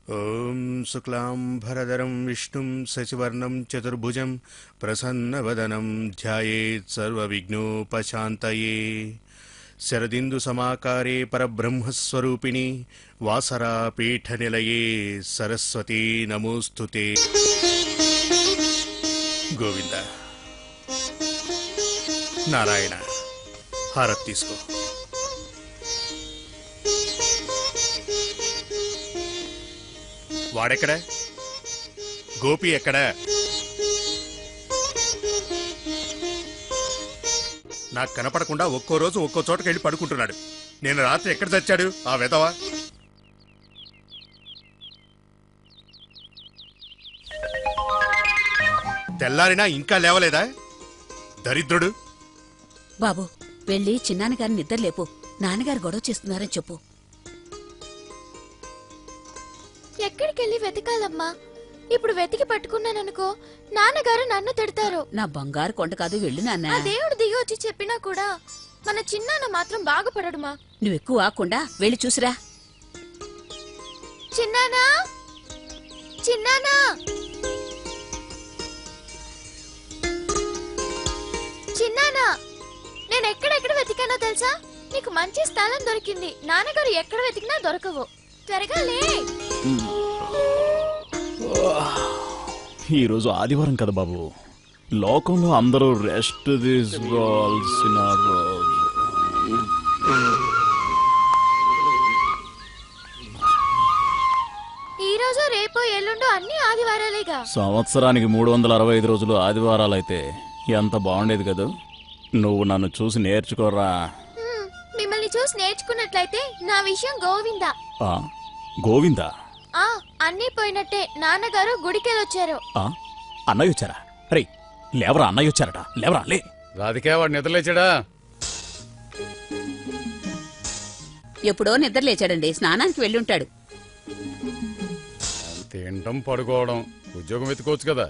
ॐ शुक्लाम्भरधरं विष्णुं शशिवर्णं चतुर्भुजं प्रसन्नवदनं ध्यायेत् सर्वविघ्नोपशान्तये शरदिन्दुसमाकारे परब्रह्मस्वरूपिणि वासरापीठनिलये सरस्वती नमोऽस्तु ते గోవింద నారాయణ హారత్ తీసుకో వాడెక్కడ గోపి ఎక్కడ నాకు కనపడకుండా ఒక్కో రోజు ఒక్కో చోటకి వెళ్ళి పడుకుంటున్నాడు నేను రాత్రి ఎక్కడ చచ్చాడు ఆ వెధవా తెల్లారినా ఇంకా లేవలేదా దరిద్రుడు బాబు వెళ్ళి చిన్నాన్నగారిని నిద్రలేపు నాన్నగారు గొడవ చేస్తున్నారని చెప్పు ఎక్కడికెళ్ళి వెతకాలమ్మా ఇప్పుడు వెతికి పట్టుకున్నాననుకో నాన్నగారు నన్ను తిడతారు నా బంగారు కొండ కాదు వెళ్ళు నాన్న ఆ దేవుడు దిగి వచ్చి చెప్పినా కూడా మన చిన్నాన్న మాత్రం బాగుపడడుమా నువ్వు ఎక్కువ ఆకుండా వెళ్ళి చూసిరా చిన్నానా చిన్నానా చిన్నానా నేను ఎక్కడెక్కడ వెతికానో తెలుసా నీకు మంచి స్థలం దొరికింది నాన్నగారు ఎక్కడ వెతికినా దొరకవు త్వరగా లే ఈరోజు ఆదివారం కదా బాబు లోకంలో అందరూ రెస్ట్ తీసుకోవాల్సిన రోజు ఈ రోజు రేపు ఎల్లుండు అన్ని ఆదివారాలేగా సంవత్సరానికి మూడు వందల అరవై ఐదు రోజులు ఆదివారాలైతే ఎంత బాగుండేది కదా నువ్వు నన్ను చూసి నేర్చుకోరా హ్మ్, మిమ్మల్ని చూసి నేర్చుకున్నట్లయితే నా విషయం గోవిందా ఆ, గోవిందా ఆ అన్నీ పోయినట్టే నాన్నగారు గుడికెళ్ళొచ్చారు ఆ, అన్నయ్య వచ్చారా రే లేవరా అన్నయ్య వచ్చారట లేవరా లే రాధికే వాడు నిద్రలేచాడా ఎప్పుడో నిద్ర లేచాడండి స్నానానికి వెళ్ళి ఉంటాడు తినటం పడుకోవడం ఉద్యోగం వెతుకోవచ్చు కదా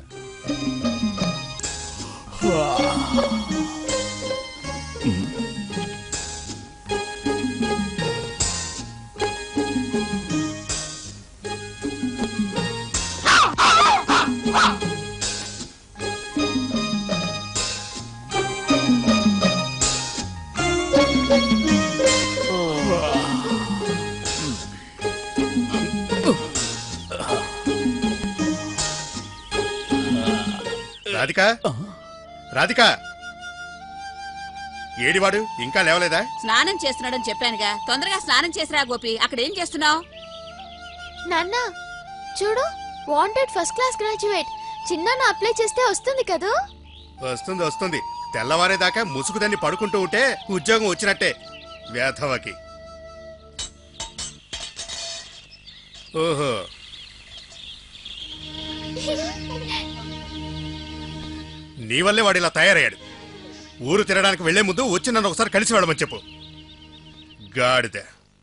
రాధిక రాధిక ఏడివాడు ఇంకా లేవలేదా స్నానం చేస్తున్నాడని చెప్పానుగా తొందరగా స్నానం చేసిరా గోపి అక్కడ ఏం చేస్తున్నావు నాన్న చూడు వాంటెడ్ ఫస్ట్ క్లాస్ గ్రాడ్యుయేట్ చిన్నాన్న అప్లై చేస్తే వస్తుంది కదూ వస్తుంది వస్తుంది తెల్లవారేదాకా ముసుగుదాన్ని పడుకుంటూ ఉంటే ఉద్యోగం వచ్చినట్టే వేధవకి ఓహో నీ వల్లే వాడు ఇలా తయారయ్యాడు ఊరు తిరగడానికి వెళ్లే ముందు వచ్చి నన్ను ఒకసారి కలిసి వెళ్ళమని చెప్పు గాడిద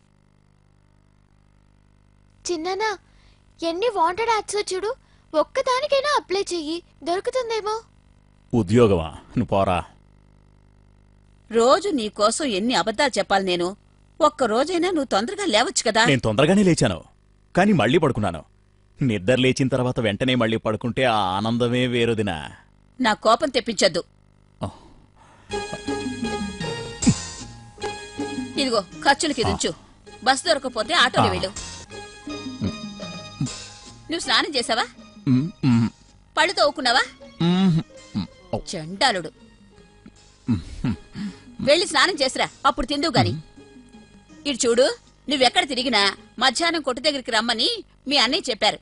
చిన్నాన్న ఎన్ని వాంటెడ్ యాడ్స్ చూడు ఒక్కదానికైనా అప్లై చెయ్యి దొరుకుతుందేమో ఉద్యోగమా నువ్వు పోరా రోజు నీ కోసం ఎన్ని అబద్ధాలు చెప్పాలి నేను ఒక్క రోజైనా నువ్వు తొందరగా లేవచ్చు కదా నేను తొందరగానే లేచాను కానీ మళ్ళీ పడుకున్నాను నిద్ర లేచిన తర్వాత వెంటనే మళ్ళీ పడుకుంటే ఆ ఆనందమే వేరుదినా నా కోపం తెప్పించొద్దు ఇదిగో ఖర్చులకి ఇది ఉంచు బస్ దొరకపోతే ఆటోలో వెళ్ళు నువ్వు స్నానం చేసావా మ్, మ్, పళ్ళు తోవుకున్నావా మ్, మ్. ఓ, చండాలుడు వెళ్ళి స్నానం చేసిరా అప్పుడు తిందువు గాని ఇటు చూడు నువ్వెక్కడ తిరిగినా మధ్యాహ్నం కొట్టు దగ్గరికి రమ్మని మీ అన్నయ్య చెప్పారు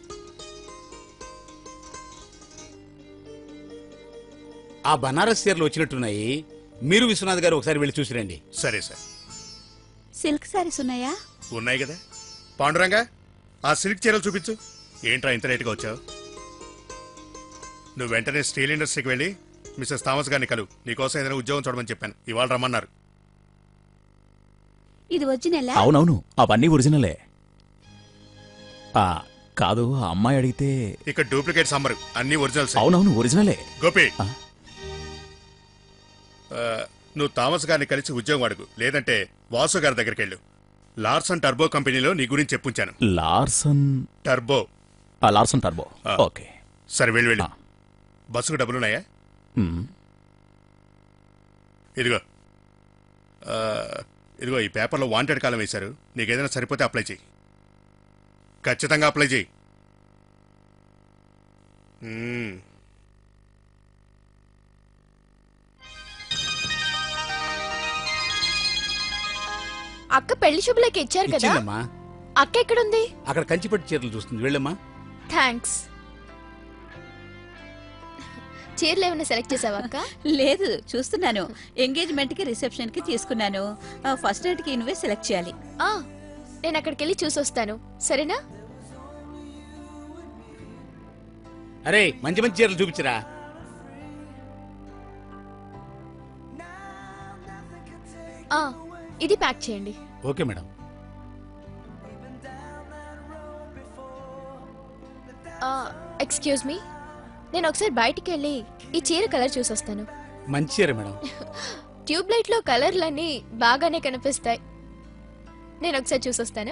ఆ బనారస్ చీరలు వచ్చినట్టున్నాయి మీరు విశ్వనాథ్ గారు ఒకసారి వెళ్ళి చూసిరండి సరే సార్ సిల్క్ సారీస్ ఉన్నాయా ఉన్నాయి కదా పాండురంగా ఆ సిల్క్ చీరలు చూపించు ఏంట్రా ఇంత రేటుగా వచ్చావు నువ్వు వెంటనే స్టీల్ ఇండస్ట్రీకి వెళ్ళి మిస్సెస్ థామస్ గారిని కలు నీకోసం ఏదైనా ఉద్యోగం చూడమని చెప్పాను ఇవాళ రమ్మన్నారు ఇది వచ్చి నెల అవునవును అవన్నీ ఒరిజినలే ఆ, కాదు ఆ అమ్మాయి అడిగితే ఇక్కడ డూప్లికేట్స్ అమ్మరు అన్ని ఒరిజినల్స్ అవునవును ఒరిజినలే గోపి ఆ? ఆ, నువ్వు థామస్ గారిని కలిసి ఉద్యోగం అడుగు లేదంటే వాసు గారి దగ్గరికి వెళ్ళు లార్సన్ టర్బో కంపెనీలో నీ గురించి చెప్పుంచాను లార్సన్ టర్బో ఆ, లార్సన్ టర్బో ఆ. ఓకే సరే వెళ్ళి వెళ్ళి ఆ. బస్సుకు డబ్బులున్నాయా మ్మ్. ఇదిగో ఆ, ఇదిగో ఈ పేపర్లో వాంటెడ్ కాలం వేశారు నీకు ఏదైనా సరిపోతే అప్లై చేయి ఖచ్చితంగా అప్లై చేయి మ్మ్. అక్క పెళ్లి శుభ్లకి ఇచ్చారు కదా ఇచ్చిందమ్మా అక్క ఎక్కడుంది అక్కడ కంచిపట్టు చీరలు చూస్తుంది వెళ్ళమ్మా థ్యాంక్స్ చీరలు ఏమైనా సెలెక్ట్ చేసావా అక్క లేదు చూస్తున్నాను ఎంగేజ్మెంట్ కి రిసెప్షన్ కి తీసుకున్నాను ఆ, ఫస్ట్ నైట్ కి నువ్వే సెలెక్ట్ చేయాలి ఆ, నేను అక్కడికి వెళ్ళి చూసొస్తాను సరేనా అరే మంచి మంచి చీరలు చూపించరా ఆ, ఇది ప్యాక్ చేయండి ఓకే మేడం ఎక్స్క్యూజ్ మీ నేను ఒకసారి బయటికి వెళ్ళి ఈ చీర కలర్ చూసొస్తాను మంచి చీర మేడం ట్యూబ్ లైట్ లో కలర్లన్నీ బాగానే కనిపిస్తాయి నేను ఒకసారి చూసొస్తాను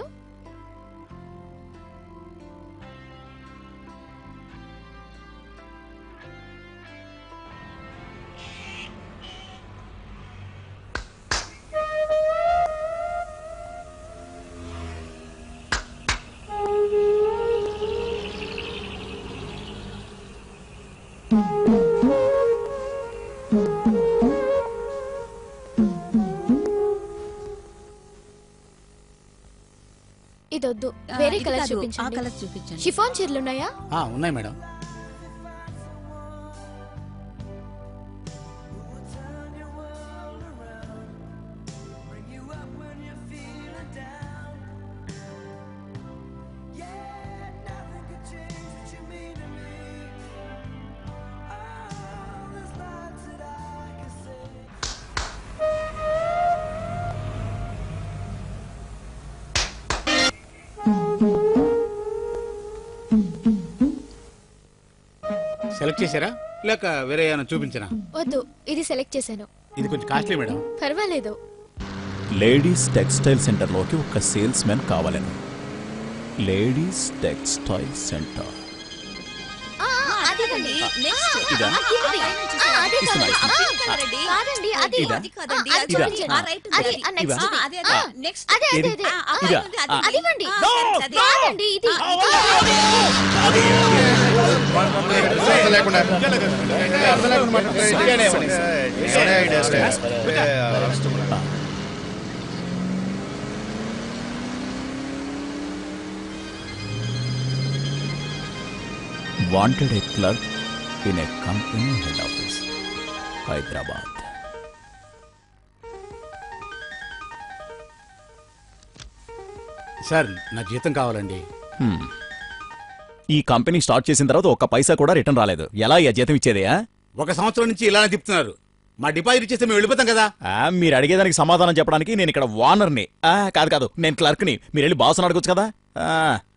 ఇదొద్దు ఆ, వేరే ఇది కలర్ కాదు, ఆ చూపించండి కలర్ చూపించండి షిఫాన్ చీరలు ఉన్నాయా ఆ, ఉన్నాయి మేడం సెలెక్ట్ చేశారా లేక వేరే ఏమైనా చూపించనా వద్దు ఇది సెలెక్ట్ చేశాను ఇది కొంచెం కాస్ట్లీ మేడం పర్వాలేదు లేడీస్ టెక్స్టైల్ సెంటర్లోకి ఒక సేల్స్ మెన్ కావాలను లేడీస్ టెక్స్టైల్ సెంటర్ అదేనండి నెక్స్ట్ ఇదా? అదే ఇస్తున్నా, కావాలి. ఇస్తున్నా. ఆ, కాదండి. కాదండి అది ఇదా? అది కాదండి ఆ, అది ఇదా? చూపించండి. ఆ, రైట్ ఉంది, అది, అది. ఆ, next ఆ, ఇది. అదే అదే ఆ, నెక్స్ట్ అదే అదే ఏది? అదే ఆ, ఆ, ఇదా? ఉంది, అది. ఆ. అది ఇవ్వండి. ఆ, correct, అదే. కాదండి ఇది ఆ, ఇది. అర్థం లేకుండా అర్థం లేకుండా మాట్లాడుతున్నారు. సరే ఐడియా, సరే. Wanted a clerk in a company head office Hyderabad sir నా జీతం కావాలండి హ్మ్. ఈ కంపెనీ స్టార్ట్ చేసిన తర్వాత ఒక్క పైసా కూడా రిటర్న్ రాలేదు ఎలా ఈ జీతం ఇచ్చేదే ఆ? ఒక సంవత్సరం నుంచి ఇలానే తిప్పుతున్నారు మా డిపాజిట్ ఇచ్చేస్తే మేము వెళ్ళిపోతాం కదా ఆ, మీరు అడిగేదానికి సమాధానం చెప్పడానికి నేను ఇక్కడ వానర్ని ఆ, కాదు కాదు నేను క్లర్క్ని మీరు వెళ్ళి బాస్ అడగొచ్చు కదా ఆ,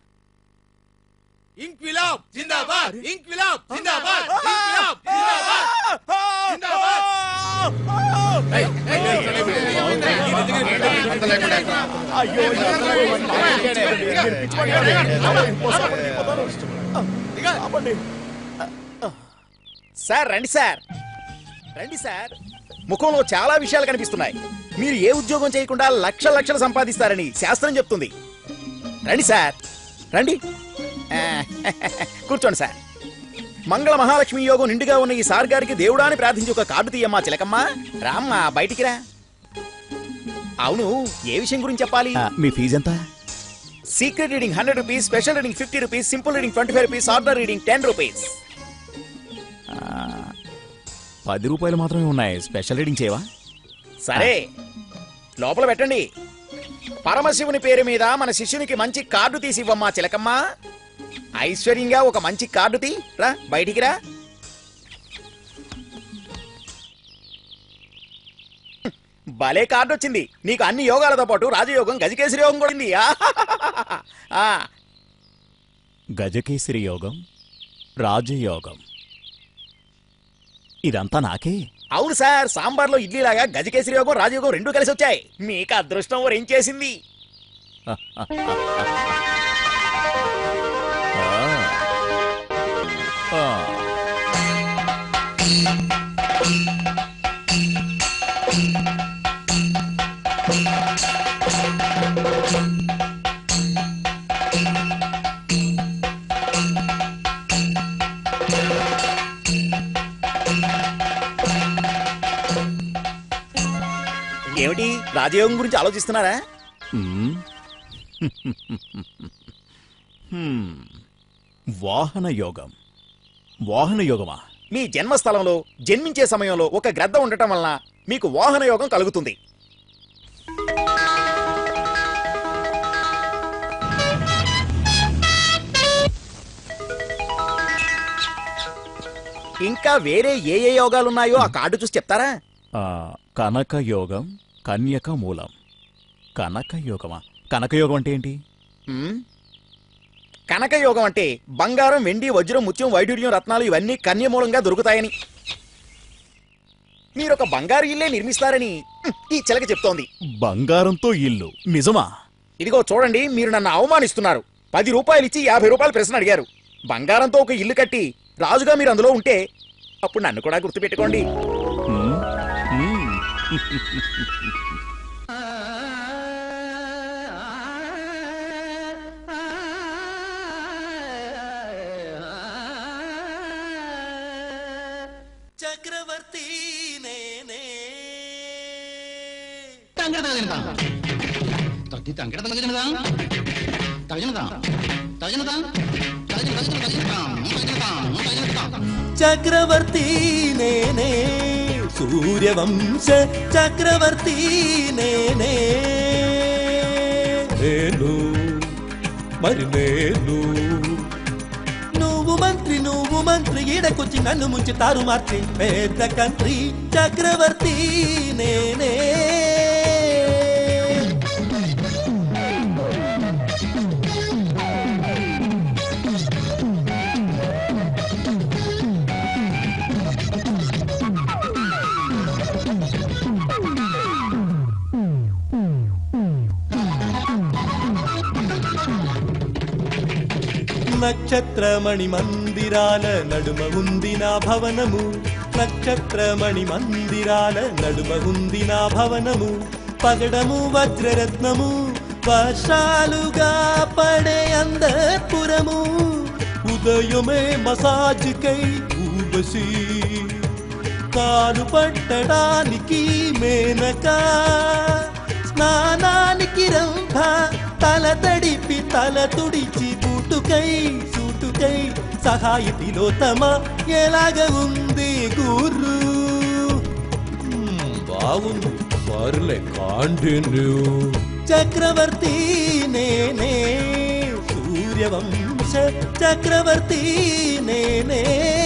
ఇంక్విలాబ్ జిందాబాద్ ఇంక్విలాబ్ జిందాబాద్ ఇంక్విలాబ్ జిందాబాద్ జిందాబాద్ ఏయ్, ఏయ్, ఏయ్, అర్థం లేకుండా సార్ రండి సార్ రండి సార్ ముఖంలో చాలా విషయాలు కనిపిస్తున్నాయి మీరు ఏ ఉద్యోగం చేయకుండా లక్ష లక్షలు సంపాదిస్తారని శాస్త్రం చెప్తుంది రండి సార్ రండి ఆ, కూర్చోండి సార్ మంగళ మహాలక్ష్మి యోగం నిండుగా ఉన్న ఈ సార్ గారికి దేవుడాని ప్రార్థించి ఒక కార్డు తీయమ్మా చిలకమ్మా రామ్మా బయటికి రా అవును ఏ విషయం గురించి చెప్పాలి ఆ, మీ ఫీజు ఎంత secret reading hundred rupees special reading fifty rupees simple reading twenty five rupees order reading ten rupees ఆ, పది రూపాయలు మాత్రమే ఉన్నాయి స్పెషల్ రీడింగ్ చేయవా సరే లోపల పెట్టండి పరమశివుని పేరు మీద మన శిష్యునికి మంచి కార్డు తీసి ఇవ్వమ్మా చిలకమ్మా ఐశ్వర్యంగా ఒక మంచి కార్డు తీ రా బయటికి రా భలే కార్డు వచ్చింది నీకు అన్ని యోగాలతో పాటు రాజయోగం గజకేసరి యోగం కూడా ఉంది ఆ, గజకేసరి యోగం రాజయోగం ఇదంతా నాకే అవును సార్ సాంబార్లో ఇడ్లీలాగా గజకేసరి యోగం రాజయోగం రెండు కలిసి వచ్చాయి మీకు అదృష్టం ఏం చేసింది ఆ. ఏమిటి రాజయోగం గురించి ఆలోచిస్తున్నారా మ్మ్. హ్మ్. వాహన యోగం వాహన యోగమా మీ జన్మస్థలంలో జన్మించే సమయంలో ఒక గ్రద్ద ఉండటం వలన మీకు వాహన యోగం కలుగుతుంది ఇంకా వేరే ఏ ఏ యోగాలున్నాయో ఆ కార్డు చూసి చెప్తారా ఆ, కనక యోగం కన్యక మూలం కనక యోగమా కనక యోగం అంటే ఏంటి హ్మ్? కనక యోగం అంటే బంగారం వెండి వజ్రం ముత్యం వైడూర్యం రత్నాలు ఇవన్నీ కన్యమూలంగా దొరుకుతాయని మీరొక బంగారు ఇల్లే నిర్మిస్తారని హ్మ్, ఈ చిలక చెప్తోంది బంగారంతో ఇల్లు నిజమా ఇదిగో చూడండి మీరు నన్ను అవమానిస్తున్నారు పది రూపాయలు ఇచ్చి యాభై రూపాయల ప్రశ్న అడిగారు బంగారంతో ఒక ఇల్లు కట్టి రాజుగా మీరు అందులో ఉంటే అప్పుడు నన్ను కూడా గుర్తుపెట్టుకోండి మ్మ్. మ్మ్. చక్రవర్తి నేనే చక్రవర్తి నేనే సూర్యవంశ చక్రవర్తి నేనే నేను మరి నేను నువ్వు మంత్రి నువ్వు మంత్రి ఈడకొచ్చి నన్ను ముంచి తారు మార్చి పెద్ద కంత్రి చక్రవర్తి నేనే నక్షత్రమణి మందిరాల నడుమ ఉంది నా భవనము నక్షత్రమణి మందిరాల నడుమ ఉంది నా భవనము పగడము వజ్రరత్నము వర్షాలుగా పడే అందపురము ఉదయమే మసాజ్కై ఊబసి కాలు పట్టడానికి మేనక స్నానానికి రంభ తల తడిపి తల తుడిచి బూటుకై సూటుకై సహాయతిలో తమ ఎలాగ ఉంది గుర్రు బాగుంది పర్లే కాంటిన్యూ చక్రవర్తి నేనే సూర్యవంశ చక్రవర్తి నేనే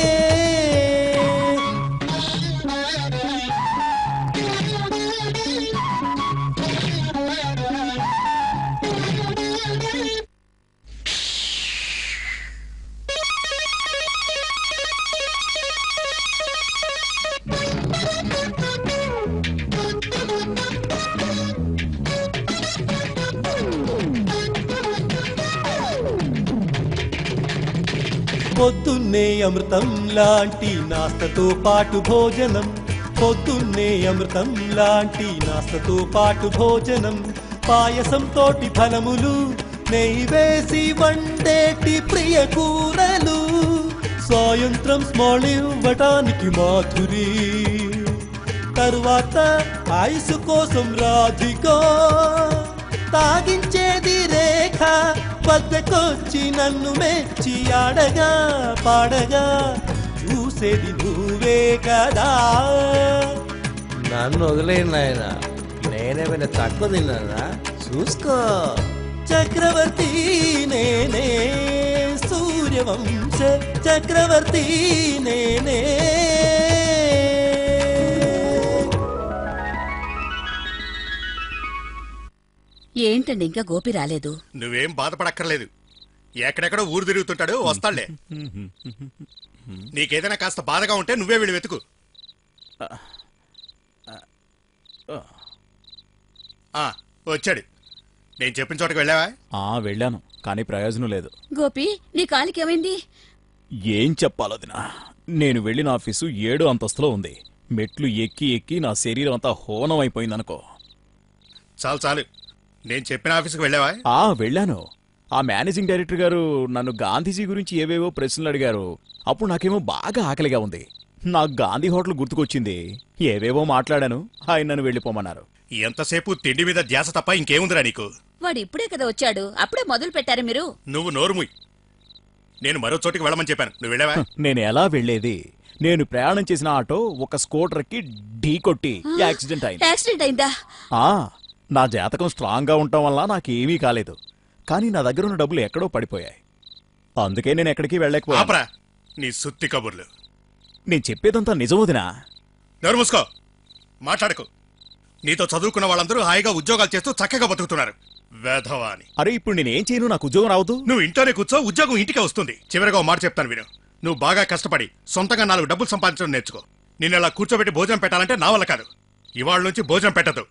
పొద్దున్నే అమృతం లాంటి నాస్తతో పాటు భోజనం పొద్దున్నే అమృతం లాంటి నాస్తతో పాటు భోజనం పాయసం తోటి ఫలములు నెయ్యి వేసి వండేటి ప్రియ కూరలు సాయంత్రం స్మాల్ ఇవ్వటానికి మాధురి తరువాత ఆయుసు కోసం రాధికో తాగించేది రేఖ వద్దకొచ్చి నన్ను మెచ్చి ఆడగా పాడగా చూసేది నువ్వే కదా నన్ను వదిలేయండి నాయన నేనేమైనా తక్కువ తిన్నానా చూసుకో చక్రవర్తి నేనే సూర్యవంశ చక్రవర్తి నేనే ఏంటండి ఇంకా గోపి రాలేదు నువ్వేం బాధపడక్కర్లేదు ఎక్కడెక్కడో ఊరు తిరుగుతుంటాడు వస్తాడులే నీకేదైనా కాస్త బాధగా ఉంటే నువ్వే వీళ్ళు వెతుకు ఆ, వచ్చాడు నేను చెప్పిన చోటకి వెళ్ళావా ఆ వెళ్ళాను కానీ ప్రయోజనం లేదు గోపి నీ కాలికి ఏమైంది ఏం చెప్పాలో దినా నేను వెళ్ళిన ఆఫీసు ఏడు అంతస్తులో ఉంది మెట్లు ఎక్కి ఎక్కి నా శరీరం అంతా హోనం అయిపోయిందనుకో చాలు చాలు నేను చెప్పిన ఆఫీస్కి వెళ్ళావా ఆ వెళ్ళాను ఆ మేనేజింగ్ డైరెక్టర్ గారు నన్ను గాంధీజీ గురించి ఏవేవో ప్రశ్నలు అడిగారు అప్పుడు నాకేమో బాగా ఆకలిగా ఉంది నాకు గాంధీ హోటల్ గుర్తుకొచ్చింది ఏవేవో మాట్లాడాను ఆయన నన్ను వెళ్ళిపోమన్నారు ఎంతసేపు తిండి మీద ధ్యాస తప్ప ఇంకేముందిరా నీకు వాడు ఇప్పుడే కదా వచ్చాడు అప్పుడే మొదలు పెట్టారు మీరు నువ్వు నోరుముయ్ నేను మరో చోటికి వెళ్ళమని చెప్పాను నువ్వు వెళ్ళావా నేను ఎలా వెళ్ళేది నేను ప్రయాణం చేసిన ఆటో ఒక స్కూటర్కి ఢీ కొట్టి యాక్సిడెంట్ అయింది యాక్సిడెంట్ అయిందా ఆ నా జాతకం స్ట్రాంగ్ గా ఉండటం వల్ల నాకేమీ కాలేదు కానీ నా దగ్గర ఉన్న డబ్బులు ఎక్కడో పడిపోయాయి అందుకే నేను ఎక్కడికి వెళ్ళలేకపోయాను ఆపరా నీ సుత్తి కబుర్లు నేను చెప్పేదంతా నిజమోదినా నోరు మూసుకో మాట్లాడకు నీతో చదువుకున్న వాళ్ళందరూ హాయిగా ఉద్యోగాలు చేస్తూ చక్కగా బతుకుతున్నారు వేధవా అని అరే ఇప్పుడు నేనేం చేయను నాకు ఉద్యోగం రావద్దు నువ్వు ఇంట్లోనే కూర్చో ఉద్యోగం ఇంటికే వస్తుంది చివరిగా ఓ మాట చెప్తాను విను నువ్వు బాగా కష్టపడి సొంతంగా నాలుగు డబ్బులు సంపాదించడం నేర్చుకో నిన్ను ఇలా కూర్చోబెట్టి భోజనం పెట్టాలంటే నా వల్ల కాదు ఇవాళ నుంచి భోజనం పెట్టదు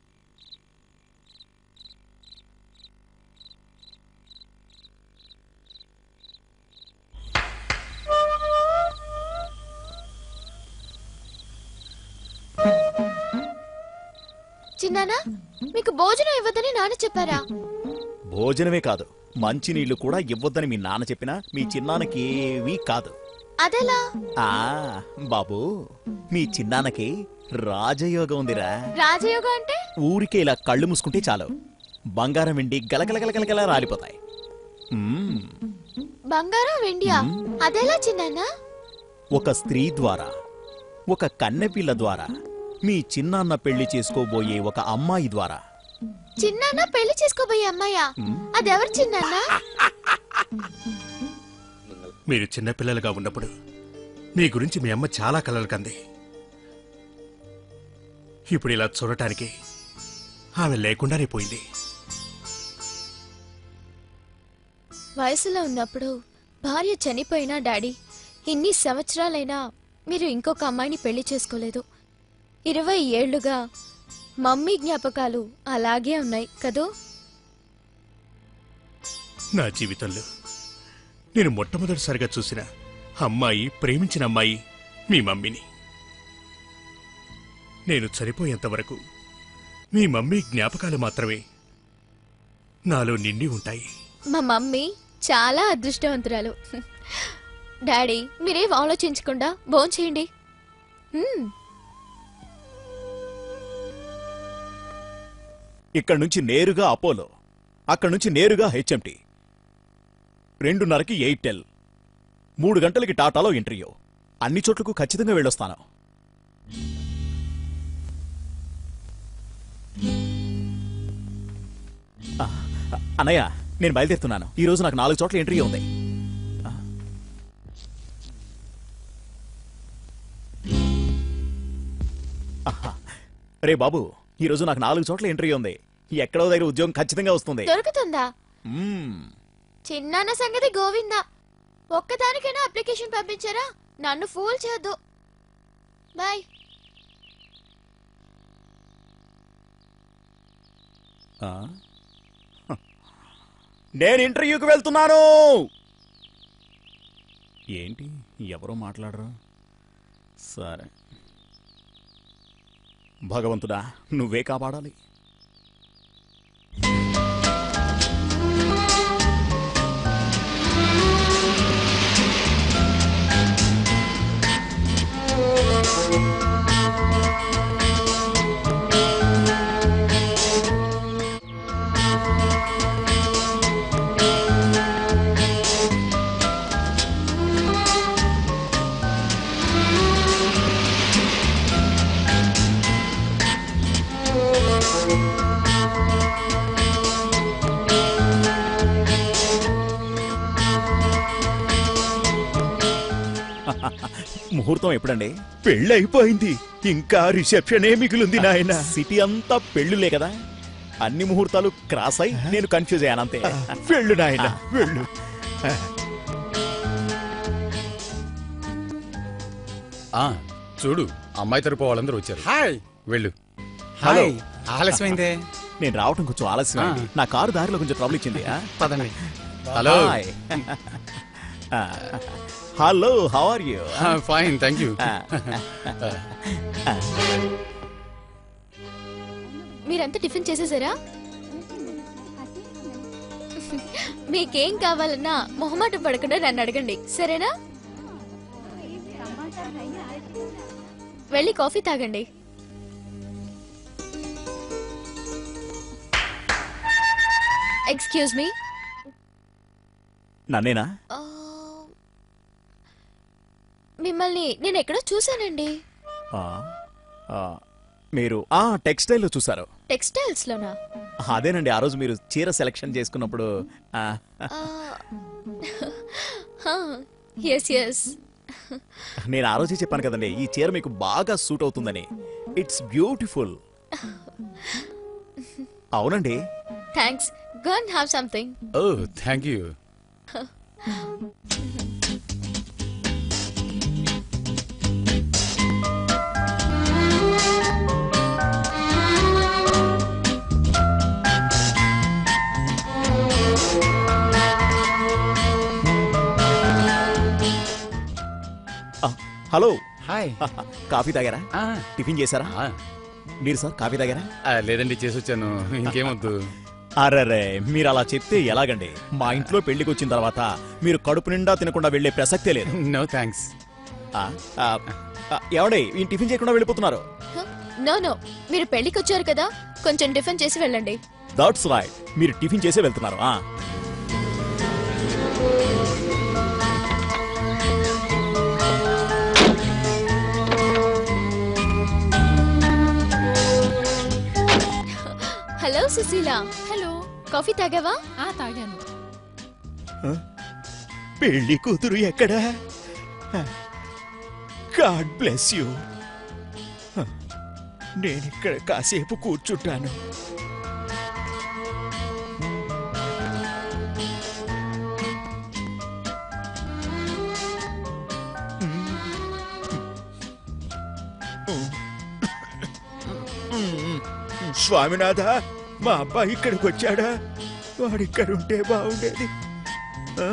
చిన్నానా మీకు భోజనం ఇవ్వదని నాన్న చెప్పారా భోజనమే కాదు మంచినీళ్లు కూడా ఇవ్వద్దని మీ నాన్న చెప్పినా మీ చిన్నాన్నకి ఏమీ కాదు అదెలా ఆ బాబు మీ చిన్నాన్నకి రాజయోగం ఉందిరా రాజయోగం అంటే ఊరికే ఇలా కళ్ళు మూసుకుంటే చాలు బంగారం వెండి గలగలగలగలగల రాలిపోతాయి మ్మ్. బంగారం వెండియా అదెలా చిన్నానా ఒక స్త్రీ ద్వారా ఒక కన్నెపిల్ల ద్వారా మీ చిన్నాన్న పెళ్లి చేసుకోబోయే ఒక అమ్మాయి ద్వారా చిన్నాన్న పెళ్లి చేసుకోబోయే అమ్మాయా అదెవరు చిన్నాన్న మీరు చిన్నపిల్లలుగా ఉన్నప్పుడు మీ గురించి మీ అమ్మ చాలా కలలు కంది ఇప్పుడు ఇలా చూడటానికి ఆమె లేకుండానే పోయింది వయసులో ఉన్నప్పుడు భార్య చనిపోయినా డాడీ ఇన్ని సంవత్సరాలైనా మీరు ఇంకొక అమ్మాయిని పెళ్లి చేసుకోలేదు ఇరవై ఏళ్లుగా మమ్మీ జ్ఞాపకాలు అలాగే ఉన్నాయి కదూ నా జీవితంలో నేను మొట్టమొదటిసారిగా చూసిన అమ్మాయి ప్రేమించిన అమ్మాయి మీ మమ్మీని నేను చనిపోయేంత వరకు మీ మమ్మీ జ్ఞాపకాలు మాత్రమే నాలో నిండి ఉంటాయి మా మమ్మీ చాలా అదృష్టవంతురాలు డాడీ మీరేం ఆలోచించకుండా భోంచేయండి మ్మ్. ఇక్కడి నుంచి నేరుగా అపోలో అక్కడి నుంచి నేరుగా హెచ్ఎంటి రెండున్నరకి ఎయిర్టెల్ మూడు గంటలకి టాటాలో ఇంటర్వ్యూ అన్ని చోట్లకు ఖచ్చితంగా వెళ్ళొస్తాను ఆ, అన్నయ్య నేను బయలుదేరుతున్నాను ఈ రోజు నాకు నాలుగు చోట్ల ఇంటర్వ్యూ ఉంది ఆ. ఆహా. రే బాబు ఈ రోజు నాకు నాలుగు చోట్ల ఇంటర్వ్యూ ఉంది ఎక్కడో దగ్గర ఉద్యోగం ఖచ్చితంగా వస్తుంది దొరుకుతుందా మ్మ్. చిన్నాన్న సంగతి గోవిందా ఒక్కదానికైనా అప్లికేషన్ పంపించారా నన్ను ఫూల్ చేయొద్దు బాయ్ ఆ? హ. నేను ఇంటర్వ్యూకి వెళ్తున్నాను ఏంటి ఎవరో మాట్లాడరు సరే భగవంతుడా నువ్వే కాపాడాలి ముహూర్తం ఎప్పుడండి పెళ్ళి అయిపోయింది ఇంకా రిసెప్షనే మిగిలింది నాయన సిటీ అంతా పెళ్ళులే కదా అన్ని ముహూర్తాలు క్రాస్ అయి నేను కన్ఫ్యూజ్ అయ్యాను అంతే వెళ్ళు నాయన వెళ్ళు ఆ చూడు అమ్మాయి తరపు వాళ్ళందరూ వచ్చారు హాయ్ వెళ్ళు హలో ఆలస్యమైందే నేను రావటం కొంచెం ఆలస్యం అయింది. నా కారు దారిలో కొంచెం ట్రబుల్ ఇచ్చింది ఆ? పదండి హలో హాయ్. ఆ, hello how are you fine thank you మీరంతా టిఫిన్ చేసేసారా మీకేం కావాలన్నా మొహమాటం పడకుండా నన్ను అడగండి సరేనా వెళ్ళి కాఫీ తాగండి ఎక్స్క్యూజ్ మీ నన్నేనా మిమ్మల్ని నేను ఎక్కడో చూశానండి ఆ, ఆ, మీరు ఆ టెక్స్టైల్లో చూసారు టెక్స్టైల్స్ లోనా అదేనండి ఆ రోజు మీరు చీర సెలెక్షన్ చేసుకున్నప్పుడు ఆ, ఎస్ ఎస్ నేను ఆ రోజే చెప్పాను కదండి ఈ చీర మీకు బాగా సూట్ అవుతుందని ఇట్స్ బ్యూటిఫుల్ అవునండి thanks go and have something ఓ థ్యాంక్ యూ ఆ, హలో హాయ్ కాఫీ తాగారా ఆ, టిఫిన్ చేశారా ఆ, మీరు సార్ కాఫీ తాగారా ఆ, లేదండి చేసి వచ్చాను ఇంకేమొద్దు అరరే మీరు అలా చెప్తే ఎలాగండి మా ఇంట్లో పెళ్లికి వచ్చిన తర్వాత మీరు కడుపు నిండా తినకుండా వెళ్లే ప్రసక్తే లేదు నో థ్యాంక్స్ ఆ, ఆ, ఆ, ఏమండి ఈ టిఫిన్ చేయకుండా వెళ్ళిపోతున్నారు నో నో మీరు పెళ్లికి వచ్చారు కదా కొంచెం టిఫిన్ చేసి వెళ్ళండి దట్స్ రైట్ మీరు టిఫిన్ చేసే వెళ్తున్నారు ఆ. హలో సుశీల హలో కాఫీ తాగావా తాగాను పెళ్లి కూతురు ఎక్కడా గాడ్ బ్లెస్ యూ నేనిక్కడ కాసేపు కూర్చుంటాను స్వామినాథ మా అబ్బాయి ఇక్కడికి వచ్చాడా వాడు ఇక్కడ ఉంటే బాగుండేది ఆ?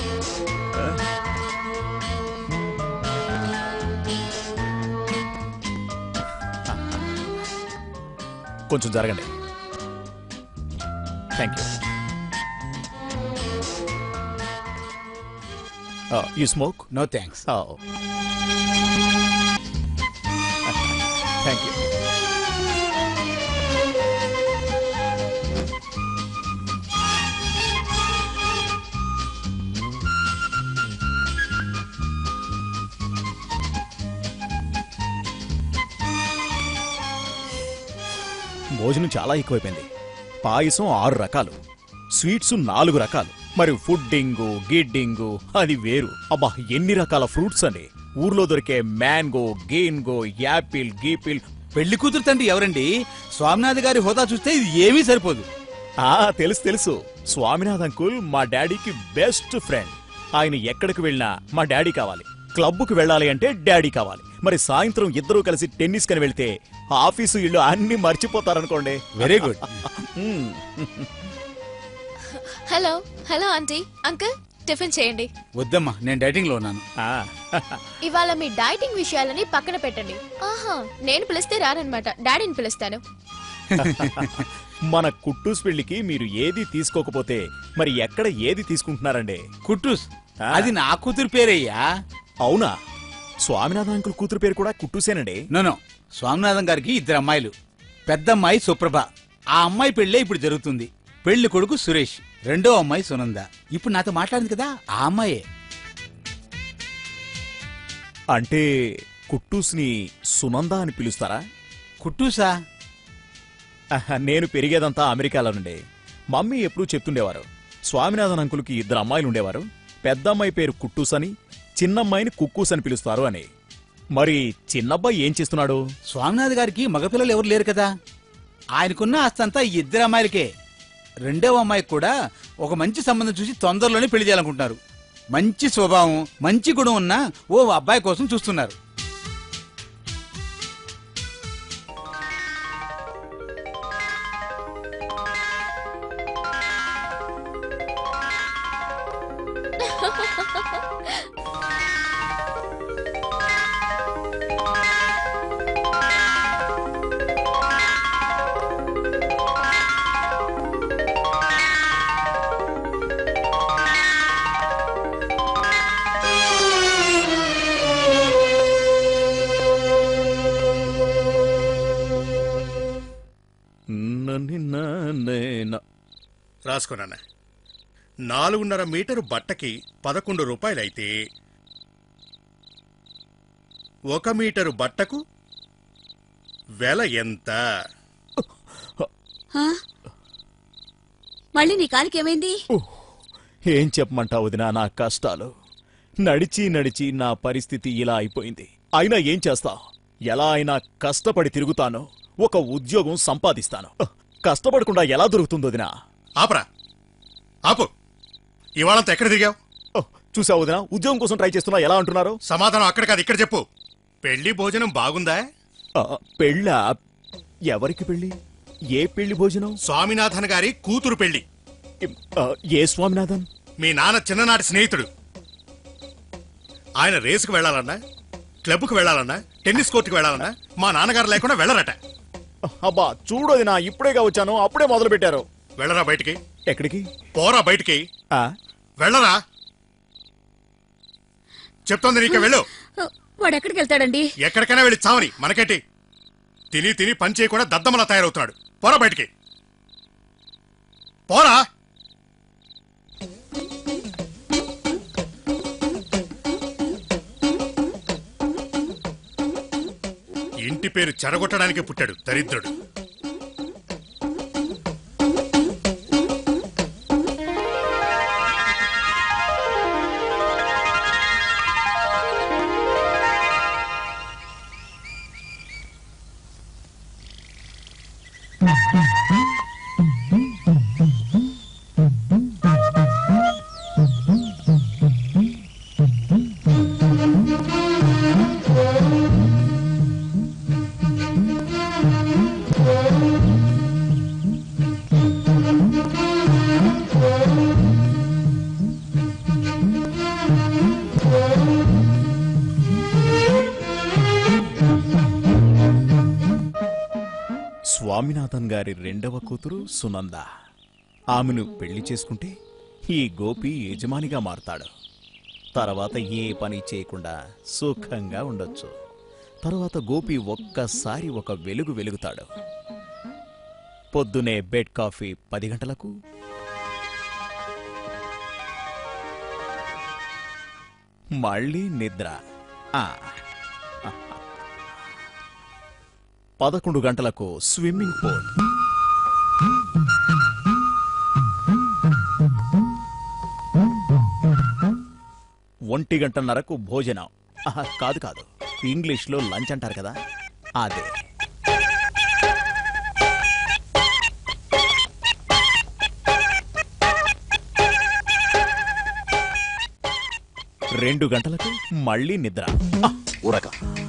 కొంచెం జరగండి thank you you smoke no thanks thank you భోజనం చాలా ఎక్కువైపోయింది పాయసం ఆరు రకాలు స్వీట్స్ నాలుగు రకాలు మరి ఫుడ్డింగు గిడ్డింగు అది వేరు అబ్బా ఎన్ని రకాల ఫ్రూట్స్ అండి ఊర్లో దొరికే మ్యాంగో గేన్గో యాపిల్ గీపిల్ పెళ్లి కూతురు తండ్రి ఎవరండి స్వామినాథ్ గారి హోదా చూస్తే ఇది ఏమీ సరిపోదు ఆ తెలుసు తెలుసు స్వామినాథ్ అంకుల్ మా డాడీకి బెస్ట్ ఫ్రెండ్ ఆయన ఎక్కడికి వెళ్ళినా మా డాడీ కావాలి క్లబ్కు వెళ్ళాలి అంటే డాడీ కావాలి మరి సాయంత్రం ఇద్దరూ కలిసి టెన్నిస్ కని వెళ్తే ఆఫీసు ఇల్లు అన్ని మర్చిపోతారనుకోండి very good hmm. Hello hello aunty uncle tiffin చేయండి వద్దమ్మా నేను డైటింగ్ లో ఉన్నాను ఆ, ఇవాళ మీ డైటింగ్ విషయాలని పక్కన పెట్టండి ఆహా నేను పిలిస్తే రానన్నమాట డాడీని పిలుస్తాను మన కుట్టూస్ పెళ్లికి మీరు ఏది తీసుకోకపోతే మరి ఎక్కడ ఏది తీసుకుంటున్నారండి కుట్టూస్ ఆ. అది నా కూతురు పేరయ్యా అవునా స్వామినాథన్ అంకుల్ కూతురు పేరు కూడా కుట్టూసేనండి నో స్వామినాథం గారికి ఇద్దరు అమ్మాయిలు పెద్ద అమ్మాయి సుప్రభ ఆ అమ్మాయి పెళ్ళే ఇప్పుడు జరుగుతుంది పెళ్లి కొడుకు సురేష్ రెండో అమ్మాయి సునంద ఇప్పుడు నాతో మాట్లాడింది కదా ఆ అమ్మాయే అంటే కుట్టూస్ని సునంద అని పిలుస్తారా కుట్టూసా ఆహా, నేను పెరిగేదంతా అమెరికాలోనండి మమ్మీ ఎప్పుడూ చెప్తుండేవారు స్వామినాథన్ అంకుల్కి ఇద్దరు అమ్మాయిలు ఉండేవారు పెద్ద అమ్మాయి పేరు కుట్టూస్ అని చిన్నమ్మాయిని కుక్కూస్ అని పిలుస్తారు అని మరి చిన్నబ్బాయి ఏం చేస్తున్నాడు స్వామినాథ్ గారికి మగపిల్లలు ఎవరు లేరు కదా ఆయనకున్న ఆస్తంతా ఈ ఇద్దరు అమ్మాయిలకే రెండవ అమ్మాయికి కూడా ఒక మంచి సంబంధం చూసి తొందరలోనే పెళ్లి చేయాలనుకుంటున్నారు మంచి స్వభావం మంచి గుణం ఉన్న ఓ అబ్బాయి కోసం చూస్తున్నారు రాసుకున్నాను నాలుగున్నర మీటరు బట్టకి పదకొండు రూపాయలైతే ఒక మీటరు బట్టకు వెల ఎంత హా? మళ్ళీ నీ కాలికి ఏమైంది ఏం చెప్పమంటావు వదినా నా కష్టాలు నడిచి నడిచి నా పరిస్థితి ఇలా అయిపోయింది అయినా ఏం చేస్తా ఎలా అయినా కష్టపడి తిరుగుతాను ఒక ఉద్యోగం సంపాదిస్తాను కష్టపడకుండా ఎలా దొరుకుతుందో వదినా ఆపరా ఆపు ఇవాళంతా ఎక్కడ తిరిగావు చూసావు వదినా ఉద్యోగం కోసం ట్రై చేస్తున్నా ఎలా అంటున్నారు సమాధానం అక్కడ కాదు ఇక్కడ చెప్పు పెళ్లి భోజనం బాగుందా ఆ, పెళ్ళా ఎవరికి పెళ్ళి ఏ పెళ్లి భోజనం స్వామినాథన్ గారి కూతురు పెళ్లి ఆ, ఏ స్వామినాథన్ మీ నాన్న చిన్ననాటి స్నేహితుడు ఆయన రేసుకు వెళ్ళాలన్నా క్లబ్కు వెళ్ళాలన్నా టెన్నిస్ కోర్టుకు వెళ్ళాలన్నా మా నాన్నగారు లేకుండా వెళ్ళరట అబ్బా చూడదు నా ఇప్పుడేగా వచ్చాను అప్పుడే మొదలు పెట్టారు వెళ్ళరా బయటికి ఎక్కడికి పోరా బయటికి ఆ, వెళ్ళరా చెప్తోంది నీకే వెళ్ళు వాడు ఎక్కడికి వెళ్తాడండి ఎక్కడికైనా వెళ్ళి చావని మనకేంటి తిని తిని పని చేయకుండా దద్దమలా తయారవుతున్నాడు పోరా బయటికి పోరా ఇంటి పేరు చెరగొట్టడానికి పుట్టాడు దరిద్రుడు స్వామినాథన్ గారి రెండవ కూతురు సునంద ఆమెను పెళ్లి చేసుకుంటే ఈ గోపి యజమానిగా మారతాడు తర్వాత ఏ పని చేయకుండా సుఖంగా ఉండొచ్చు తర్వాత గోపి ఒక్కసారి ఒక వెలుగు వెలుగుతాడు పొద్దునే బెడ్ కాఫీ పది గంటలకు మళ్ళీ నిద్ర ఆ. పదకొండు గంటలకు స్విమ్మింగ్ పూల్ ఒంటి గంటన్నరకు భోజనం ఆహా, కాదు కాదు ఇంగ్లీష్లో లంచ్ అంటారు కదా అదే రెండు గంటలకు మళ్ళీ నిద్ర ఉరక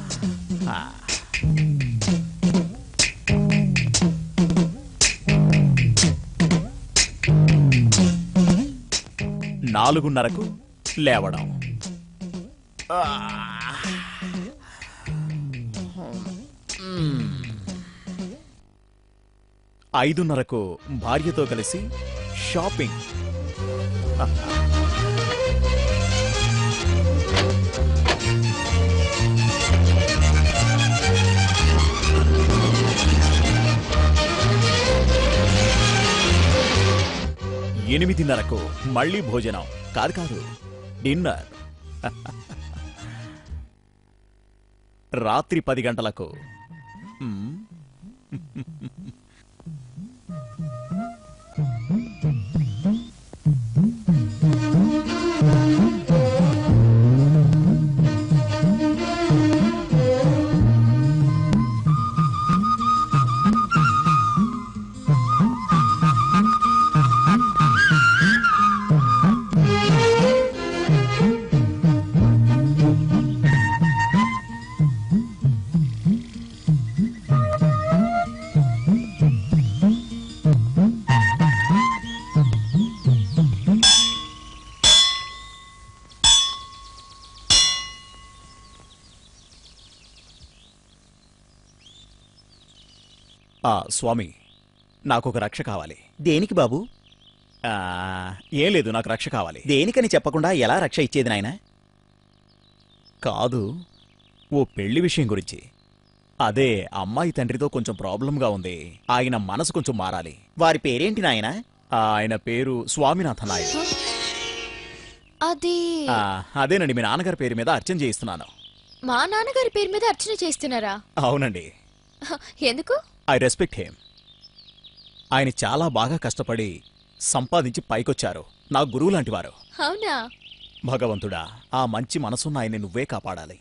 నాలుగున్నరకు లేవడం ఆ. మ్మ్. ఐదున్నరకు భార్యతో కలిసి షాపింగ్ ఎనిమిదిన్నరకు మళ్ళీ భోజనం కాదు కాదు డిన్నర్ రాత్రి పది గంటలకు మ్మ్. ఆ స్వామి నాకు ఒక రక్ష కావాలి దేనికి బాబు ఆ, ఏం లేదు నాకు రక్ష కావాలి దేనికని చెప్పకుండా ఎలా రక్ష ఇచ్చేది నాయనా కాదు ఓ పెళ్లి విషయం గురించి అదే అమ్మాయి తండ్రితో కొంచెం ప్రాబ్లంగా ఉంది ఆయన మనసు కొంచెం మారాలి వారి పేరేంటి నాయనా ఆయన పేరు స్వామినాథన్ నాయుడు అది ఆ, అదేనండి మీ నాన్నగారి పేరు మీద అర్చన చేయిస్తున్నాను మా నాన్నగారి పేరు మీద అర్చన చేస్తున్నారా అవునండి ఎందుకు ఐ రెస్పెక్ట్ హేమ్ ఆయన చాలా బాగా కష్టపడి సంపాదించి పైకొచ్చారు నా గురువు లాంటివారు అవునా భగవంతుడా ఆ మంచి మనసున్న ఆయన్ని నువ్వే కాపాడాలి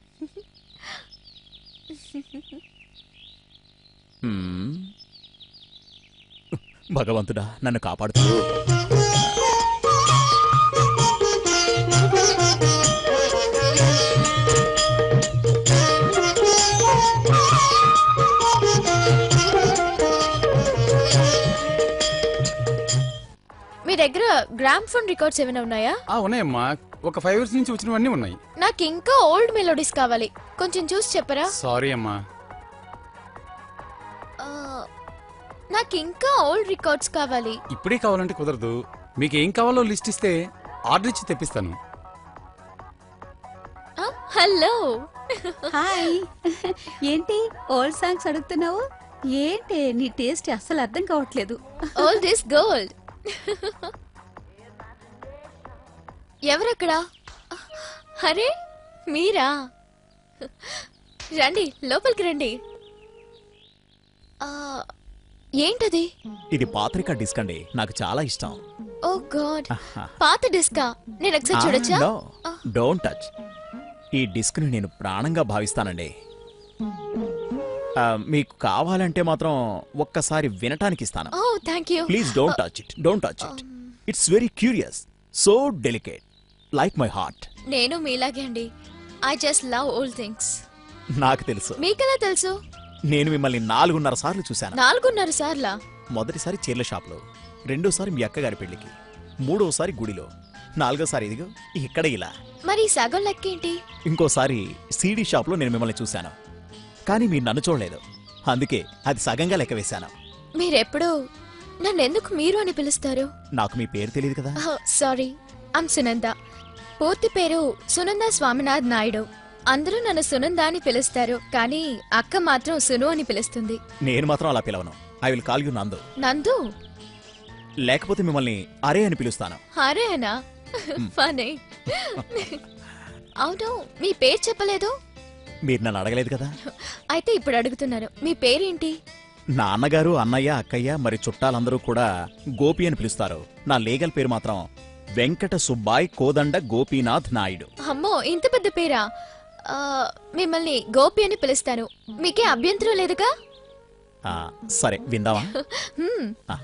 హ్మ్. భగవంతుడా నన్ను కాపాడుతూ మీ దగ్గర గ్రామ్ ఫోన్ రికార్డ్స్ ఏమైనా ఉన్నాయా ఆ ఉన్నాయమ్మా ఒక ఫైవ్ ఇయర్స్ నుంచి వచ్చినవన్నీ ఉన్నాయి నాకు ఇంకా ఓల్డ్ మెలోడీస్ కావాలి కొంచెం చూసి చెప్పరా సారీ అమ్మా ఆ, నాకు ఇంకా ఓల్డ్ రికార్డ్స్ కావాలి ఇప్పుడే కావాలంటే కుదరదు మీకు ఏం కావాలో లిస్ట్ ఇస్తే ఆర్డర్ ఇచ్చి తెప్పిస్తాను ఆ, హలో హాయ్ ఏంటి ఓల్డ్ సాంగ్స్ అడుగుతున్నావు ఏంటి నీ టేస్ట్ అస్సలు అర్థం కావట్లేదు ఓల్డ్ ఇస్ గోల్డ్ ఎవరక్కడ అరే మీరా రండి లోపలికి రండి ఆ, ఏంటది ఇది పాత్రిక డిస్క్ అండి నాకు చాలా ఇష్టం ఓ గాడ్ పాత డిస్కా నేను ఒకసారి చూడొచ్చా డోంట్ టచ్ ఈ డిస్క్ ని నేను ప్రాణంగా భావిస్తానండి ఆ, మీకు కావాలంటే మాత్రం ఒక్కసారి వినటానికి ఇస్తాను oh thank you please don't touch it don't touch it it's very curious so delicate like my heart నేను మీలాగే అండి I just love old things నాకు తెలుసు మీకెలా తెలుసు నేను మిమ్మల్ని నాలుగున్నర సార్లు చూశాను నాలుగున్నర సార్లా మొదటిసారి చీరల షాప్లో రెండోసారి మీ అక్కగారి పెళ్లికి మూడోసారి గుడిలో నాలుగోసారి ఇదిగో ఇక్కడ ఇలా మరి ఈ సగం లెక్కేంటి ఇంకోసారి సీడీ షాప్లో నేను మిమ్మల్ని చూశాను కానీ మీరు నన్ను చూడలేదు అందుకే అది సగంగా లెక్క వేశాను మీరెప్పుడు నన్ను ఎందుకు మీరు అని పిలుస్తారు నాకు మీ పేరు తెలియదు కదా సారీ ఐమ్ సునంద పూర్తి పేరు సునంద స్వామినాథ్ నాయుడు అందరూ నన్ను సునంద అని పిలుస్తారు కానీ అక్క మాత్రం సును అని పిలుస్తుంది నేను మాత్రం అలా పిలవను I will call you Nandu Nandu లేకపోతే మిమ్మల్ని అరే అని పిలుస్తాను హరేనా ఫనే అవును మీ పేరు చెప్పలేదు మీరు నన్ను అడగలేదు కదా అయితే ఇప్పుడు అడుగుతున్నాను మీ పేరేంటి నాన్నగారు అన్నయ్య అక్కయ్య మరి చుట్టాలందరూ కూడా గోపి అని పిలుస్తారు నా లీగల్ పేరు మాత్రం వెంకట సుబ్బాయ్ కోదండ గోపీనాథ్ నాయుడు అమ్మో ఇంత పెద్ద పేరా ఆ, మిమ్మల్ని గోపి అని పిలుస్తాను మీకే అభ్యంతరం లేదుగా ఆ, సరే విందామా హ్మ్. ఆ.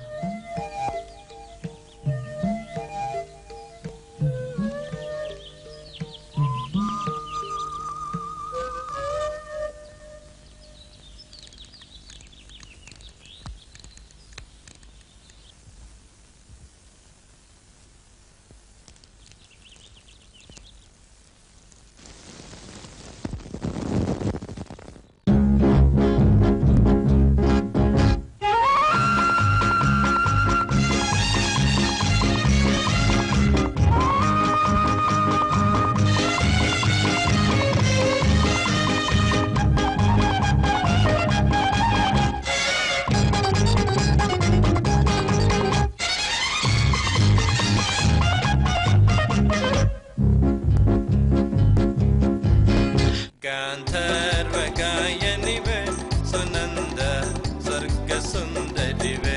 ഗാന്ധർവഗായനിവേ സുനന്ദ സ്വർഗസുന്ദരിവേ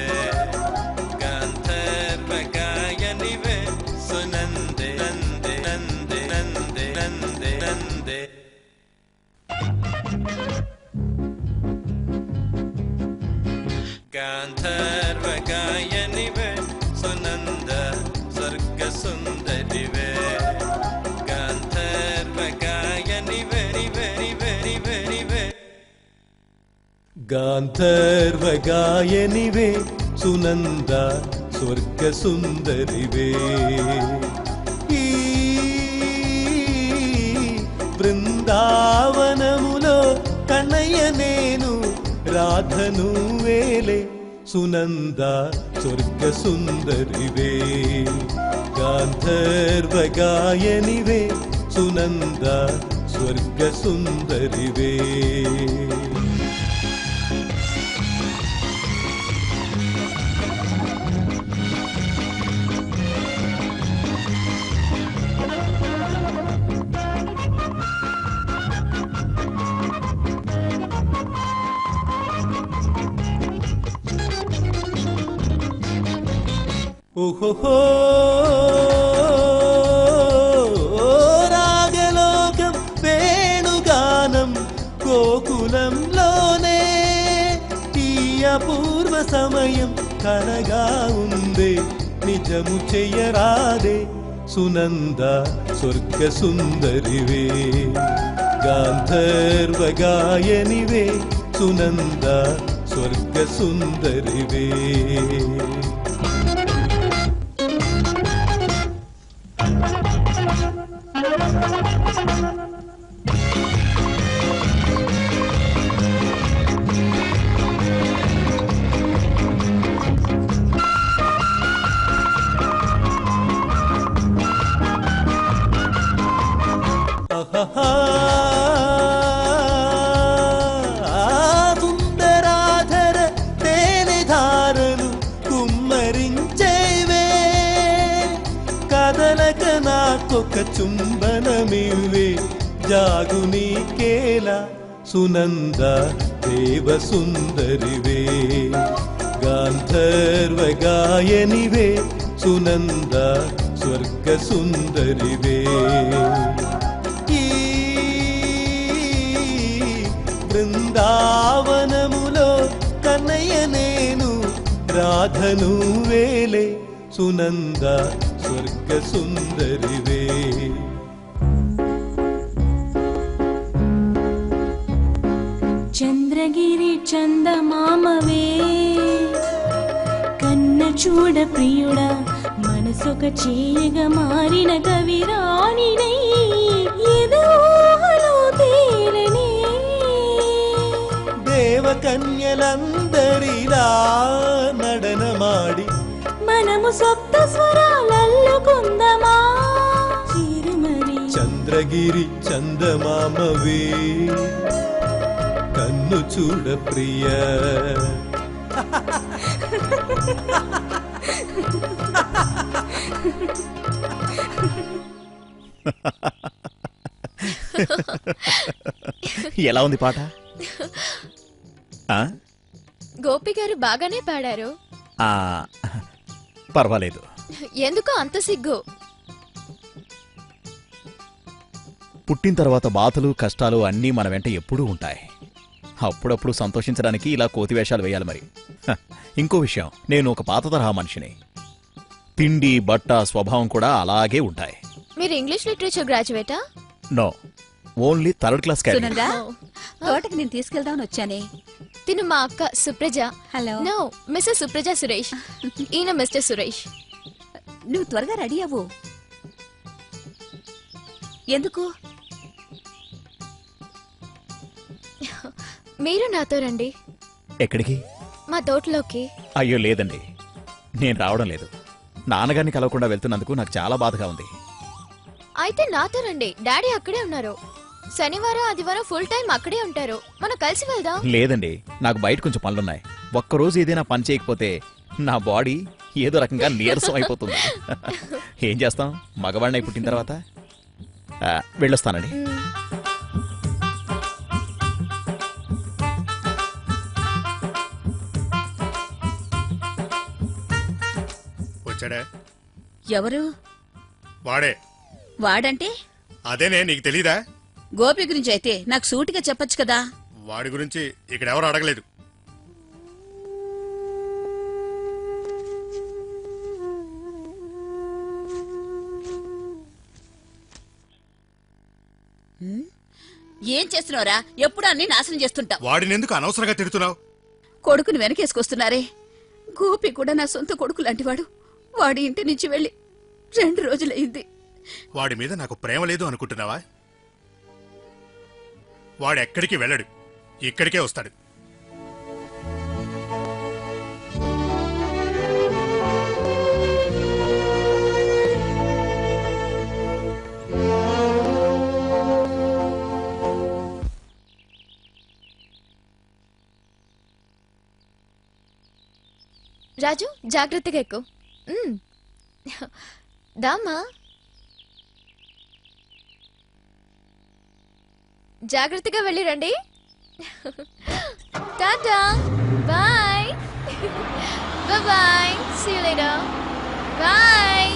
ഗാന്ധർവഗായനിവേ സുനന്ദേ നന്ദേ നന്ദേ നന്ദേ നന്ദേ നന്ദേ ഗാന്ധർവഗായനിവേ സുനന്ദ സ്വർഗസുന്ദരിവേ ഗാന്ധർവഗായനിവേ നിവേ നിവേ നിവേ നിവേ గాంధర్వగాయనివే సునంద స్వర్గసుందరివే ఈ బృందావనములో కన్నయ్య నేను రాధను వేలే సునంద స్వర్గసుందరివే గాంధర్వగాయనివే సునంద స్వర్గసుందరివే ఓహో రాగలోకం వేణుగానం గోకులంలోనే ఈ అపూర్వ సమయం కనగా ఉందే నిజము చెయ్యరాదే సునంద స్వర్గ సుందరివే గాంధర్వ గాయనివే సునంద స్వర్గ సుందరివే ఆహాహా. సుందరాధర తేనె ధారలు కుమ్మరించేవే కదలక నాకొక చుంబనమివే జాగు నీకేలా సునంద దేవ సుందరివే గాంధర్వ గాయనివే సునంద స్వర్గ సుందరివే ఈ బృందావనములో కన్నయ్య నేను రాధను వేలే సునంద స్వర్గ సుందరివే చంద్రగిరి చందమామవే కన్న చూడ ప్రియుడా మనసొక చేయగా మారిన కవిరాణినై ఎదోహలో తేలనే దేవకన్యలందరిలా నడనమాడి మనము సప్త స్వరాలల్లుకుందమా చిరుమరి చంద్రగిరి చందమామవే కన్ను చూడ ప్రియ ఎలా ఉంది పాట ఆ? గోపి గారు బాగానే పాడారు ఆ, పర్వాలేదు ఎందుకో అంత సిగ్గు పుట్టిన తర్వాత బాధలు కష్టాలు అన్నీ మన వెంట ఎప్పుడూ ఉంటాయి అప్పుడప్పుడు సంతోషించడానికి ఇలా కోతి వేషాలు వేయాలి మరి హ, ఇంకో విషయం నేను ఒక పాత తరహా మనిషిని తిండి బట్ట స్వభావం కూడా అలాగే ఉంటాయి మీరు ఇంగ్లీష్ లిటరేచర్ గ్రాడ్యుయేటా no only third class cadre Sunanda తోటకి నేను తీసుకెళ్దామని వచ్చానే తిను మా అక్క Supraja hello no mister Supraja Suresh ఈయన మిస్టర్ సురేష్ నువ్వు త్వరగా రెడీ అవ్వు ఎందుకు మీరు నాతో రండి ఎక్కడికి మా తోటలోకి అయ్యో లేదండి నేను రావడం లేదు నాన్నగారిని కలవకుండా వెళ్తున్నందుకు నాకు చాలా బాధగా ఉంది అయితే నాతో రండి డాడీ అక్కడే ఉన్నారు శనివారం ఆదివారం ఫుల్ టైం అక్కడే ఉంటారు మనం కలిసి వెళ్దాం లేదండి నాకు బయట కొంచెం పనులున్నాయి ఒక్కరోజు ఏదైనా పని చేయకపోతే నా బాడీ ఏదో రకంగా నీరసం అయిపోతుంది ఏం చేస్తాం మగవాడిని పుట్టిన తర్వాత ఆ, వెళ్ళొస్తానండి వచ్చాడా ఎవరు వాడే వాడంటే అదేనే నీకు తెలీదా గోపి గురించి అయితే నాకు సూటిగా చెప్పొచ్చు కదా వాడి గురించి ఇక్కడ ఎవరు అడగలేదు ఏం చేస్తున్నావురా ఎప్పుడు అన్ని నాశనం చేస్తుంటావు వాడిని ఎందుకు అనవసరంగా తిడుతున్నావు కొడుకుని వెనకేసుకొస్తున్నారే గోపి కూడా నా సొంత కొడుకు లాంటివాడు వాడి ఇంటి నుంచి వెళ్ళి రెండు రోజులైంది వాడి మీద నాకు ప్రేమ లేదు అనుకుంటున్నావా వాడు ఎక్కడికి వెళ్ళడు ఇక్కడికే వస్తాడు రాజు జాగ్రత్తగా ఎక్కు మ్. దామా జాగ్రత్తగా వెళ్ళి రండి tata bye bye see you later bye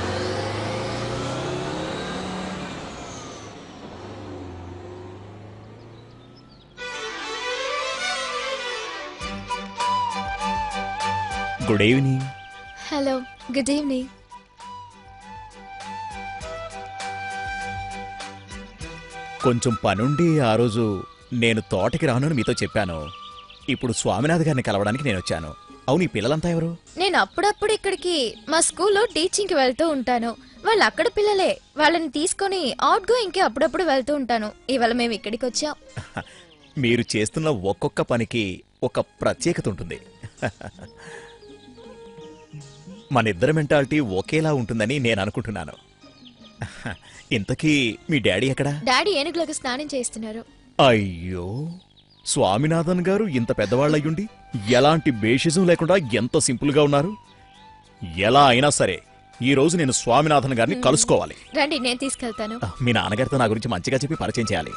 good evening hello good evening కొంచెం పనుండి ఆ రోజు నేను తోటకి రాను మీతో చెప్పాను ఇప్పుడు స్వామినాథ్ గారిని కలవడానికి నేను వచ్చాను అవును ఈ పిల్లలంతా ఎవరు నేను అప్పుడప్పుడు ఇక్కడికి మా స్కూల్లో టీచింగ్ కి వెళ్తూ ఉంటాను వాళ్ళు అక్కడ పిల్లలే వాళ్ళని తీసుకొని అవుట్ గోయింగ్ కి అప్పుడప్పుడు వెళ్తూ ఉంటాను ఇవాళ మేము ఇక్కడికి వచ్చాం మీరు చేస్తున్న ఒక్కొక్క పనికి ఒక ప్రత్యేకత ఉంటుంది మన ఇద్దరి మెంటాలిటీ ఒకేలా ఉంటుందని నేను అనుకుంటున్నాను ఇంతకీ మీ డాడీ ఎక్కడా డాడీ ఏనుగులకు స్నానం చేస్తున్నారు అయ్యో స్వామినాథన్ గారు ఇంత పెద్దవాళ్ళయ్యుండి ఎలాంటి బేషిజం లేకుండా ఎంత సింపుల్ గా ఉన్నారు ఎలా అయినా సరే ఈ రోజు నేను స్వామినాథన్ గారిని కలుసుకోవాలి రండి నేను తీసుకెళ్తాను మీ నాన్నగారితో నా గురించి మంచిగా చెప్పి పరిచయం చేయాలి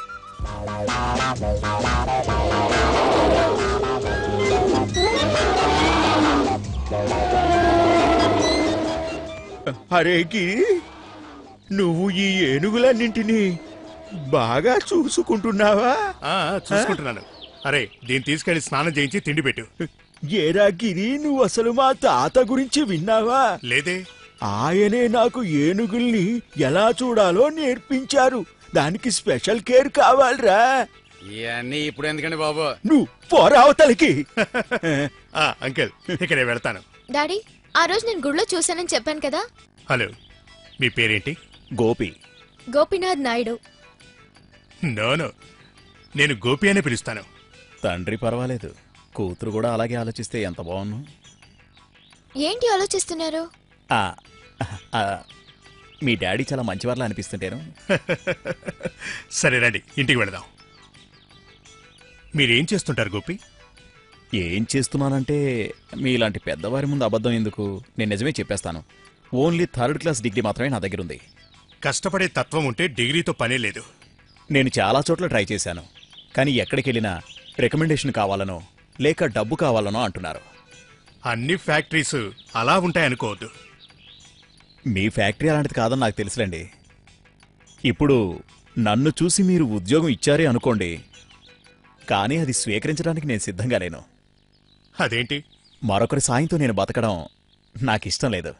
అరే గిరి నువ్వు ఈ ఏనుగులన్నింటినీ బాగా చూసుకుంటున్నావా ఆ, చూసుకుంటున్నాను అరే దీన్ని తీసుకెళ్లి స్నానం చేయించి తిండి పెట్టు ఏరా గిరి నువ్వు అసలు మా తాత గురించి విన్నావా లేదే ఆయనే నాకు ఏనుగుల్ని ఎలా చూడాలో నేర్పించారు దానికి స్పెషల్ కేర్ కావాలిరా ఇవన్నీ ఇప్పుడు ఎందుకండి బాబు నువ్వు పోరావతలకి ఆ, అంకిల్ ఇక నేను వెళ్తాను డాడీ ఆ రోజు నేను గుడిలో చూశానని చెప్పాను కదా హలో మీ పేరేంటి గోపి గోపీనాథ్ నాయుడు నో నో నేను గోపి అనే పిలుస్తాను తండ్రి పర్వాలేదు కూతురు కూడా అలాగే ఆలోచిస్తే ఎంత బాగున్ను ఏంటి ఆలోచిస్తున్నారు ఆ, ఆ, మీ డాడీ చాలా మంచివార్లా అనిపిస్తుంటేను సరే రండి ఇంటికి వెళదాం మీరేం చేస్తుంటారు గోపి ఏం చేస్తున్నానంటే మీలాంటి పెద్దవారి ముందు అబద్ధం ఎందుకు నేను నిజమే చెప్పేస్తాను ఓన్లీ థర్డ్ క్లాస్ డిగ్రీ మాత్రమే నా దగ్గర ఉంది కష్టపడే తత్వం ఉంటే డిగ్రీతో పనే లేదు నేను చాలా చోట్ల ట్రై చేశాను కానీ ఎక్కడికి వెళ్ళినా రికమెండేషన్ కావాలనో లేక డబ్బు కావాలనో అంటున్నారు అన్ని ఫ్యాక్టరీస్ అలా ఉంటాయనుకోవద్దు మీ ఫ్యాక్టరీ అలాంటిది కాదని నాకు తెలుసులేండి ఇప్పుడు నన్ను చూసి మీరు ఉద్యోగం ఇచ్చారే అనుకోండి కానీ అది స్వీకరించడానికి నేను సిద్ధంగా లేను అదేంటి మరొకరి సాయంతో నేను బతకడం నాకు ఇష్టం లేదు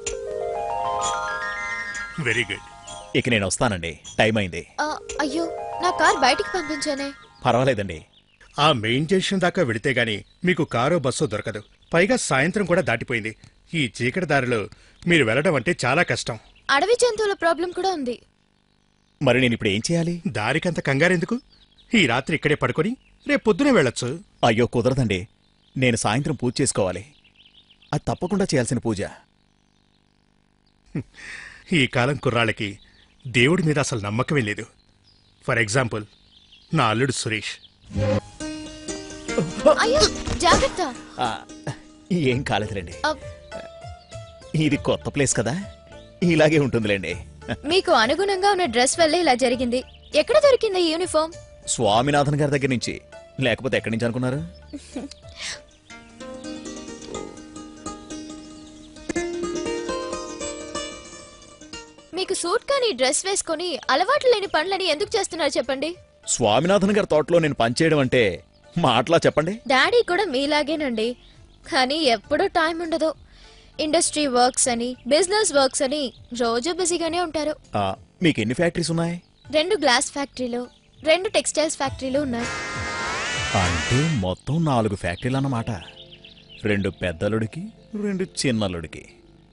వెరీ గుడ్ ఇక నేను వస్తానండి టైం అయింది ఆ, అయ్యో నా కార్ బయటికి పంపించానే పర్వాలేదండి ఆ మెయిన్ జంక్షన్ దాకా వెళితే గాని మీకు కారో బస్సో దొరకదు పైగా సాయంత్రం కూడా దాటిపోయింది ఈ చీకటి దారిలో మీరు వెళ్ళడం అంటే చాలా కష్టం అడవి జంతువుల ప్రాబ్లం కూడా ఉంది మరి నేను ఇప్పుడు ఏం చేయాలి దారికంత కంగారెందుకు ఈ రాత్రి ఇక్కడే పడుకొని రేపు పొద్దునే వెళ్ళొచ్చు అయ్యో కుదరదండి నేను సాయంత్రం పూజ చేసుకోవాలి అది తప్పకుండా చేయాల్సిన పూజ ఈ కాలం కుర్రాళ్ళకి దేవుడి మీద అసలు నమ్మకమే లేదు ఫర్ ఎగ్జాంపుల్ నా అల్లుడు సురేష్ అయ్యో జాగ్రత్త ఆ, ఏం కాలేదులేండి అబ్, ఇది కొత్త ప్లేస్ కదా ఇలాగే ఉంటుందిలేండి మీకు అనుగుణంగా ఉన్న డ్రెస్ వల్లే ఇలా జరిగింది ఎక్కడ దొరికింది ఈ యూనిఫామ్ స్వామినాథన్ గారి దగ్గర నుంచి లేకపోతే ఎక్కడి నుంచి అనుకున్నారు మీకు సూట్ కానీ డ్రెస్ వేసుకొని అలవాటు లేని పనులని ఎందుకు చేస్తున్నారు చెప్పండి స్వామినాథన్ గారి తోటలో నేను పనిచేయడం అంటే మాటలా చెప్పండి డాడీ కూడా మీలాగేనండి కానీ ఎప్పుడూ టైం ఉండదు ఇండస్ట్రీ వర్క్స్ అని బిజినెస్ వర్క్స్ అని రోజు బిజీగానే ఉంటారు ఆ, మీకు ఎన్ని ఫ్యాక్టరీస్ ఉన్నాయి రెండు గ్లాస్ ఫ్యాక్టరీలు రెండు టెక్స్టైల్స్ ఫ్యాక్టరీలు ఉన్నాయి అంటే మొత్తం నాలుగు ఫ్యాక్టరీలు అన్నమాట రెండు పెద్దలుడికి రెండు చిన్నలుడికి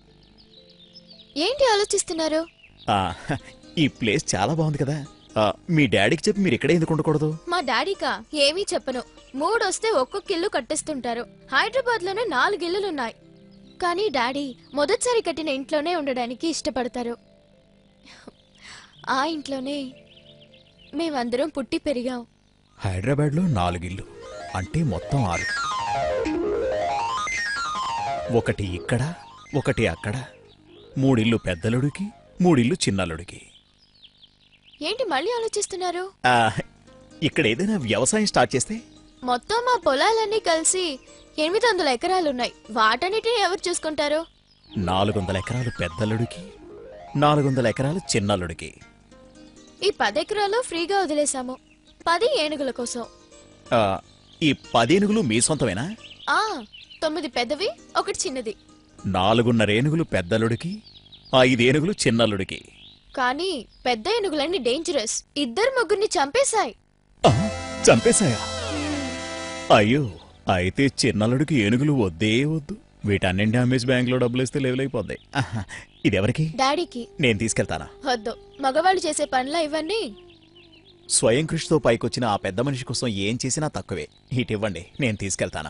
ఏంటి ఆలోచిస్తున్నారు ఆ, ఈ ప్లేస్ చాలా బాగుంది కదా ఆ, మీ డాడీకి చెప్పి మీరు ఇక్కడే ఎందుకు ఉండకూడదు మా డాడీకా ఏమీ చెప్పను మూడొస్తే ఒక్కొక్క ఇల్లు కట్టిస్తుంటారు హైదరాబాద్ లోనే నాలుగు ఇల్లులున్నాయి కానీ డాడీ మొదటిసారి కట్టిన ఇంట్లోనే ఉండడానికి ఇష్టపడతారు ఆ ఇంట్లోనే మేమందరం పుట్టి పెరిగాం హైదరాబాద్లో నాలుగిల్లు అంటే మొత్తం ఆరు ఒకటి ఇక్కడ ఒకటి అక్కడ మూడిల్లు పెద్దలుడికి మూడిల్లు చిన్నలుడికి ఏంటి మళ్ళీ ఆలోచిస్తున్నారు ఆ, ఇక్కడ ఏదైనా వ్యవసాయం స్టార్ట్ చేస్తే మొత్తం మా పొలాలన్నీ కలిసి ఎనిమిది వందల ఎకరాలున్నాయి వాటన్నిటిని ఎవరు చూసుకుంటారు నాలుగు వందల ఎకరాలు పెద్దల్లుడికి నాలుగు వందల ఎకరాలు చిన్నల్లుడికి ఈ పది ఎకరాలు ఫ్రీగా వదిలేశాము పది ఏనుగుల కోసం ఆ, ఈ పదేనుగులు మీ సొంతమేనా ఆ తొమ్మిది పెద్దవి ఒకటి చిన్నది నాలుగున్నర ఏనుగులు పెద్దల్లుడికి ఐదేనుగులు చిన్నల్లుడికి కానీ పెద్ద ఏనుగులన్నీ డేంజరస్ ఇద్దరు ముగ్గురిని చంపేశాయి ఆ, చంపేశాయా అయ్యో అయితే చిన్నల్లుడికి ఏనుగులు వద్దే వద్దు వీటన్నింటి డ్యామేజ్ బ్యాంకులో డబ్బులు ఇస్తే లేవులైపోద్ది ఆహా, ఇదెవరికి డాడీకి నేను తీసుకెళ్తానా వద్దు మగవాళ్ళు చేసే పనులా ఇవన్నీ స్వయం కృషితో పైకొచ్చిన ఆ పెద్ద మనిషి కోసం ఏం చేసినా తక్కువే ఇటివ్వండి నేను తీసుకెళ్తానా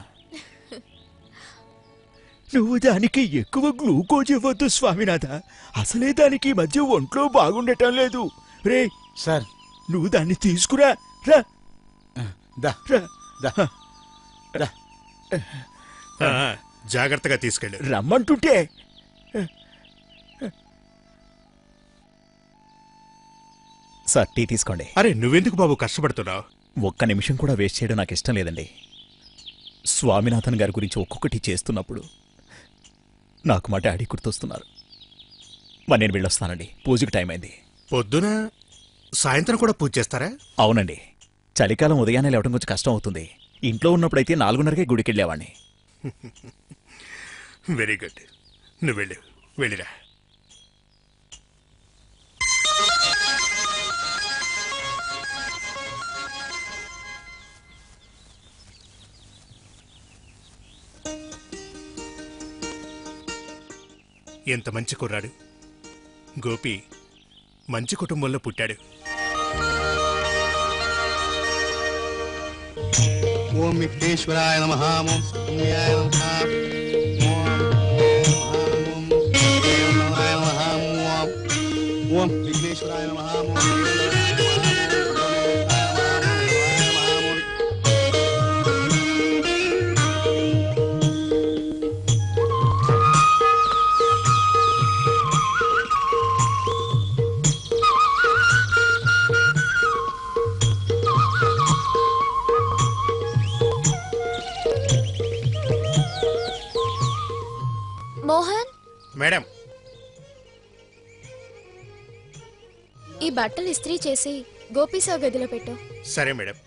నువ్వు దానికి ఎక్కువ గ్లూకోజ్ ఇవ్వద్దు స్వామినాథ అసలే దానికి ఈ మధ్య ఒంట్లో బాగుండటం లేదు రే సార్ నువ్వు దాన్ని తీసుకురా రా దా రా దా దా ఆ, జాగ్రత్తగా తీసుకెళ్ళు రమ్మంటుంటే సార్ టీ తీసుకోండి అరే నువ్వెందుకు బాబు కష్టపడుతున్నావు ఒక్క నిమిషం కూడా వేస్ట్ చేయడం నాకు ఇష్టం లేదండి స్వామినాథన్ గారి గురించి ఒక్కొక్కటి చేస్తున్నప్పుడు నాకు మా డాడీ గుర్తొస్తున్నారు మరి నేను వెళ్ళొస్తానండి పూజకి టైం అయింది పొద్దున సాయంత్రం కూడా పూజ చేస్తారా అవునండి చలికాలం ఉదయాన్నే లేవడం కొంచెం కష్టం అవుతుంది ఇంట్లో ఉన్నప్పుడైతే నాలుగున్నరకే గుడికి వెళ్ళేవాడిని వెరీ గుడ్ నువ్వు వెళ్ళు వెళ్ళిరా ఎంత మంచి కుర్రాడు గోపి మంచి కుటుంబంలో పుట్టాడు ఓం విఘ్నేశ్వరాయ నమ ఓం సుబ్రహ్మణ్యాయ నమ ఓం విఘ్నేశ్వరాయ నమ మోహన్ మేడం ఈ బట్టలు ఇస్త్రీ చేసి గోపీసావ్ గదిలో పెట్టు సరే మేడం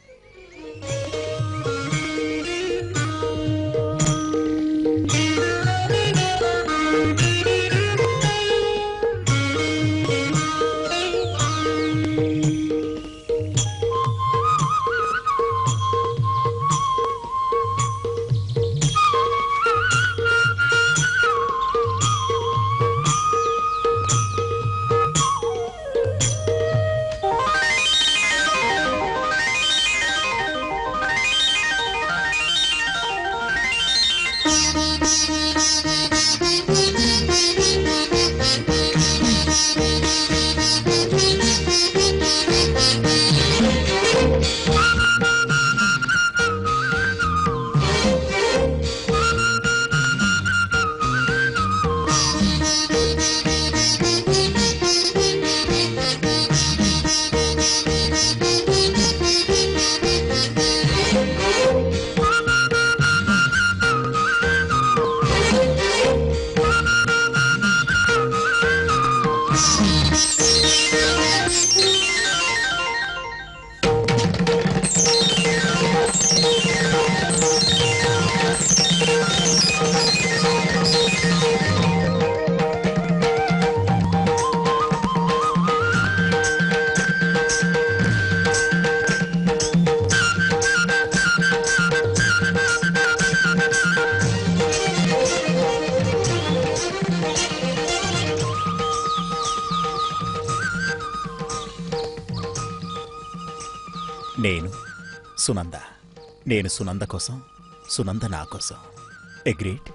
నేను సునంద నేను సునంద కోసం సునంద నా కోసం ఎగ్రీట్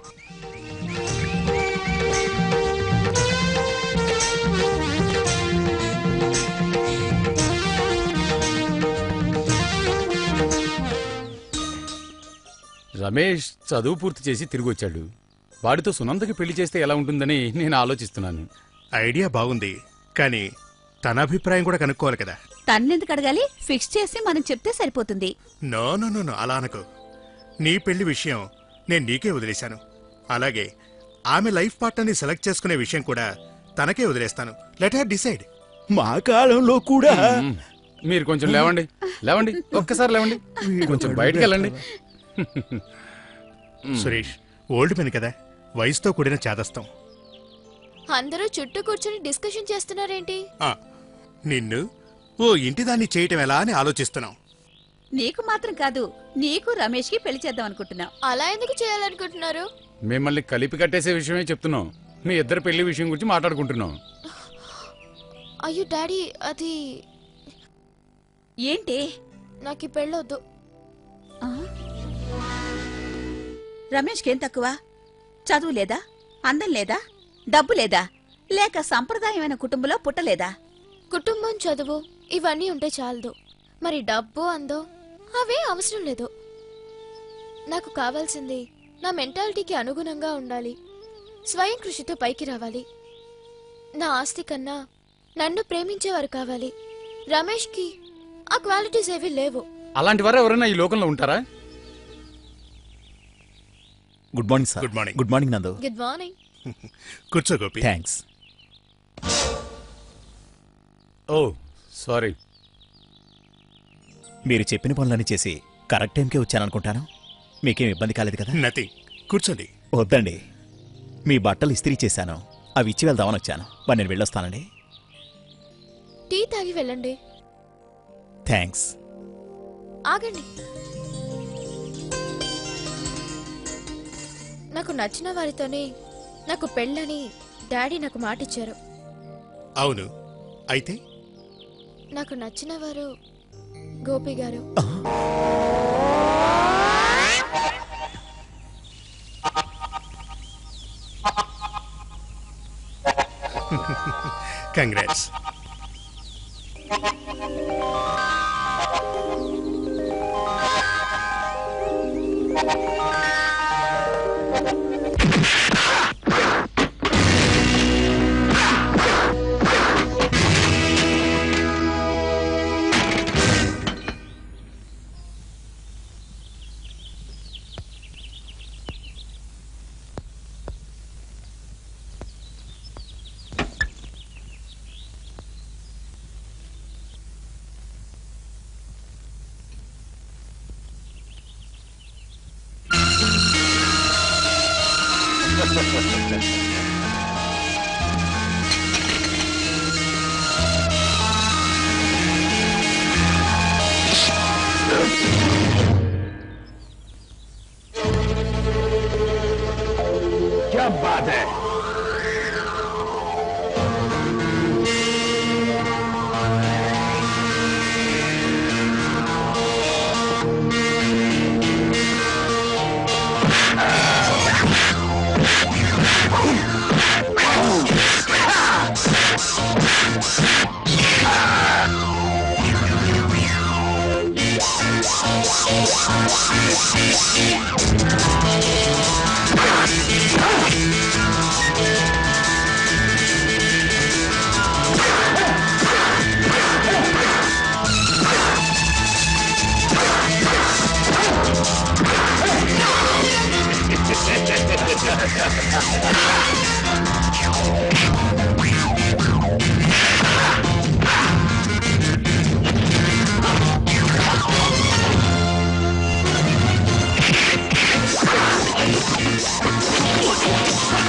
రమేష్ చదువు పూర్తి చేసి తిరిగి వచ్చాడు వాడితో సునందకి పెళ్లి చేస్తే ఎలా ఉంటుందని నేను ఆలోచిస్తున్నాను ఐడియా బాగుంది కానీ తన అభిప్రాయం కూడా కనుక్కోవాలి కదా తన్నెందుకు అడగాలి ఫిక్స్ చేసి మనం చెప్తే సరిపోతుంది నో నో నో నో అలా అనకు నీ పెళ్లి విషయం నేను నీకే వదిలేశాను అలాగే ఆమె లైఫ్ పార్ట్నర్ని సెలెక్ట్ చేసుకునే విషయం కూడా తనకే వదిలేస్తాను లెట్ హర్ డిసైడ్ మా కాలంలో కూడా మ్మ్. మీరు కొంచెం లేవండి లేవండి ఒక్కసారి లేవండి కొంచెం బయటకు వెళ్ళండి సురేష్ ఓల్డ్ మెన్ కదా వయసుతో కూడిన చేదస్తాం అందరూ చుట్టూ కూర్చొని డిస్కషన్ చేస్తున్నారేంటి ఆ, నిన్ను ఓ ఇంటిదాన్ని చేయటం ఎలా అని ఆలోచిస్తున్నాం నీకు మాత్రం కాదు నీకు రమేష్ కి పెళ్లి చేద్దాం అనుకుంటున్నాం అలా ఎందుకు చేయాలనుకుంటున్నారు మిమ్మల్ని కలిపి కట్టేసే విషయమే చెప్తున్నాం మీ ఇద్దరు పెళ్లి విషయం గురించి మాట్లాడుకుంటున్నాం అయ్యో డాడీ అది ఏంటి నాకు ఈ పెళ్ళొద్దు రమేష్కేం తక్కువ చదువు లేదా అందం లేదా డబ్బు లేదా లేక సంప్రదాయమైన కుటుంబంలో పుట్టలేదా కుటుంబం చదువు ఇవన్నీ ఉంటే చాలదు మరి డబ్బు అందో అవే అవసరం లేదు నాకు కావాల్సింది నా మెంటాలిటీకి అనుగుణంగా ఉండాలి స్వయం కృషితో పైకి రావాలి నా ఆస్తి కన్నా నన్ను ప్రేమించేవారు కావాలి రమేష్కి ఆ క్వాలిటీస్ ఏవీ లేవు అలాంటి వారు ఎవరైనా ఈ లోకంలో ఉంటారా good morning sir good morning good morning Nandu good morning కూర్చో గోపి థ్యాంక్స్ ఓ సారీ మీరు చెప్పిన పనులన్నీ చేసి కరెక్ట్ టైంకే వచ్చాననుకుంటాను మీకేం ఇబ్బంది కాలేదు కదా నథింగ్ కూర్చోండి వద్దండి మీ బట్టలు ఇస్త్రీ చేశాను అవి ఇచ్చి వెళ్దామని వచ్చాను మరి నేను వెళ్ళొస్తానండి టీ తాగి వెళ్ళండి థ్యాంక్స్ ఆగండి నాకు నచ్చిన వారితోనే నాకు పెళ్ళని డాడీ నాకు మాటిచ్చారు అవును అయితే నాకు నచ్చిన వారు గోపి గారు కంగ్రాట్స్ क्या बात है Thank you.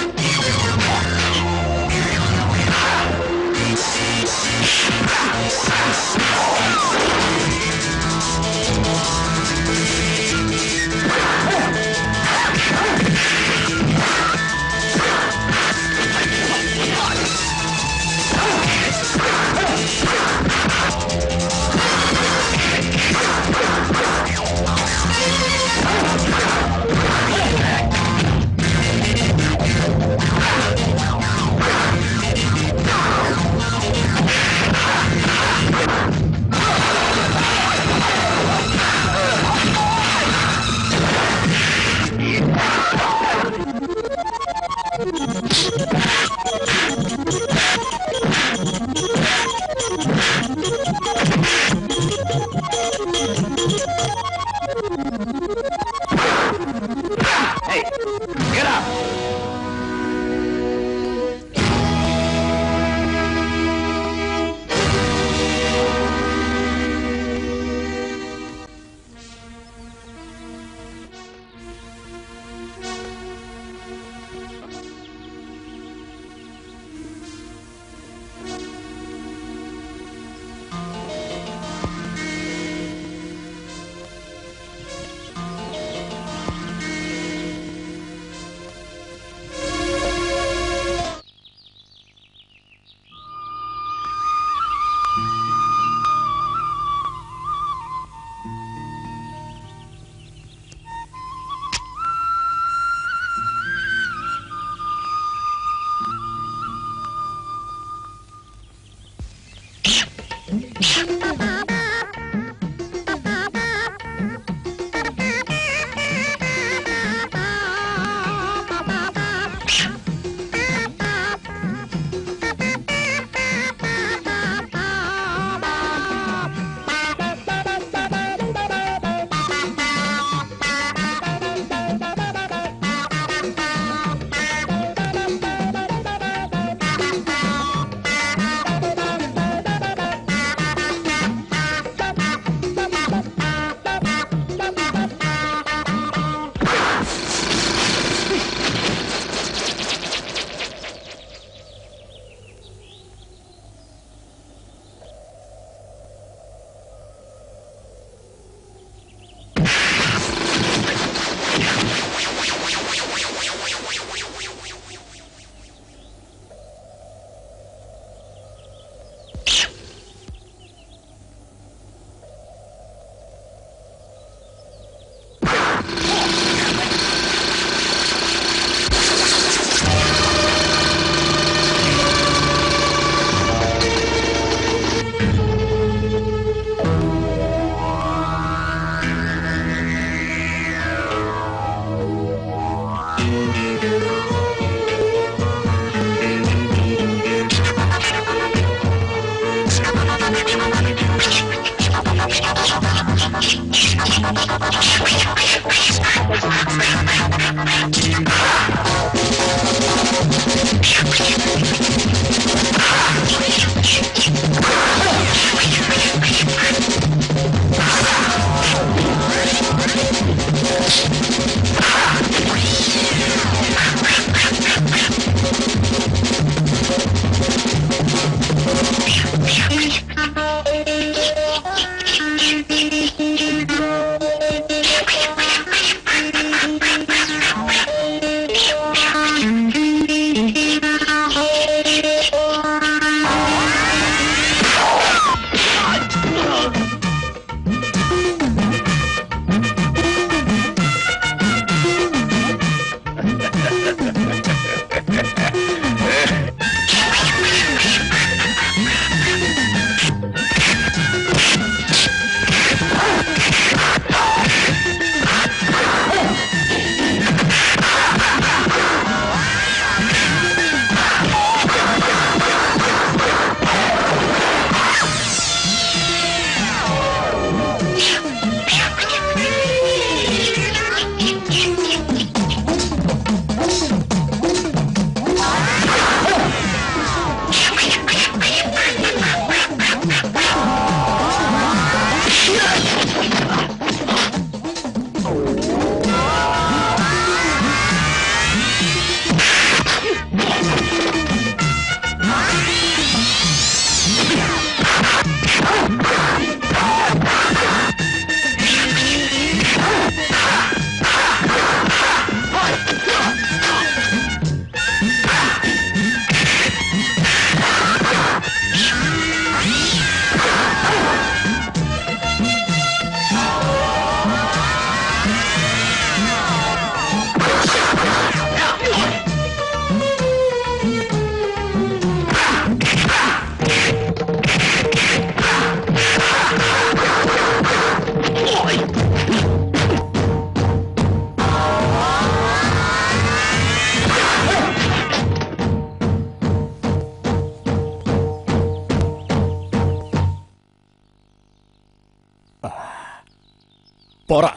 పోరా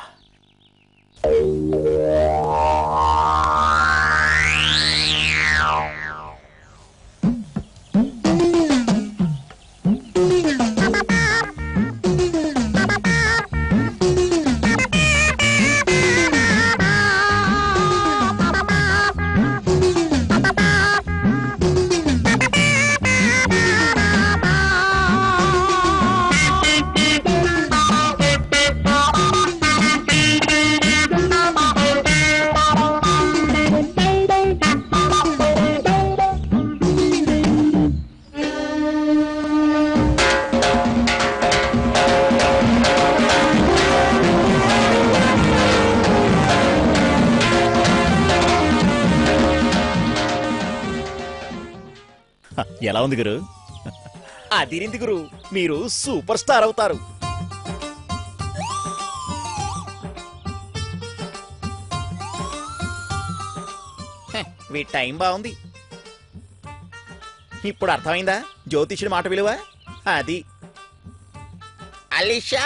హ, ఎలా ఉంది గురు అదిరింది గురు మీరు సూపర్ స్టార్ అవుతారు హె, వీ టైం బాగుంది ఇప్పుడు అర్థమైందా జ్యోతిషుడి మాట విలువ అది అలీషా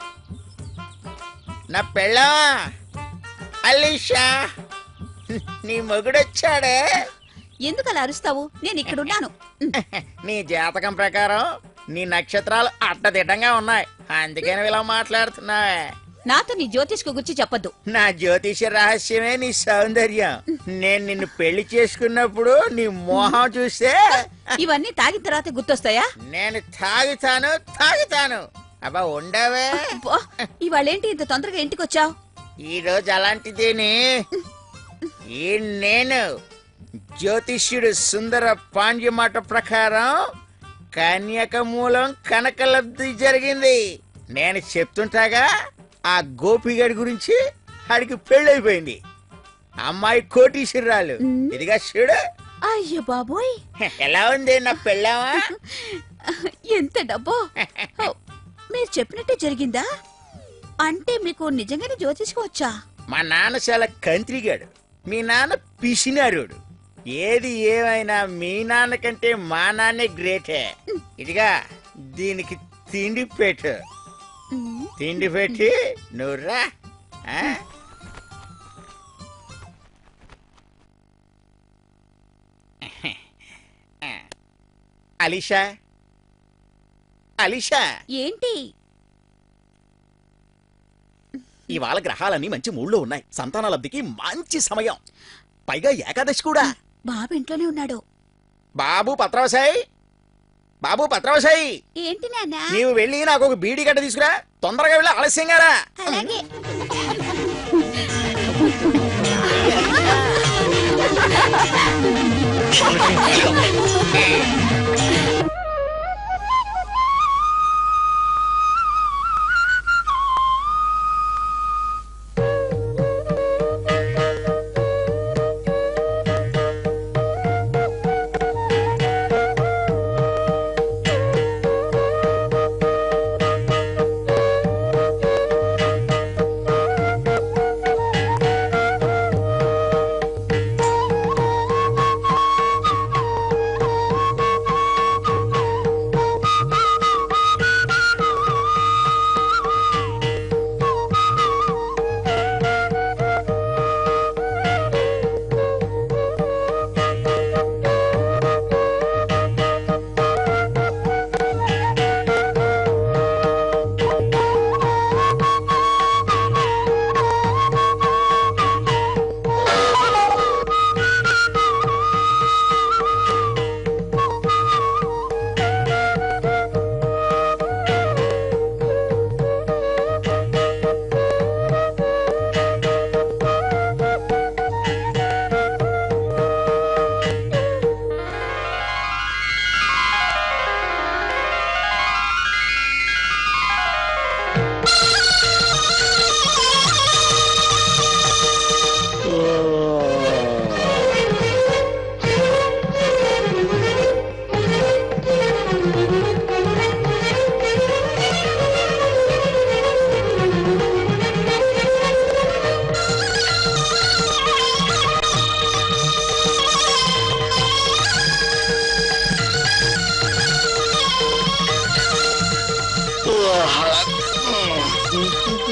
నా పెళ్ళా అలీషా నీ మొగుడొచ్చాడే ఎందుకు అలా అరుస్తావు నేను ఇక్కడున్నాను నీ జాతకం ప్రకారం నీ నక్షత్రాలు అడ్డదిడ్డంగా ఉన్నాయి అందుకని ఇలా మాట్లాడుతున్నా నాతో నీ జ్యోతిష్కు గురించి చెప్పొద్దు నా జ్యోతిష రహస్యమే నీ సౌందర్యం నేను నిన్ను పెళ్లి చేసుకున్నప్పుడు నీ మోహం చూస్తే ఇవన్నీ తాగిన తర్వాత గుర్తొస్తాయా నేను తాగుతాను తాగుతాను అబ్బా ఉండవే అబ్బో, ఇవాళేంటి ఇంత తొందరగా ఇంటికి వచ్చావు ఈ రోజు అలాంటిదేని ఈ నేను జ్యోతిష్యుడు సుందర పాండ్య మాట ప్రకారం కన్యక మూలం కనకలబ్ధి జరిగింది నేను చెప్తుంటాగా ఆ గోపిగడి గురించి ఆడికి పెళ్ళైపోయింది అమ్మాయి కోటీశ్వరాలు ఇదిగా చూడు అయ్యో బాబోయ్ ఎలా ఉంది నా పెళ్ళావా ఎంత డబ్బో ఓ, మీరు చెప్పినట్టే జరిగిందా అంటే మీకు నిజంగానే జ్యోతిష్కు వచ్చా మా నాన్న చాలా కంత్రిగాడు మీ నాన్న పిసినారుడు ఏది ఏమైనా మీ నాన్న కంటే మా నాన్నే గ్రేటే ఇదిగా దీనికి తిండి పెట్టు తిండి పెట్టి నువ్వురా ఆ? అలీషా అలీషా ఏంటి ఇవాళ గ్రహాలన్నీ మంచి మూడ్లో ఉన్నాయి సంతాన లబ్ధికి మంచి సమయం పైగా ఏకాదశి కూడా బాబు ఇంట్లోనే ఉన్నాడు బాబు పత్రవసాయి బాబు పత్రవసాయి ఏంటి నాన్న నీవు వెళ్ళి నాకు ఒక బీడీ గడ్డ తీసుకురా తొందరగా వెళ్ళి ఆలస్యంగా రా అలాగే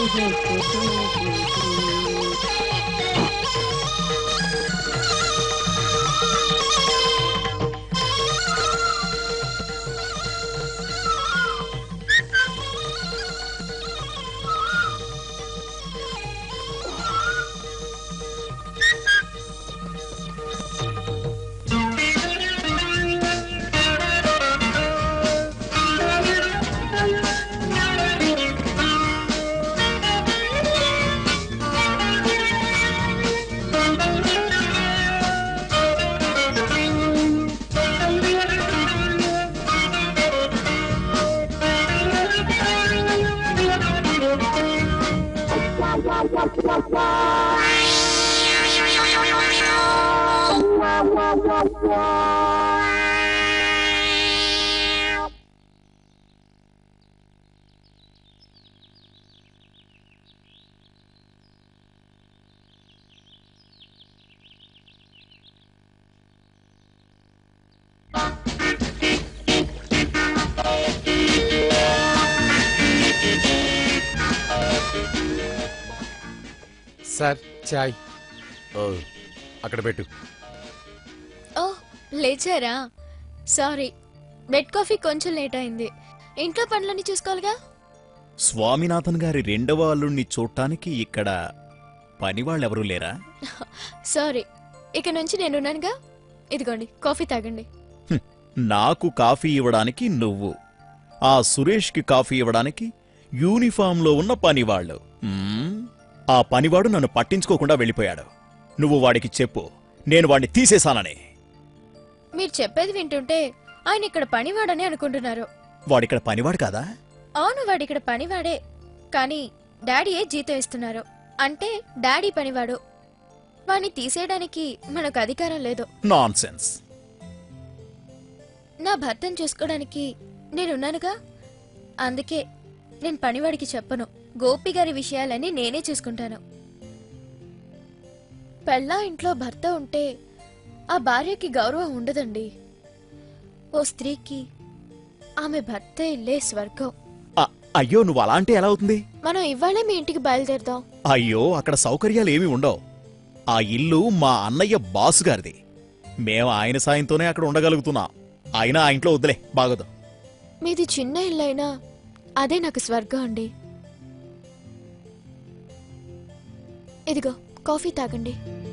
సార్ చాయ్ ఓ అక్కడ పెట్టు ఓ లేచారా సారీ బెడ్ కాఫీ కొంచెం లేట్ అయింది ఇంట్లో పనులన్నీ చూసుకోవాలిగా స్వామినాథన్ గారి రెండవ అల్లుణ్ణి చూడటానికి ఇక్కడ పనివాళ్ళెవరూ లేరా సారీ ఇక నుంచి నేనున్నానుగా ఇదిగోండి కాఫీ తాగండి హ్మ్, నాకు కాఫీ ఇవ్వడానికి నువ్వు ఆ సురేష్కి కాఫీ ఇవ్వడానికి యూనిఫామ్లో ఉన్న పనివాళ్ళు మ్మ్, ఆ పనివాడు నన్ను పట్టించుకోకుండా వెళ్ళిపోయాడు నువ్వు వాడికి చెప్పు నేను వాడిని తీసేశానని మీరు చెప్పేది వింటుంటే ఆయన ఇక్కడ పనివాడని అనుకుంటున్నారు వాడిక్కడ పనివాడు కాదా అవును వాడిక్కడ పనివాడే కానీ డాడీయే జీతం ఇస్తున్నారు అంటే డాడీ పనివాడు వాణ్ణి తీసేయడానికి మనకు అధికారం లేదు నాన్సెన్స్ నా భర్తను చూసుకోవడానికి నేనున్నానుగా అందుకే నేను పనివాడికి చెప్పను గోపి గారి విషయాలన్నీ నేనే చూసుకుంటాను పెళ్ళా ఇంట్లో భర్త ఉంటే ఆ భార్యకి గౌరవం ఉండదండి ఓ స్త్రీకి ఆమె భర్త ఇల్లే స్వర్గం అ- అయ్యో నువ్వు అలా అంటే ఎలా అవుతుంది మనం ఇవాళే మీ ఇంటికి బయలుదేరదాం అయ్యో అక్కడ సౌకర్యాలు ఏమీ ఉండవు ఆ ఇల్లు మా అన్నయ్య బాసు గారిది మేము ఆయన సాయంతోనే అక్కడ ఉండగలుగుతున్నాం అయినా ఆ ఇంట్లో వద్దులే బాగోదు మీది చిన్న ఇల్లైనా అదే నాకు స్వర్గం అండి ఇదిగో కాఫీ తాగండి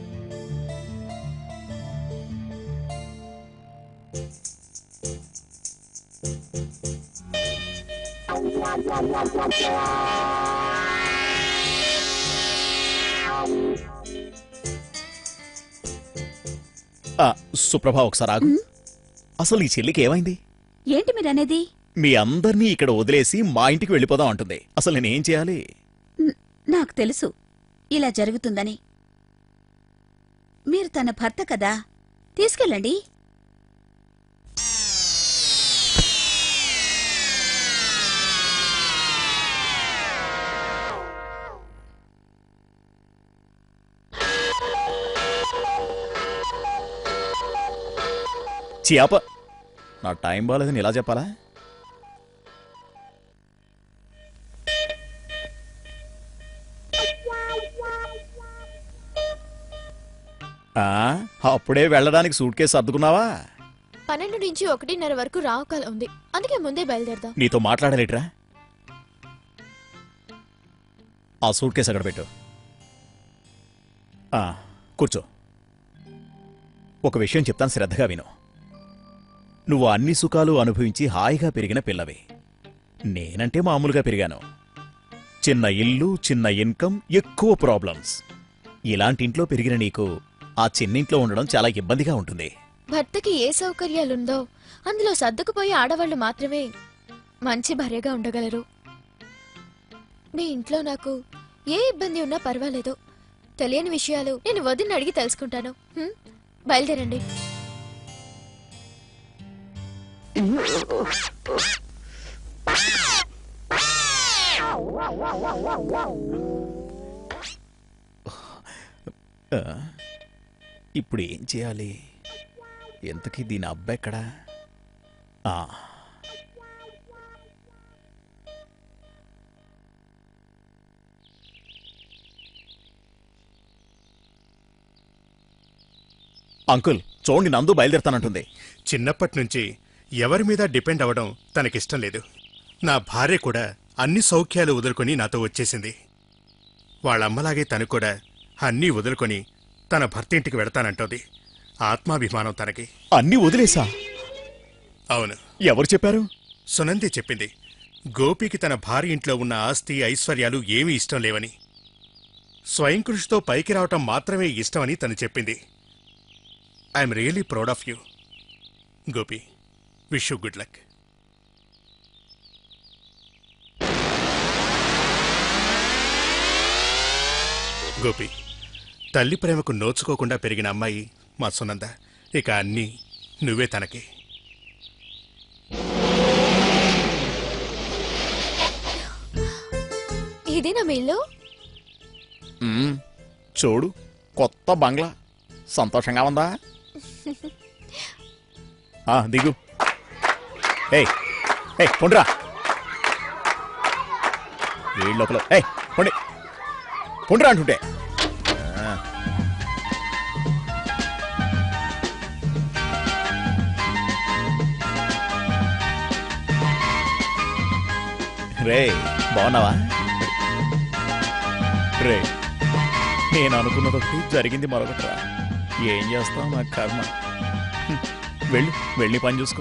ఆ, సుప్రభ ఒకసారి ఆగు అసలు ఈ చెల్లికి ఏమైంది ఏంటి మీరనేది మీ అందర్నీ ఇక్కడ వదిలేసి మా ఇంటికి వెళ్ళిపోదాం అంటుంది అసలు నేనేం చేయాలి న- నాకు తెలుసు ఇలా జరుగుతుందని మీరు తన భర్త కదా తీసుకెళ్ళండి చేప నా టైం బాగాలేదని ఇలా చెప్పాలా ఆ, అప్పుడే వెళ్ళడానికి సూట్ కేసు సర్దుకున్నావా పన్నెండు నుంచి ఒకటిన్నర వరకు రావుకాలం ఉంది అందుకే ముందే బయలుదేరదాం నీతో మాట్లాడలేట్రా ఆ సూట్ కేసు అక్కడ పెట్టు ఆ, కూర్చో ఒక విషయం చెప్తాను శ్రద్ధగా విను నువ్వు అన్ని సుఖాలు అనుభవించి హాయిగా పెరిగిన పిల్లవి నేనంటే మామూలుగా పెరిగాను చిన్న ఇల్లు చిన్న ఇన్కమ్ ఎక్కువ ప్రాబ్లమ్స్ ఇలాంటి ఇంట్లో పెరిగిన నీకు ఆ చిన్నింట్లో ఉండడం చాలా ఇబ్బందిగా ఉంటుంది భర్తకి ఏ సౌకర్యాలుందో అందులో సర్దుకుపోయే ఆడవాళ్లు మాత్రమే మంచి భార్యగా ఉండగలరు మీ ఇంట్లో నాకు ఏ ఇబ్బంది ఉన్నా పర్వాలేదు తెలియని విషయాలు నేను వదిన అడిగి తెలుసుకుంటాను హ్మ్? బయలుదేరండి ఆ, ఇప్పుడు ఏం చేయాలి ఎంతకీ దీని అబ్బెక్కడా ఆ, అంకుల్ చూడండి నందు బయలుదేరుతానంటుంది చిన్నప్పటి నుంచి ఎవరి మీద డిపెండ్ అవ్వడం తనకిష్టం లేదు నా భార్య కూడా అన్ని సౌఖ్యాలు వదులుకొని నాతో వచ్చేసింది వాళ్ళమ్మలాగే తను కూడా అన్నీ వదులుకొని తన భర్త ఇంటికి వెడతానంటోంది ఆత్మాభిమానం తనకి అన్నీ వదిలేసా అవును ఎవరు చెప్పారు సునంది చెప్పింది గోపికి తన భార్య ఇంట్లో ఉన్న ఆస్తి ఐశ్వర్యాలు ఏమీ ఇష్టం లేవని స్వయం కృషితో పైకి రావటం మాత్రమే ఇష్టమని తను చెప్పింది I'm really proud of you Gopi wish you good luck Gopi తల్లి ప్రేమకు నోచుకోకుండా పెరిగిన అమ్మాయి మా సునంద ఇక అన్నీ నువ్వే తనకి ఇదేనా మీ ఇల్లు మ్మ్. చూడు కొత్త బంగ్లా సంతోషంగా ఉందా ఆ, దిగు ఏయ్ ఏయ్ పొండిరా వీళ్ళ లోపల ఏయ్ పొండి పొండిరా అంటుంటే ఆ. రే బాగున్నావా రే నేను అనుకున్నది ఒకటి జరిగింది మరొకటిరా ఏం చేస్తావు నా కర్మ హ్మ్. వెళ్ళు వెళ్ళి పని చూసుకో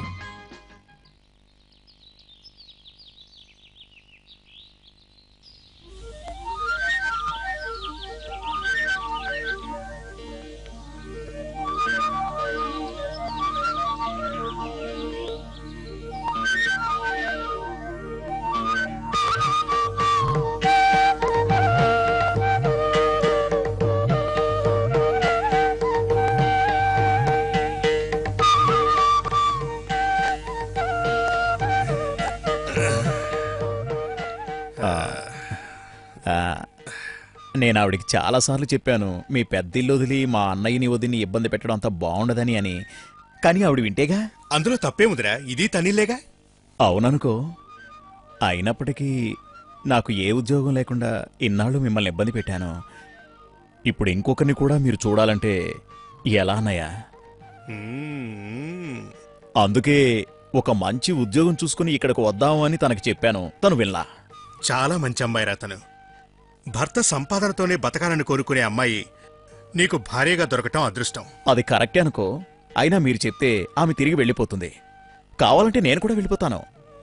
ఆ, ఆ, నేను ఆవిడికి చాలాసార్లు చెప్పాను మీ పెద్దిల్లు వదిలి మా అన్నయ్యని వదిలి ఇబ్బంది పెట్టడం అంత బాగుండదని అని కానీ ఆవిడ వింటేగా అందులో తప్పేముందిరా ఇది తనిలేగా అవుననుకో అయినప్పటికీ నాకు ఏ ఉద్యోగం లేకుండా ఇన్నాళ్ళు మిమ్మల్ని ఇబ్బంది పెట్టాను ఇప్పుడు ఇంకొకరిని కూడా మీరు చూడాలంటే ఎలా అన్నయ్యా మ్మ్. అందుకే ఒక మంచి ఉద్యోగం చూసుకుని ఇక్కడికి వద్దాము అని తనకి చెప్పాను తను వినలా చాలా మంచి అమ్మాయిరా తను భర్త సంపాదనతోనే బతకాలని కోరుకునే అమ్మాయి నీకు భార్యగా దొరకటం అదృష్టం అది కరెక్టే అనుకో అయినా మీరు చెప్తే ఆమె తిరిగి వెళ్ళిపోతుంది కావాలంటే నేను కూడా వెళ్ళిపోతాను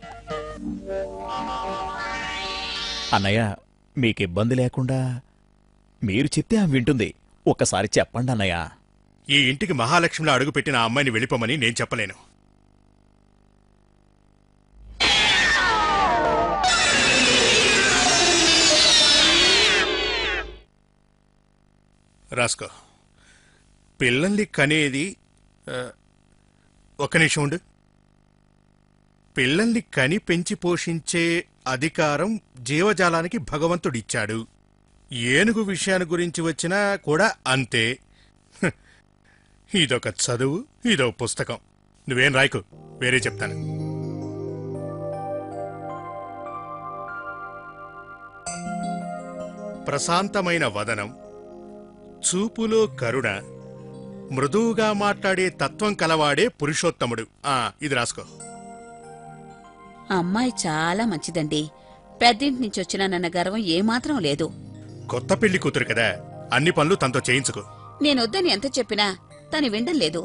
అన్నయ్య మీకు ఇబ్బంది లేకుండా మీరు చెప్తే ఆమె వింటుంది ఒక్కసారి చెప్పండి అన్నయ్య ఈ ఇంటికి మహాలక్ష్మిలో అడుగుపెట్టిన ఆ అమ్మాయిని వెళ్ళిపోమని నేను చెప్పలేను రాసుకో పిల్లల్ని కనేది ఆ, ఒక్క నిమిషం ఉండు పిల్లల్ని కని పెంచి పోషించే అధికారం జీవజాలానికి భగవంతుడిచ్చాడు ఏనుగు విషయాన్ని గురించి వచ్చినా కూడా అంతే హ్, ఇదొక చదువు ఇదో పుస్తకం నువ్వేం రాయకు వేరే చెప్తాను ప్రశాంతమైన వదనం చూపులో కరుణ మృదువుగా మాట్లాడే తత్వం కలవాడే పురుషోత్తముడు ఆ ఇది రాసుకో అమ్మాయి చాలా మంచిదండి పెద్దింటి నుంచి వచ్చినానన్న గర్వం ఏమాత్రం లేదు కొత్త పెళ్లి కూతురు కదా అన్ని పనులు తనతో చేయించుకో నేనొద్దని ఎంత చెప్పినా తను వినడం లేదు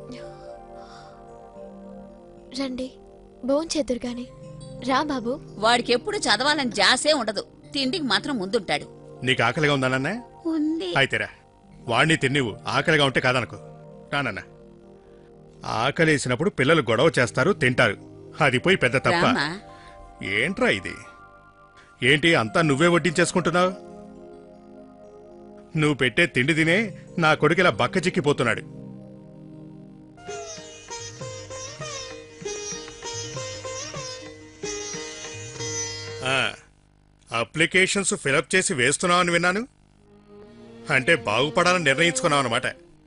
రండి భోంచేద్దురు గాని రా బాబు వాడికి ఎప్పుడు చదవాలని జాసే ఉండదు తిండికి మాత్రం ముందుంటాడు నీకు ఆకలిగా ఉందానన్నా ఉంది అయితేరా వాణ్ణి తిన్నివు ఆకలిగా ఉంటే కాదనుకో రానన్నా ఆకలేసినప్పుడు పిల్లలు గొడవ చేస్తారు తింటారు అది పోయి పెద్ద తప్ప రామా ఏంట్రా ఇది ఏంటి అంతా నువ్వే వడ్డించేసుకుంటున్నావు నువ్వు పెట్టే తిండి తినే నా కొడుకిలా బక్క చిక్కిపోతున్నాడు ఆ, అప్లికేషన్స్ ఫిలప్ చేసి వేస్తున్నావని విన్నాను అంటే బాగుపడాలని నిర్ణయించుకున్నావు అనమాట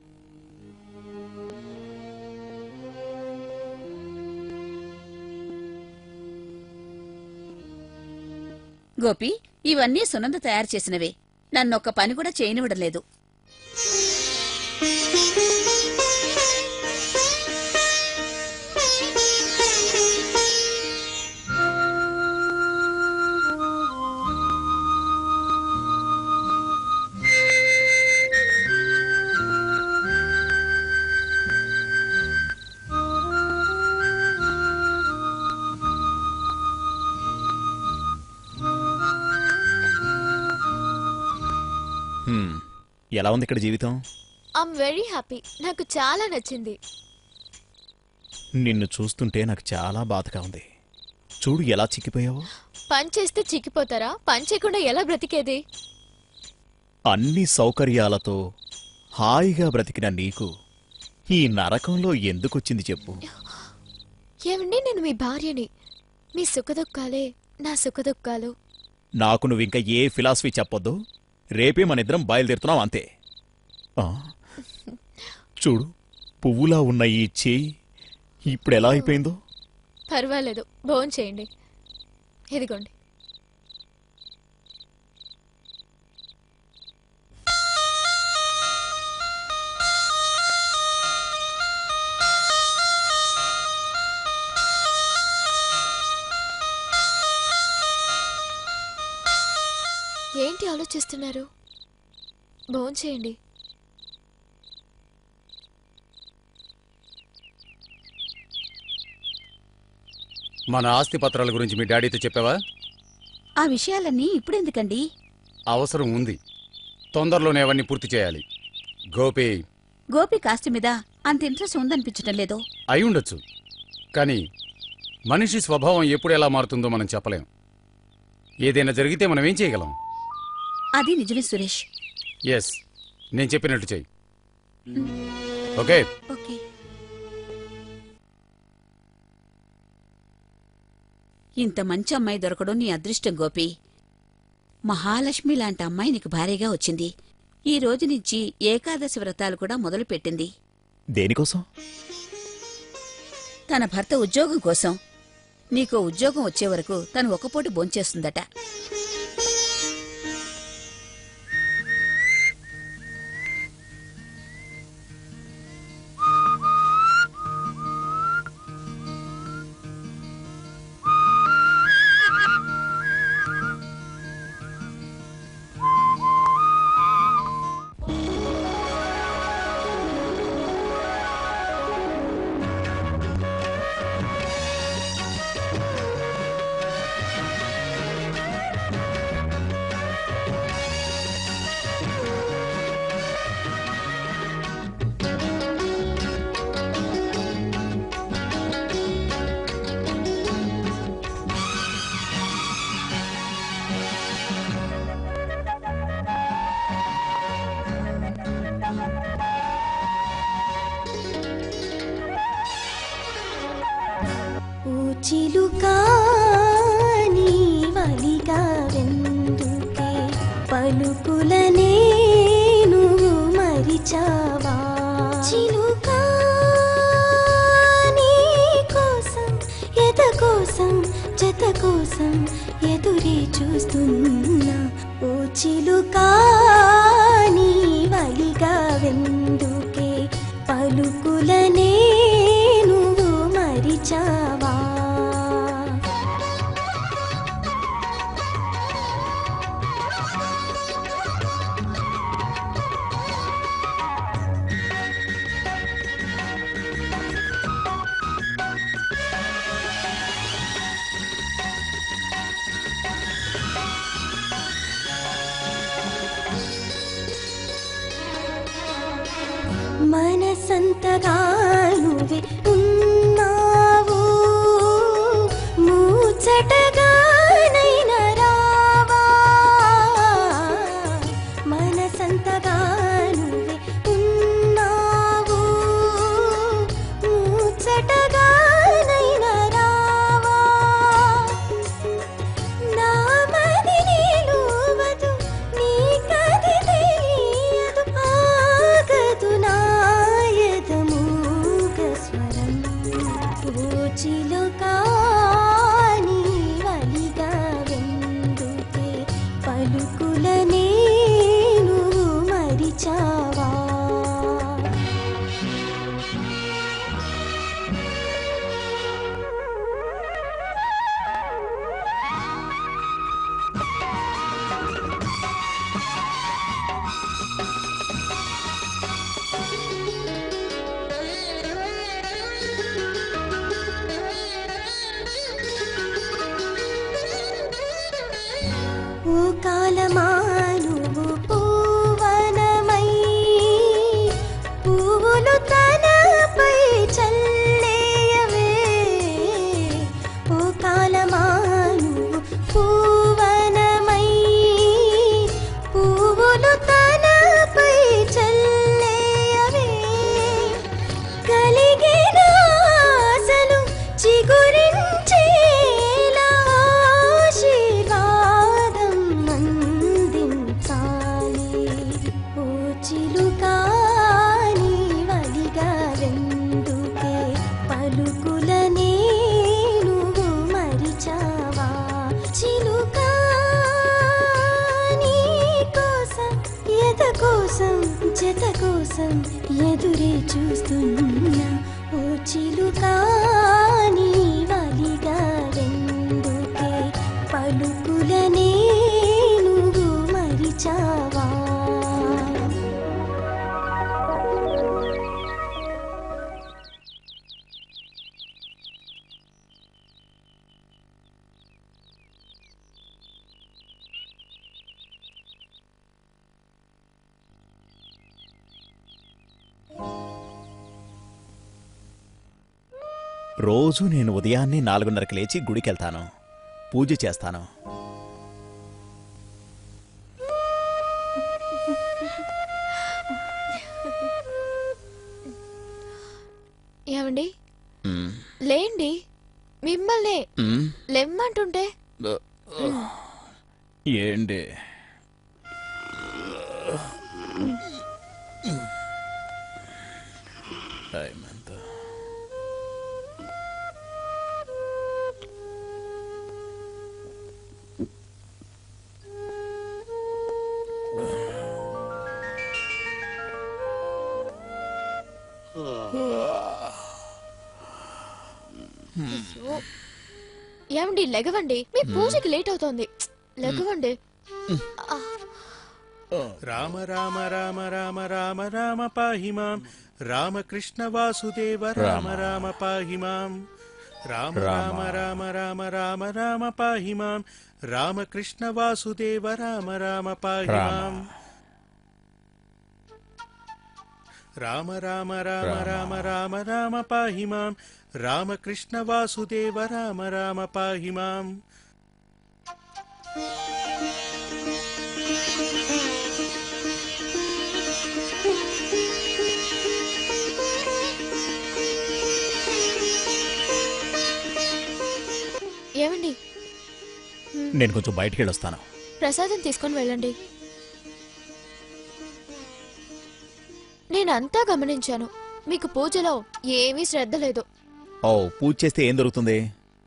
గోపి ఇవన్నీ సునంద తయారు చేసినవే నన్నొక్క పని కూడా చేయనివ్వడం లేదు ఎలా ఉంది ఇక్కడ జీవితం ఐఎమ్ వెరీ హ్యాపీ నాకు చాలా నచ్చింది నిన్ను చూస్తుంటే నాకు చాలా బాధగా ఉంది చూడు ఎలా చిక్కిపోయావో పని చేస్తే చిక్కిపోతారా పని చేయకుండా ఎలా బ్రతికేది అన్ని సౌకర్యాలతో హాయిగా బ్రతికిన నీకు ఈ నరకంలో ఎందుకొచ్చింది చెప్పు ఏమండి నేను మీ భార్యని మీ సుఖదుఖాలే నా సుఖదుఖాలు నాకు నువ్వు ఇంకా ఏ ఫిలాసఫీ చెప్పొద్దు రేపే మనిద్దరం బయలుదేరుతున్నాం అంతే ఆ, చూడు పువ్వులా ఉన్న ఈ చేయి ఇప్పుడు ఎలా అయిపోయిందో పర్వాలేదు భోజనం చేయండి ఇదిగోండి ఏంటి ఆలోచిస్తున్నారు భోజనం చేయండి మన ఆస్తి పత్రాల గురించి మీ డాడీతో చెప్పావా ఆ విషయాలన్నీ ఇప్పుడెందుకండి అవసరం ఉంది తొందరలోనే అవన్నీ పూర్తి చేయాలి గోపి గోపి కాస్త మీద అంత ఇంట్రెస్ట్ ఉందనిపించటం లేదు అయి ఉండొచ్చు కానీ మనిషి స్వభావం ఎప్పుడు ఎలా మారుతుందో మనం చెప్పలేం ఏదైనా జరిగితే మనం ఏం చేయగలం అది నిజమే సురేష్ ఎస్ నేను చెప్పినట్టు చెయ్యి ఓకే ఓకే ఇంత మంచి అమ్మాయి దొరకడం నీ అదృష్టం గోపి మహాలక్ష్మి లాంటి అమ్మాయి నీకు భారీగా వచ్చింది ఈ రోజు నుంచి ఏకాదశి వ్రతాలు కూడా మొదలుపెట్టింది దేనికోసం తన భర్త ఉద్యోగం కోసం నీకో ఉద్యోగం వచ్చే వరకు తను ఒక్కపూట భోంచేస్తుందట ఊచిలుకా నీ వలిగా వెందుకే పలుకుల నేను మరిచావా చిలుకా నీ కోసం ఎద కోసం జత కోసం ఎదురే చూస్తున్నా ఓ చిలుకా నీ వలిగా వెందుకే పలుకుల నేను మరిచావా మనసంతగా నువ్వే ఉన్నావు ముచ్చటగా నైనా రావా మనసంతగా నువ్వే ఉన్నావు ముచ్చటగా నైనా రావా నామది నిలువదు నీకది తెలియదు ఆగదు నాయద మూగ స్వరం పూచిలో కాని వలిగా వెందుకే పలుకుల నేను మరిచావా ఓ కాలమా నువ్వు పూవనమై జత కోసం ఎదురే చూస్తున్నా ఓ చిలుకా నీ వలిగా రెండుకే పలుకులనే నువ్వు మరిచావా రోజు నేను ఉదయాన్నే నాలుగున్నరకు లేచి గుడికెళ్తాను పూజ చేస్తాను ఏమండి మ్మ్. లేండి మిమ్మల్నే మ్మ్. లెమ్మంటుంటే ఏంటి టైం ఎంత అయ్యో. ఏమండి లెగవండి మీ పూజకి లేట్ అవుతోంది లెగవండి ఆ, రామ రామ రామ రామ రామ రామ పాహి మాం రామకృష్ణ వాసుదేవ రామ రామ పాహి మాం రామ రామ రామ రామ రామ రామ పాహి మాం రామకృష్ణ వాసుదేవ రామ రామ పాహి రామ. మాం రామ రామ రామ రామ రామ రామ పాహి మాం రామకృష్ణ వాసుదేవ రామ రామ పాహి మాం ఏమండి నేను కొంచెం బయటికి వెళ్ళొస్తాను ప్రసాదం తీసుకొని వెళ్ళండి నేనంతా గమనించాను మీకు పూజలో ఏమీ శ్రద్ధ లేదు ఓ పూజ చేస్తే ఏం దొరుకుతుంది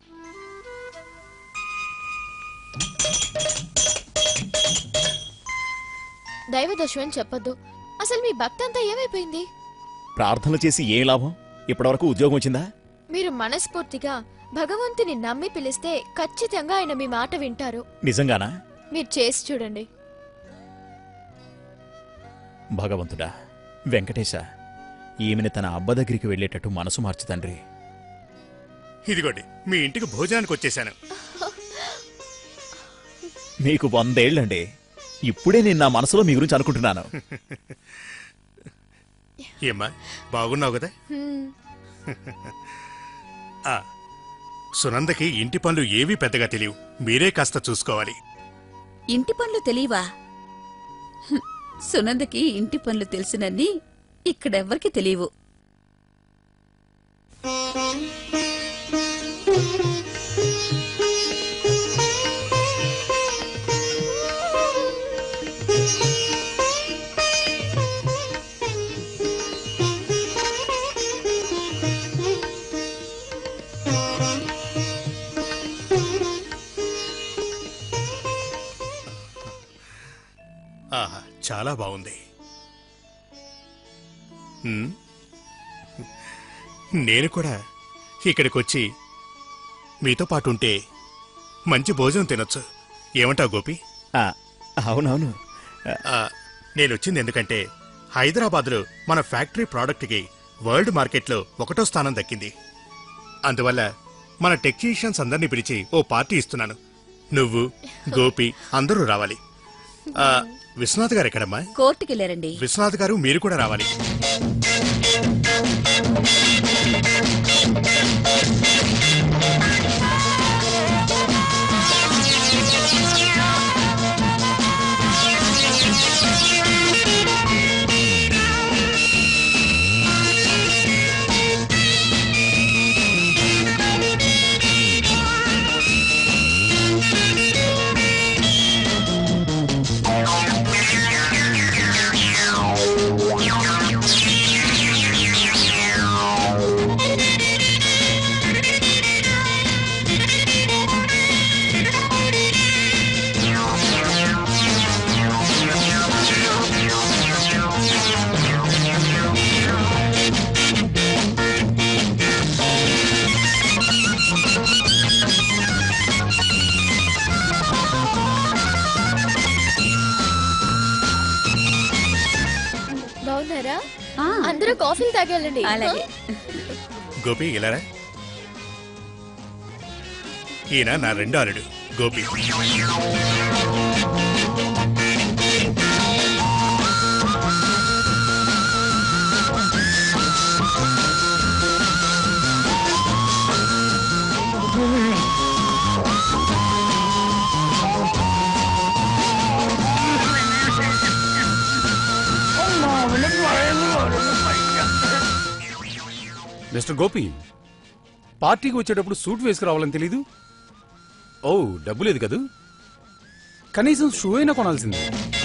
దైవ దోషం చెప్పొద్దు అసలు మీ భక్తి అంతా ఏమైపోయింది ప్రార్థనలు చేసి ఏ లాభం ఇప్పటివరకు ఉద్యోగం వచ్చిందా మీరు మనస్ఫూర్తిగా భగవంతుని నమ్మి పిలిస్తే ఖచ్చితంగా ఆయన మీ మాట వింటారు నిజంగానా మీరు చేసి చూడండి భగవంతుడా వెంకటేశ ఈమెని తన అబ్బ దగ్గరికి వెళ్ళేటట్టు మనసు మార్చు తండ్రి ఇదిగోండి మీ ఇంటికి భోజనానికి వచ్చేసాను మీకు వందేళ్లండి ఇప్పుడే నేను నా మనసులో మీ గురించి అనుకుంటున్నాను ఏమ్మా బాగున్నావు కదా హ్మ్. ఆ, సునందకి ఇంటి పనులు ఏవీ పెద్దగా తెలియవు మీరే కాస్త చూసుకోవాలి ఇంటి పనులు తెలియవా హ్మ్. సునందకి ఇంటి పనులు తెలిసినన్ని ఇక్కడెవ్వరికి తెలియవు ఆహా చాలా బాగుంది ఉమ్, నేను కూడా ఇక్కడికి వచ్చి మీతో పాటు ఉంటే మంచి భోజనం తినొచ్చు ఏమంటావు గోపి ఆ, అవునవును ఆ, నేను వచ్చింది ఎందుకంటే హైదరాబాద్లో మన ఫ్యాక్టరీ ప్రోడక్ట్కి వరల్డ్ మార్కెట్లో ఒకటో స్థానం దక్కింది అందువల్ల మన టెక్నీషియన్స్ అందరినీ పిలిచి ఓ పార్టీ ఇస్తున్నాను నువ్వు గోపి అందరూ రావాలి ఆ, విశ్వనాథ్ గారు ఎక్కడమ్మా కోర్టుకెళ్ళారండి విశ్వనాథ్ గారు మీరు కూడా రావాలి అందరూ కాఫీలు తాగేళ్ళండి అలాగే గోపి ఇలారా ఈయన నా రెండో అల్లుడు గోపి మిస్టర్ గోపి పార్టీకి వచ్చేటప్పుడు సూట్ వేసుకురావాలని తెలీదు ఓ డబ్బు లేదు కదూ కనీసం షూ అయినా కొనాల్సింది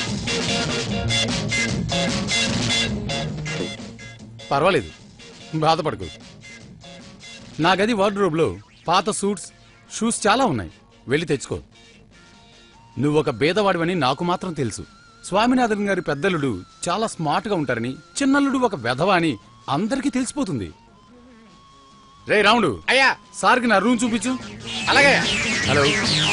పర్వాలేదు బాధపడకు నా గది వార్డ్రోబ్లో పాత సూట్స్ షూస్ చాలా ఉన్నాయి వెళ్ళి తెచ్చుకో నువ్వు ఒక బేదవాడివని నాకు మాత్రం తెలుసు స్వామినాథన్ గారి పెద్దలుడు చాలా స్మార్ట్ గా ఉంటారని చిన్నల్లుడు ఒక వెధవ అని అందరికీ తెలిసిపోతుంది రే రాముడు అయ్యా సార్కి నా రూమ్ చూపించు అలాగే హలో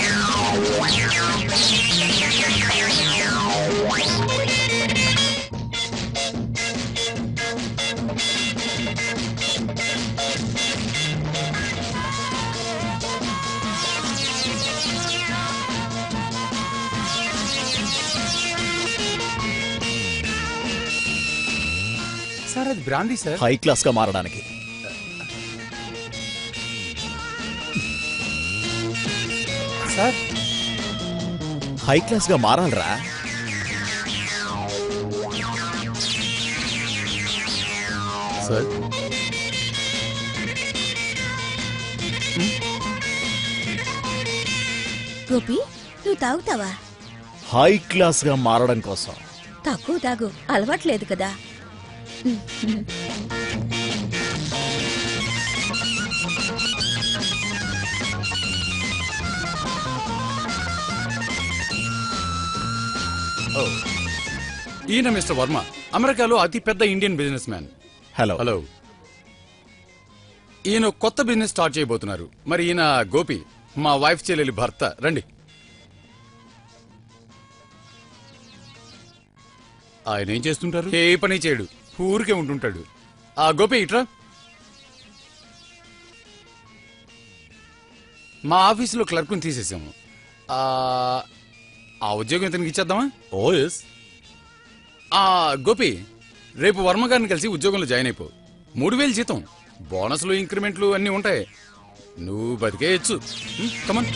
సార్ అది బ్రాందీ సార్ హై క్లాస్ గా మారడానికి సార్ హై క్లాస్ గా మారాలరా సార్ గోపి నువ్వు తాగుతావా హై క్లాస్ గా మారడం కోసం తక్కువ తాగు అలవాట్లేదు కదా ఈయన మిస్టర్ వర్మ అమెరికాలో అతి పెద్ద Indian businessman hello hello ఈయన కొత్త బిజినెస్ స్టార్ట్ చేయబోతున్నారు మరి ఈయన గోపి మా వైఫ్ చెల్లెలి భర్త రండి ఆయన ఏం చేస్తుంటారు ఏ పని చేయడు ఊరికే ఉంటుంటాడు ఆ గోపి ఇట్రా మా ఆఫీసులో క్లర్క్ని తీసేసాము ఆ, ఆ ఉద్యోగం ఇతనికి ఇచ్చేద్దామా ఓ ఎస్ ఆ గోపి రేపు వర్మ గారిని కలిసి ఉద్యోగంలో జాయిన్ అయిపో మూడు వేలు జీతం బోనస్లు ఇంక్రిమెంట్లు అన్నీ ఉంటాయి నువ్వు బతికేయచ్చు కమన్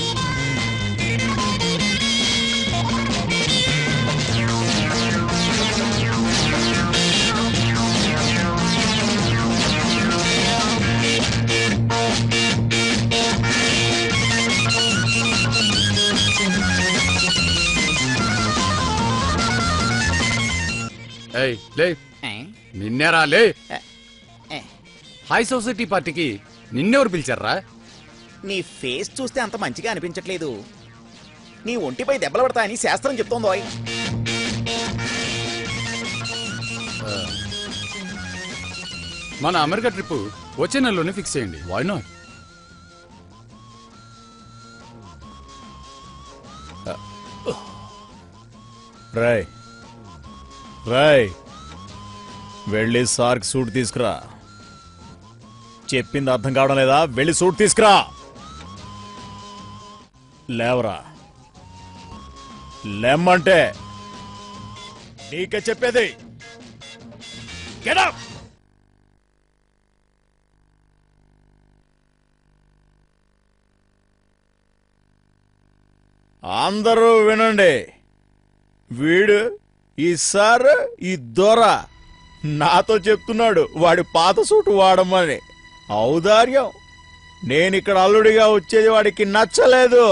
ఏయ్ లే నిన్నేరా లే హై సొసైటీ పార్టీకి నిన్నెవరు పిలిచారా నీ ఫేస్ చూస్తే అంత మంచిగా అనిపించట్లేదు నీ ఒంటిపై దెబ్బలు పడతాయని శాస్త్రం చెప్తోందో మన అమెరికా ట్రిప్ వచ్చే నెలలోనే ఫిక్స్ చేయండి వై నాట్ రాయ్ రాయ్ వెళ్ళి సార్కి సూట్ తీసుకురా చెప్పింది అర్థం కావడం లేదా వెళ్ళి సూట్ తీసుకురా లేవరా లెమ్మంటే నీకే చెప్పేది Get up! అందరూ వినండి వీడు ఈ సార్ ఈ దొర నాతో చెప్తున్నాడు వాడి పాత సూటు వాడమని ఔదార్యం నేనిక్కడ అల్లుడిగా వచ్చేది వాడికి నచ్చలేదు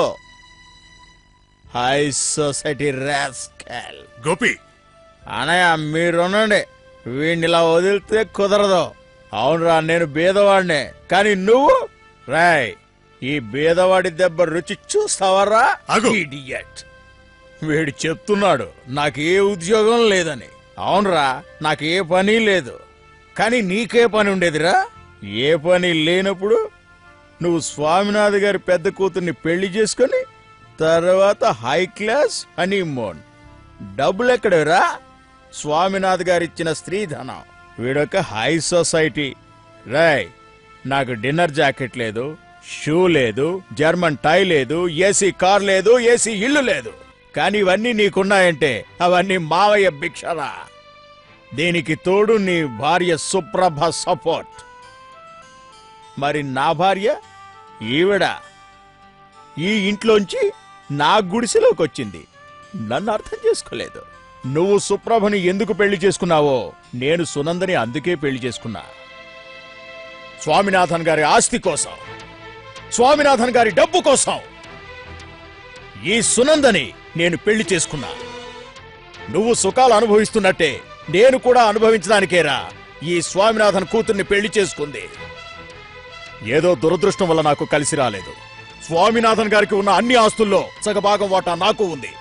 హై సొసైటీ రాస్కల్ గోపి అనయ్య మీరునండి వీడిని ఇలా వదిలితే కుదరదు అవునరా నేను బీదవాడినే కానీ నువ్వు రాయ్ ఈ బీదవాడి దెబ్బ రుచి చూస్తావరా ఇడియట్ వీడు చెప్తున్నాడు నాకు ఏ ఉద్యోగం లేదని అవునరా నాకు ఏ పని లేదు కానీ నీకే పని ఉండేదిరా ఏ పని లేనప్పుడు నువ్వు స్వామినాథ్ గారి పెద్ద కూతుర్ని పెళ్లి చేసుకొని తర్వాత హై క్లాస్ హనీమూన్ డబ్బులు ఎక్కడరా స్వామినాథ్ గారిచ్చిన స్త్రీధనం వీడొక హై సొసైటీ రాయ్ నాకు డిన్నర్ జాకెట్ లేదు షూ లేదు జర్మన్ టై లేదు ఏసీ కార్ లేదు ఏసీ ఇల్లు లేదు కానీ ఇవన్నీ నీకున్నాయంటే అవన్నీ మావయ్య భిక్షరా దీనికి తోడు నీ భార్య సుప్రభ సపోర్ట్ మరి నా భార్య ఈవిడ ఈ ఇంట్లోంచి నా గుడిసెలోకి వచ్చింది నన్ను అర్థం చేసుకోలేదు నువ్వు సుప్రభని ఎందుకు పెళ్లి చేసుకున్నావో నేను సునందని అందుకే పెళ్లి చేసుకున్నా స్వామినాథన్ గారి ఆస్తి కోసం స్వామినాథన్ గారి డబ్బు కోసం ఈ సునందని నేను పెళ్లి చేసుకున్నా నువ్వు సుఖాలు అనుభవిస్తున్నట్టే నేను కూడా అనుభవించడానికేరా ఈ స్వామినాథన్ కూతుర్ని పెళ్లి చేసుకుంది ఏదో దురదృష్టం వల్ల నాకు కలిసి రాలేదు స్వామినాథన్ గారికి ఉన్న అన్ని ఆస్తుల్లో సగభాగం వాటా నాకు ఉంది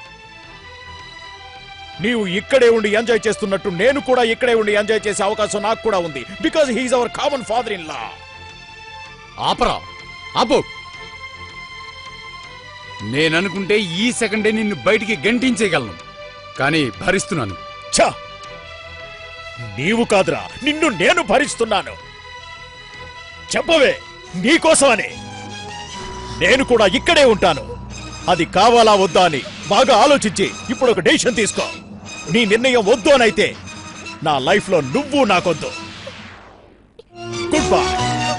నీవు ఇక్కడే ఉండి ఎంజాయ్ చేస్తున్నట్టు నేను కూడా ఇక్కడే ఉండి ఎంజాయ్ చేసే అవకాశం నాకు కూడా ఉంది because he's our common father in law ఆపరా ఆపు నేననుకుంటే ఈ సెకండే నిన్ను బయటికి గంటించేయగలను కానీ భరిస్తున్నాను ఛ! నీవు కాదురా నిన్ను నేను భరిస్తున్నాను చెప్పవే నీకోసమని నేను కూడా ఇక్కడే ఉంటాను అది కావాలా వద్దా అని బాగా ఆలోచించి ఇప్పుడు ఒక డెసిషన్ తీసుకో నీ నిర్ణయం వద్దు అనైతే నా లైఫ్ లో నువ్వు నాకొద్దు గుడ్ బై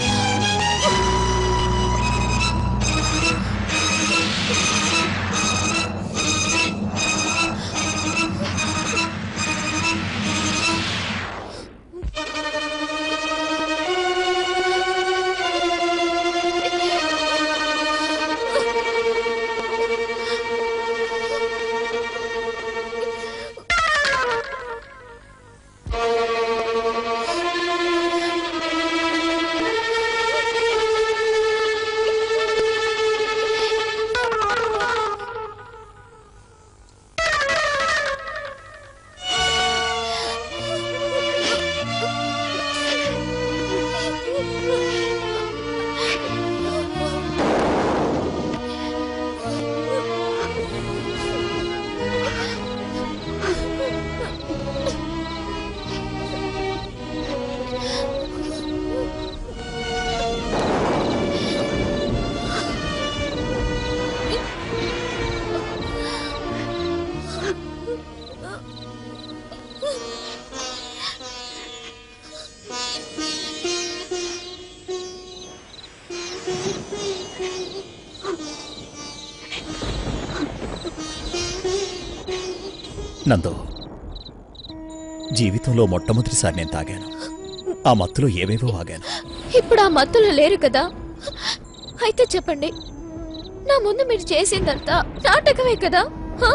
నందు జీవితంలో మొట్టమొదటిసారి నేను తాగాను ఆ మత్తులో ఏవేవో ఆగాను ఇప్పుడు ఆ మత్తులో లేరు కదా అయితే చెప్పండి నా ముందు మీరు చేసిందంతా నాటకమే కదా హ?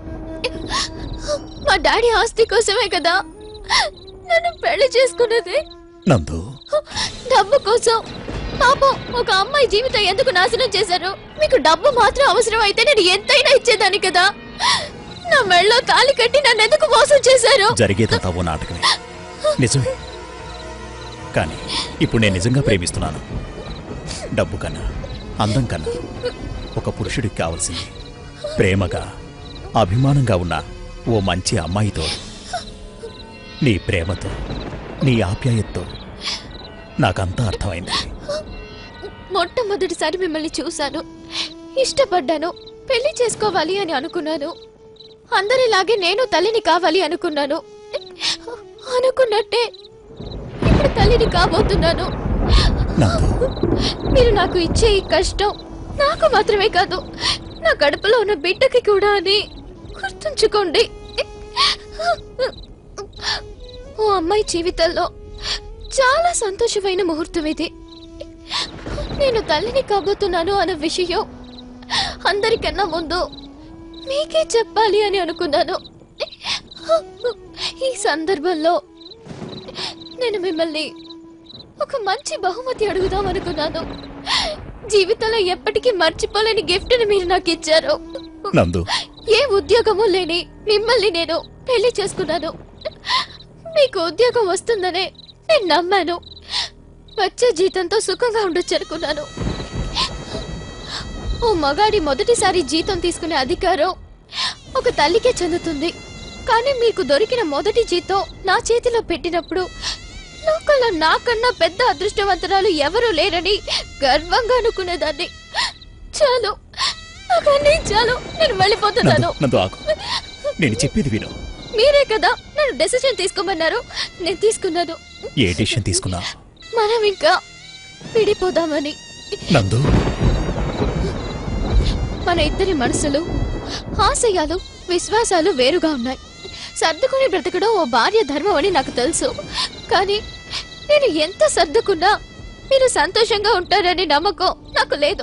మా డాడీ ఆస్తి కోసమే కదా నన్ను పెళ్లి చేసుకున్నది నందు డబ్బు కోసం పాపం ఒక అమ్మాయి జీవితం ఎందుకు నాశనం చేశారు మీకు డబ్బు మాత్రం అవసరం అయితే నేను ఎంతైనా ఇచ్చేదాన్ని కదా నా మెళ్ళలో తాళి కట్టి నన్ను ఎందుకు మోసం చేశారు జరిగేదంతా ఓ నాటకమే నిజమే కానీ ఇప్పుడు నేను నిజంగా ప్రేమిస్తున్నాను డబ్బు కన్నా అందం కన్నా ఒక పురుషుడికి కావలసింది ప్రేమగా అభిమానంగా ఉన్న ఓ మంచి అమ్మాయితో నీ ప్రేమతో నీ ఆప్యాయతతో నాకంతా అర్థమైంది మొట్టమొదటిసారి మిమ్మల్ని చూశాను ఇష్టపడ్డాను పెళ్లి చేసుకోవాలి అని అనుకున్నాను అందరిలాగే నేను తల్లిని కావాలి అనుకున్నాను అనుకున్నట్టే ఇప్పుడు తల్లిని కాబోతున్నాను మీరు నాకు ఇచ్చే ఈ కష్టం నాకు మాత్రమే కాదు నా కడుపులో ఉన్న బిడ్డకి కూడా అని గుర్తుంచుకోండి ఓ అమ్మాయి జీవితంలో చాలా సంతోషమైన ముహూర్తం ఇది నేను తల్లిని కాబోతున్నాను అన్న విషయం అందరికన్నా ముందు మీకే చెప్పాలి అని అనుకున్నాను ఈ సందర్భంలో నేను మిమ్మల్ని ఒక మంచి బహుమతి అడుగుదాం అనుకున్నాను జీవితంలో ఎప్పటికీ మర్చిపోలేని గిఫ్ట్ మీరు నాకు ఇచ్చారు నందు ఏ ఉద్యోగము లేని మిమ్మల్ని నేను పెళ్లి చేసుకున్నాను మీకు ఉద్యోగం వస్తుందనే నేను నమ్మాను వచ్చే జీతంతో సుఖంగా ఉండొచ్చు అనుకున్నాను ఓ మగాడి మొదటిసారి జీతం తీసుకునే అధికారం ఒక తల్లికే చెందుతుంది కానీ మీకు దొరికిన మొదటి జీతం నా చేతిలో పెట్టినప్పుడు లోకంలో నాకన్నా పెద్ద అదృష్టవంతరాలు ఎవరూ లేరని గర్వంగా అనుకునేదాన్ని చాలు నాకన్నీ చాలు నేను వెళ్ళిపోతున్నాను నందు నందు ఆగు నేను చెప్పేది విను మీరే కదా నన్ను డెసిషన్ తీసుకోమన్నారు నేను తీసుకున్నాను ఏ డిసిషన్ తీసుకున్నా మనం ఇంకా విడిపోదామని నందు మన ఇద్దరి మనసులు ఆశయాలు విశ్వాసాలు వేరుగా ఉన్నాయి సర్దుకుని బ్రతకడం ఓ భార్య ధర్మం అని నాకు తెలుసు కానీ నేను ఎంత సర్దుకున్నా మీరు సంతోషంగా ఉంటారని నమ్మకం నాకు లేదు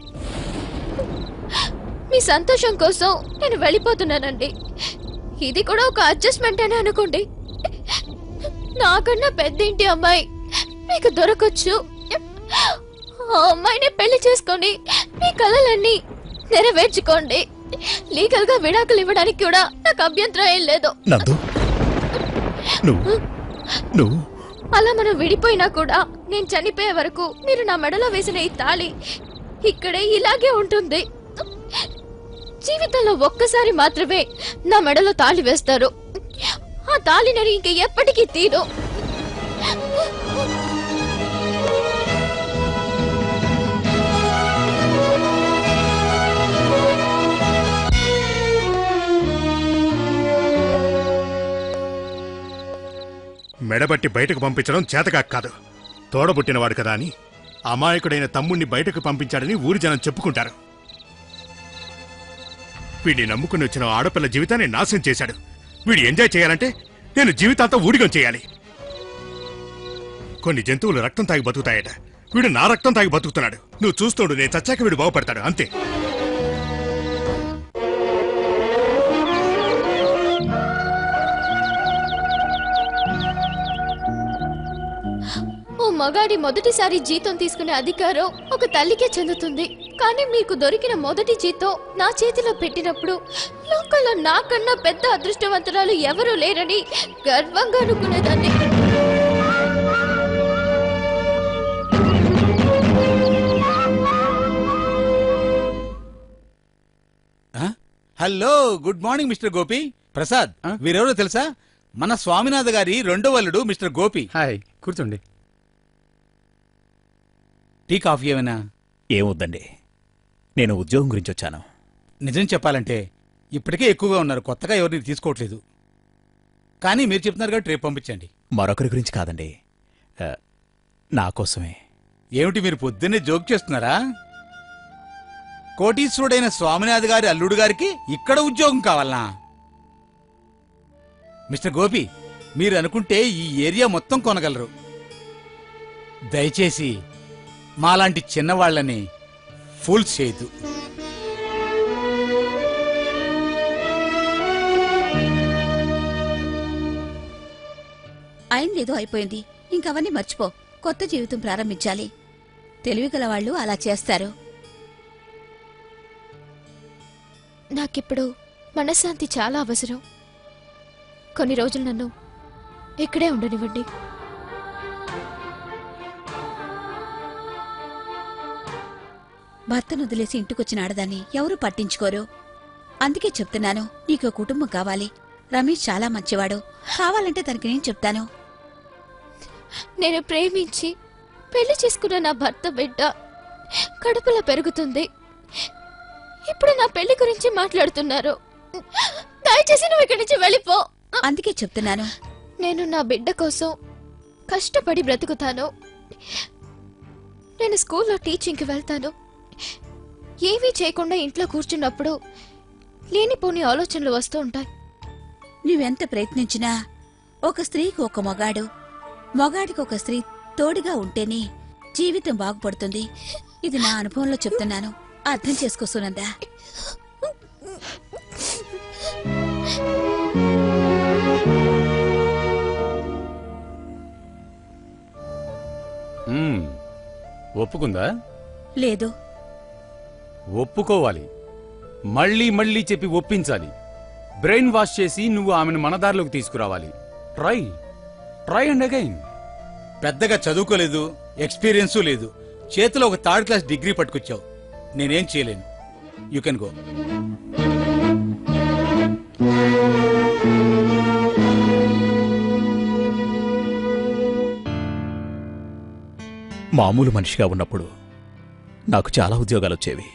మీ సంతోషం కోసం నేను వెళ్ళిపోతున్నానండి ఇది కూడా ఒక అడ్జస్ట్మెంట్ అని అనుకోండి నాకన్నా పెద్ద ఇంటి అమ్మాయి మీకు దొరకొచ్చు ఆ అమ్మాయిని పెళ్లి చేసుకొని మీ కలలన్నీ నెరవేర్చుకోండి లీగల్ గా విడాకులు ఇవ్వడానికి కూడా నాకు అభ్యంతరం ఏం లేదు నందు నువ్వు నువ్వు అలా మనం విడిపోయినా కూడా నేను చనిపోయే వరకు మీరు నా మెడలో వేసిన ఈ తాళి ఇక్కడే ఇలాగే ఉంటుంది జీవితంలో ఒక్కసారి మాత్రమే నా మెడలో తాళి వేస్తారు ఆ తాళి నేను ఇంక ఎప్పటికీ తీరు మెడబట్టి బయటకు పంపించడం చేతకాక కాదు తోడబుట్టినవాడు కదా అని అమాయకుడైన తమ్ముణ్ణి బయటకు పంపించాడని ఊరి జనం చెప్పుకుంటారు వీడిని నమ్ముకుని వచ్చిన ఆడపిల్ల జీవితాన్ని నాశనం చేశాడు వీడు ఎంజాయ్ చేయాలంటే నేను జీవితాంతం ఊడిగం చేయాలి కొన్ని జంతువులు రక్తం తాగి బతుకుతాయట వీడు నా రక్తం తాగి బతుకుతున్నాడు నువ్వు చూస్తుండు నేను చచ్చాక వీడు బాగుపడతాడు అంతే ఓ మగాడి మొదటిసారి జీతం తీసుకునే అధికారం ఒక తల్లికే చెందుతుంది కానీ మీకు దొరికిన మొదటి జీతం నా చేతిలో పెట్టినప్పుడు లోకంలో నాకన్నా పెద్ద అదృష్టవంతురాలు ఎవరూ లేరని గర్వంగా అనుకునేదాన్ని hello good morning mister Gopi Prasad వీరెవరో తెలుసా మన స్వామినాథ్ గారి రెండో వల్లుడు మిస్టర్ గోపి హాయ్ కూర్చోండి టీ కాఫీ ఏమైనా ఏమొద్దండి నేను ఉద్యోగం గురించి వచ్చాను నిజం చెప్పాలంటే ఇప్పటికే ఎక్కువగా ఉన్నారు కొత్తగా ఎవరిని తీసుకోవట్లేదు కానీ మీరు చెప్తున్నారు కాబట్టి రేపు పంపించండి మరొకరి గురించి కాదండి ఆ, నా కోసమే ఏమిటి మీరు పొద్దున్నే జోక్ చేస్తున్నారా కోటీశ్వరుడైన స్వామినాథ్ గారి అల్లుడు గారికి ఇక్కడ ఉద్యోగం కావాలనా మిస్టర్ గోపి మీరు అనుకుంటే ఈ ఏరియా మొత్తం కొనగలరు దయచేసి మాలాంటి చిన్నవాళ్ళని ఫూల్స్ చేయదు అయిందేదో అయిపోయింది ఇంకవన్నీ మర్చిపో కొత్త జీవితం ప్రారంభించాలి తెలివిగల వాళ్ళు అలా చేస్తారు నాకిప్పుడు మనశ్శాంతి చాలా అవసరం కొన్ని రోజులు నన్ను ఇక్కడే ఉండనివ్వండి భర్తను వదిలేసి ఇంటికొచ్చిన ఆడదాన్ని ఎవరూ పట్టించుకోరు అందుకే చెప్తున్నాను నీకు కుటుంబం కావాలి రమేష్ చాలా మంచివాడు కావాలంటే తనకి నేను చెప్తాను నేను ప్రేమించి పెళ్లి చేసుకున్న నా భర్త బిడ్డ కడుపులో పెరుగుతుంది ఇప్పుడు నా పెళ్లి గురించి మాట్లాడుతున్నారు దయచేసి నువ్వు ఇక్కడి నుంచి వెళ్ళిపో అందుకే చెప్తున్నాను నేను నా బిడ్డ కోసం కష్టపడి బ్రతుకుతాను నేను స్కూల్లో టీచింగ్కి వెళ్తాను ఏమీ చేయకుండా ఇంట్లో కూర్చున్నప్పుడు లేనిపోని ఆలోచనలు వస్తూ ఉంటాయి నువ్వెంత ప్రయత్నించినా ఒక స్త్రీకి ఒక మొగాడు మొగాడికి ఒక స్త్రీ తోడుగా ఉంటేనే జీవితం బాగుపడుతుంది ఇది నా అనుభవంలో చెప్తున్నాను అర్థం చేసుకో సునందా మ్మ్. ఒప్పుకుందా లేదు ఒప్పుకోవాలి మళ్ళీ మళ్ళీ చెప్పి ఒప్పించాలి బ్రెయిన్ వాష్ చేసి నువ్వు ఆమెను మన దారిలోకి తీసుకురావాలి ట్రై ట్రై అండ్ అగైన్ పెద్దగా చదువుకోలేదు ఎక్స్పీరియన్సు లేదు చేతిలో ఒక థర్డ్ క్లాస్ డిగ్రీ పట్టుకొచ్చావు నేనేం చేయలేను యూ కెన్ గో మామూలు మనిషిగా ఉన్నప్పుడు నాకు చాలా ఉద్యోగాలు వచ్చేవి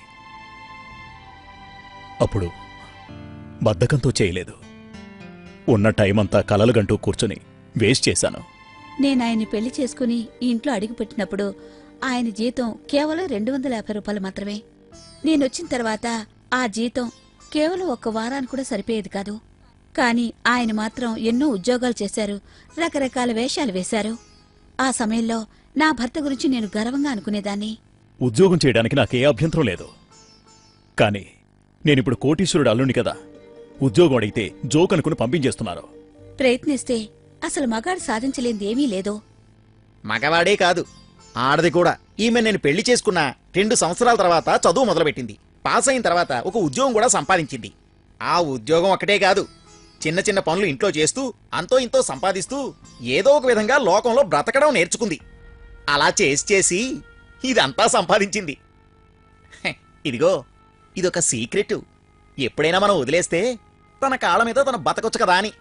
అప్పుడు బద్ధకంతో చేయలేదు ఉన్న టైం అంతా కలలుగంటూ కూర్చుని వేస్ట్ చేశాను నేను ఆయన్ని పెళ్లి చేసుకుని ఈ ఇంట్లో అడుగుపెట్టినప్పుడు ఆయన జీతం కేవలం రెండు వందల యాభై రూపాయలు మాత్రమే నేనొచ్చిన తర్వాత ఆ జీతం కేవలం ఒక్క వారానికి కూడా సరిపోయేది కాదు కానీ ఆయన మాత్రం ఎన్నో ఉద్యోగాలు చేశారు రకరకాల వేషాలు వేశారు ఆ సమయంలో నా భర్త గురించి నేను గర్వంగా అనుకునేదాన్ని ఉద్యోగం చేయడానికి నాకే అభ్యంతరం లేదు కానీ నేనిప్పుడు కోటీశ్వరుడు అల్లుని కదా ఉద్యోగం అడిగితే జోక్ అనుకుని పంపించేస్తున్నారు ప్రయత్నిస్తే అసలు మగాడు సాధించలేనిది ఏమీ లేదు మగవాడే కాదు ఆడది కూడా ఈమె నేను పెళ్లి చేసుకున్న రెండు సంవత్సరాల తర్వాత చదువు మొదలుపెట్టింది పాస్ అయిన తర్వాత ఒక ఉద్యోగం కూడా సంపాదించింది ఆ ఉద్యోగం ఒకటే కాదు చిన్న చిన్న పనులు ఇంట్లో చేస్తూ అంతో ఇంతో సంపాదిస్తూ ఏదో ఒక విధంగా లోకంలో బ్రతకడం నేర్చుకుంది అలా చేసి చేసి ఇదంతా సంపాదించింది హె, ఇదిగో ఇదొక సీక్రెట్ ఎప్పుడైనా మనం వదిలేస్తే తన కాళ్ళ మీద తన బతకొచ్చు కదా అని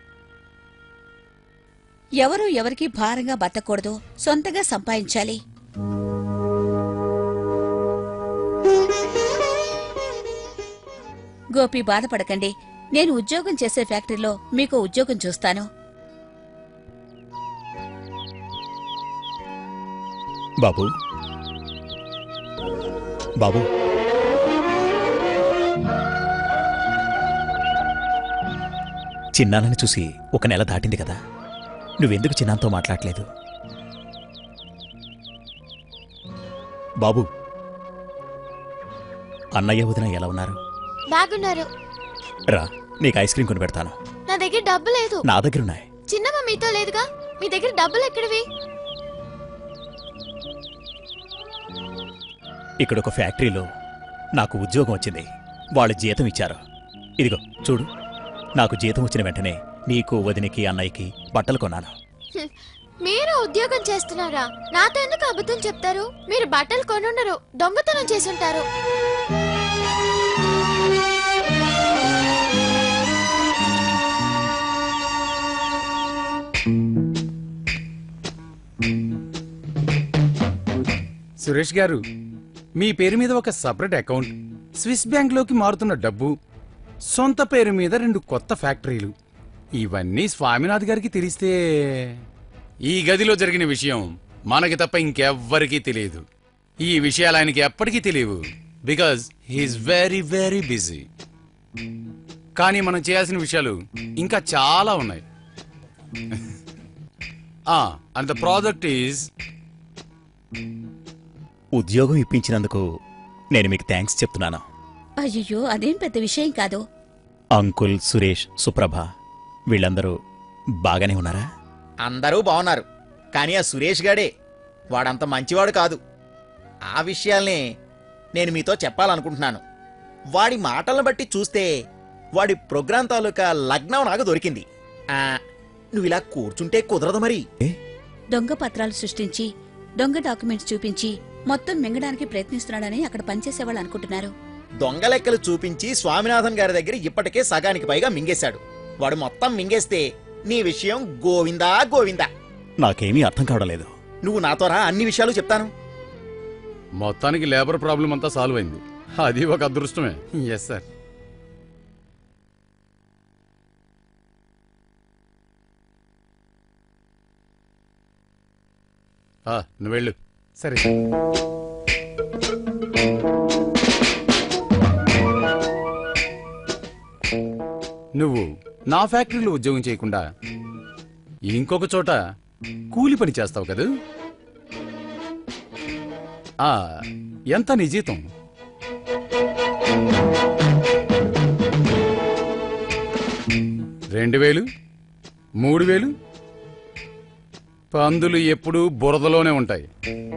ఎవరూ ఎవరికీ భారంగా బతకూడదు సొంతగా సంపాదించాలి గోపి బాధపడకండి నేను ఉద్యోగం చేసే ఫ్యాక్టరీలో మీకు ఉద్యోగం చూస్తాను బాబు బాబు చిన్నానని చూసి ఒక నెల దాటింది కదా నువ్వెందుకు చిన్నాంతో మాట్లాడలేదు బాబు అన్నయ్య వదిన ఎలా ఉన్నారు బాగున్నారు రా నీకు ఐస్ క్రీమ్ కొని పెడతాను నా దగ్గర డబ్బు లేదు నా దగ్గరున్నాయి చిన్నమ్మ మీతో లేదుగా మీ దగ్గర డబ్బులు ఎక్కడివి ఇక్కడ ఒక ఫ్యాక్టరీలో నాకు ఉద్యోగం వచ్చింది వాళ్ళు జీతం ఇచ్చారు ఇదిగో చూడు నాకు జీతం వచ్చిన వెంటనే నీకు వదినికి అన్నయ్యకి బట్టలు కొన్నాను హ్మ్. మీరు ఉద్యోగం చేస్తున్నారా నాతో ఎందుకు అబద్ధం చెప్తారు మీరు బట్టలు కొనుండరు దొంగతనం చేసుంటారు సురేష్ గారు మీ పేరు మీద ఒక సపరేట్ అకౌంట్ స్విస్ బ్యాంక్ లోకి మారుతున్న డబ్బు సొంత పేరు మీద రెండు కొత్త ఫ్యాక్టరీలు ఇవన్నీ స్వామినాథ్ గారికి తెలిస్తే ఈ గదిలో జరిగిన విషయం మనకి తప్ప ఇంకెవ్వరికీ తెలియదు ఈ విషయాలు ఆయనకి ఎప్పటికీ తెలియవు because he's very very busy కానీ మనం చేయాల్సిన విషయాలు ఇంకా చాలా ఉన్నాయి అండ్ ద ప్రాజెక్ట్ ఈజ్ ఉద్యోగం ఇప్పించినందుకు నేను మీకు థ్యాంక్స్ చెప్తున్నాను అయ్యో అదేం పెద్ద విషయం కాదు అంకుల్ సురేష్ సుప్రభ వీళ్ళందరూ బాగానే ఉన్నారా అందరూ బాగున్నారు కానీ ఆ సురేష్ గాడే వాడంత మంచివాడు కాదు ఆ విషయాల్నే నేను మీతో చెప్పాలనుకుంటున్నాను వాడి మాటలను బట్టి చూస్తే వాడి ప్రోగ్రాం తాలూకా లగ్నం నాకు దొరికింది ఆ, నువ్వు ఇలా కూర్చుంటే కుదరదు మరి దొంగ పత్రాలు సృష్టించి దొంగ డాక్యుమెంట్స్ చూపించి మొత్తం మింగడానికి ప్రయత్నిస్తున్నాడని అక్కడ పనిచేసేవాళ్ళు అనుకుంటున్నారు దొంగ లెక్కలు చూపించి స్వామినాథన్ గారి దగ్గర ఇప్పటికే సగానికి పైగా మింగేశాడు వాడు మొత్తం మింగేస్తే నీ విషయం గోవిందా గోవిందా నాకేమీ అర్థం కావడం లేదు నువ్వు నాతో రా అన్ని విషయాలు చెప్తాను మొత్తానికి లేబర్ ప్రాబ్లం అంతా సాల్వ్ అయింది అది ఒక అదృష్టమే ఎస్ సార్ నువ్వు వెళ్ళు సరే నువ్వు నా ఫ్యాక్టరీలో ఉద్యోగం చేయకుండా ఇంకొక చోట కూలి పని చేస్తావు కదా ఆ, ఎంత నీ జీతం రెండు వేలు మూడు వేలు పందులు ఎప్పుడూ బురదలోనే ఉంటాయి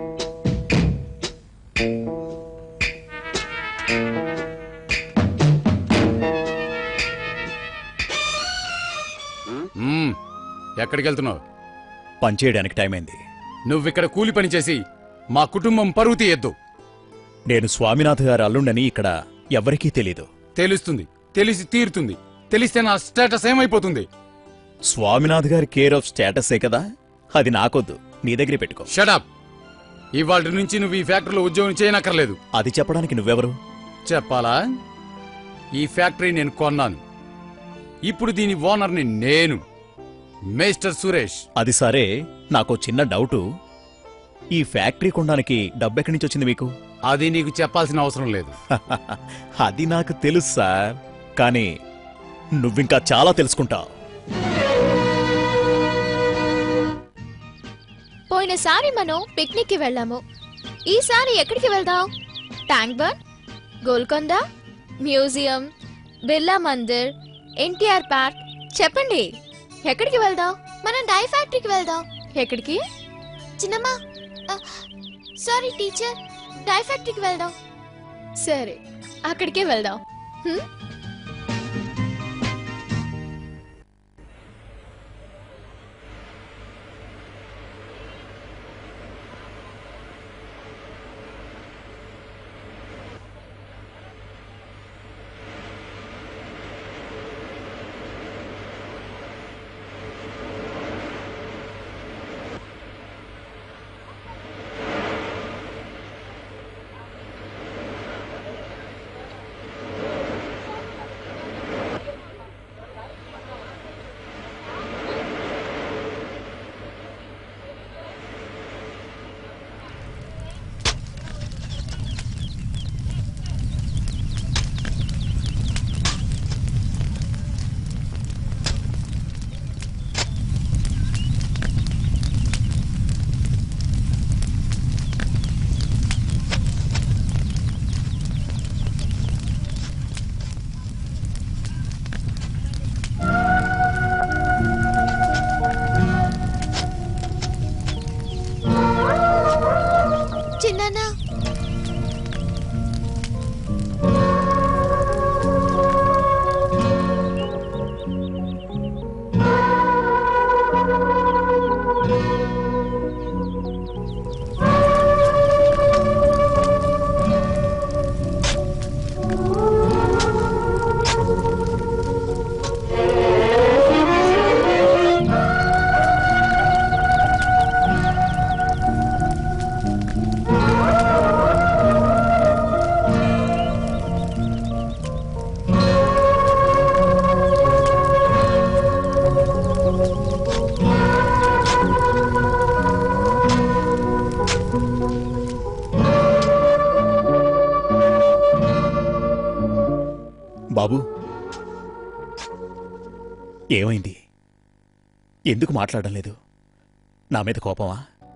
మ్మ్. ఎక్కడికి వెళ్తున్నావు పనిచేయడానికి టైం అయింది నువ్విక్కడ కూలి పని చేసి మా కుటుంబం పరువు తీయద్దు నేను స్వామినాథ్ గారు అల్లుండని ఇక్కడ ఎవరికీ తెలీదు తెలుస్తుంది తెలిసి తీరుతుంది తెలిస్తే నా స్టేటస్ ఏమైపోతుంది స్వామినాథ్ గారి కేర్ ఆఫ్ స్టేటసే కదా అది నాకొద్దు నీ దగ్గరే పెట్టుకో షడప్ ఇవాళ నుంచి నువ్వు ఈ ఫ్యాక్టరీలో ఉద్యోగం చేయనక్కర్లేదు అది చెప్పడానికి నువ్వెవరు చెప్పాలా ఈ ఫ్యాక్టరీ నేను కొన్నాను ఇప్పుడు దీని ఓనర్ని నేను మేస్టర్ సురేష్ అది సరే నాకు చిన్న డౌటు ఈ ఫ్యాక్టరీ కొనడానికి డబ్బెక్కడి నుంచి వచ్చింది మీకు అది నీకు చెప్పాల్సిన అవసరం లేదు అది నాకు తెలుసు సార్ కానీ నువ్వింకా చాలా తెలుసుకుంటావు పోయినసారి మనం పిక్నిక్ కి వెళ్ళాము ఈసారి ఎక్కడికి వెళ్దాం Tank Bund Golconda museum Birla Mandir NTR park చెప్పండి ఎక్కడికి వెళ్దాం మనం డై ఫ్యాక్టరీకి వెళ్దాం ఎక్కడికి చిన్నమ్మా సారీ టీచర్ డై ఫ్యాక్టరీకి వెళ్దాం సరే అక్కడికే వెళ్దాం హ్మ్? చిన్నానా బాబు ఏమైంది ఎందుకు మాట్లాడడం లేదు నా మీద కోపమా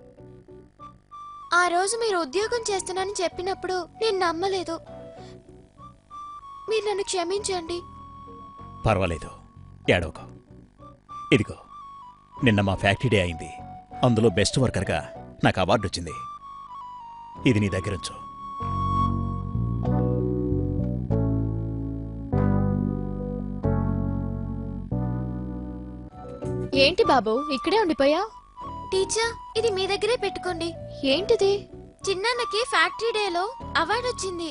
ఆ రోజు మీరు ఉద్యోగం చేస్తున్నానని చెప్పినప్పుడు నేను నమ్మలేదు మీరు నన్ను క్షమించండి పర్వాలేదు ఏడవకు ఇదిగో నిన్న మా ఫ్యాక్టరీ డే అయింది అందులో బెస్ట్ వర్కర్గా నాకు అవార్డు వచ్చింది ఇది నీ దగ్గరుంచు ఏంటి బాబు ఇక్కడే ఉండిపోయా టీచర్ ఇది మీ దగ్గరే పెట్టుకోండి ఏంటిది చిన్నాన్నకి ఫ్యాక్టరీ డేలో అవార్డు వచ్చింది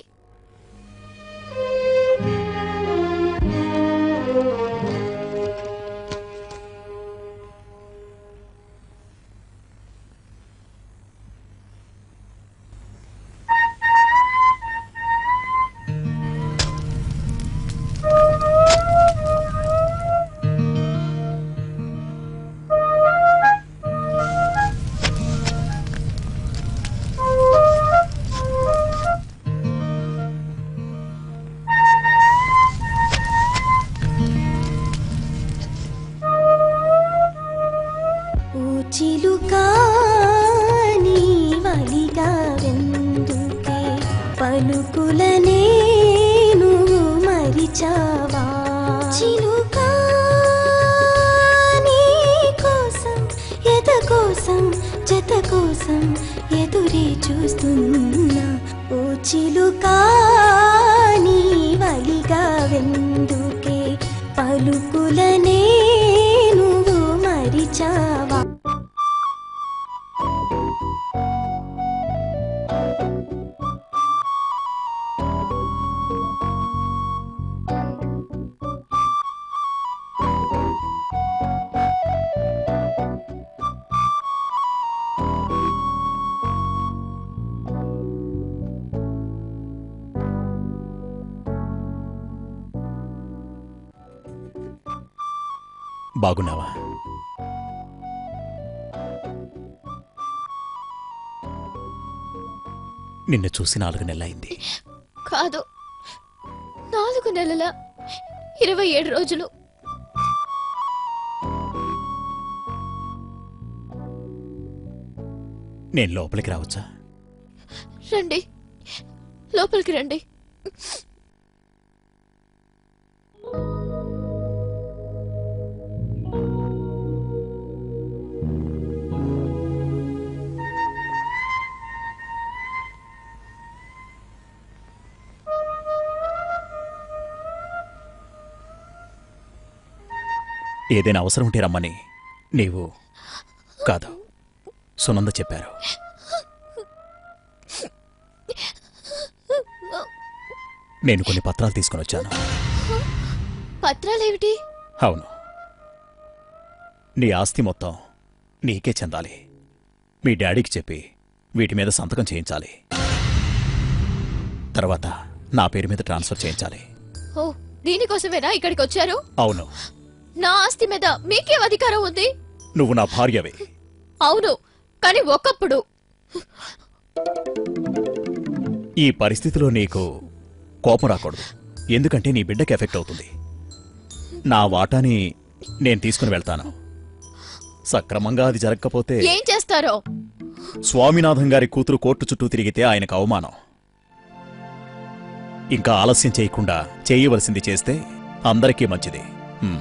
ఓ చిలుకా నీ వలిగా వెందుకే పలుకుల నేను మరిచావా చిలుకా నీ కోసం ఎద కోసం జత కోసం ఎదురే చూస్తున్నా ఓ చిలుకా నీ వలిగా వెందుకే పలుకుల నేను మరిచావా బాగున్నావా నిన్ను చూసి నాలుగు నెలలైంది కాదు నాలుగు నెలల ఇరవై ఏడు రోజులు నేను లోపలికి రావచ్చా రండి లోపలికి రండి ఏదైనా అవసరం ఉంటే రమ్మని నీవు కాదు సునంద చెప్పారు నేను కొన్ని పత్రాలు తీసుకుని వచ్చాను పత్రాలేమిటి అవును నీ ఆస్తి మొత్తం నీకే చెందాలి మీ డాడీకి చెప్పి వీటి మీద సంతకం చేయించాలి తర్వాత నా పేరు మీద ట్రాన్స్ఫర్ చేయించాలి ఓ దీనికోసమేనా ఇక్కడికి వచ్చారు అవును నా ఆస్తి మీద మీకేం అధికారం ఉంది నువ్వు నా భార్యవే అవును కానీ ఒకప్పుడు ఈ పరిస్థితిలో నీకు కోపం రాకూడదు ఎందుకంటే నీ బిడ్డకి ఎఫెక్ట్ అవుతుంది నా వాటాని నేను తీసుకుని వెళ్తాను సక్రమంగా అది జరగకపోతే ఏం చేస్తారో స్వామినాథం గారి కూతురు కోర్టు చుట్టూ తిరిగితే ఆయనకు అవమానం ఇంకా ఆలస్యం చేయకుండా చేయవలసింది చేస్తే అందరికీ మంచిది హ్మ్.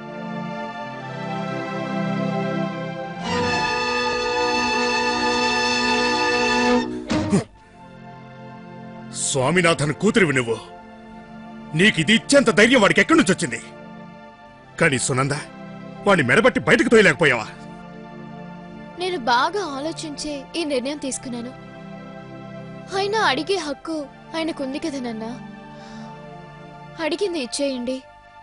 స్వామినాథన్ కూతురివి నువ్వు నీకిది ఇచ్చేంత ధైర్యం వాడికి ఎక్కడి నుంచి వచ్చింది కానీ సునంద వాడిని మెడబట్టి బయటకు తోయలేకపోయావా నేను బాగా ఆలోచించే ఈ నిర్ణయం తీసుకున్నాను ఆయన అడిగే హక్కు ఆయనకుంది కదా నాన్న అడిగింది ఇచ్చేయండి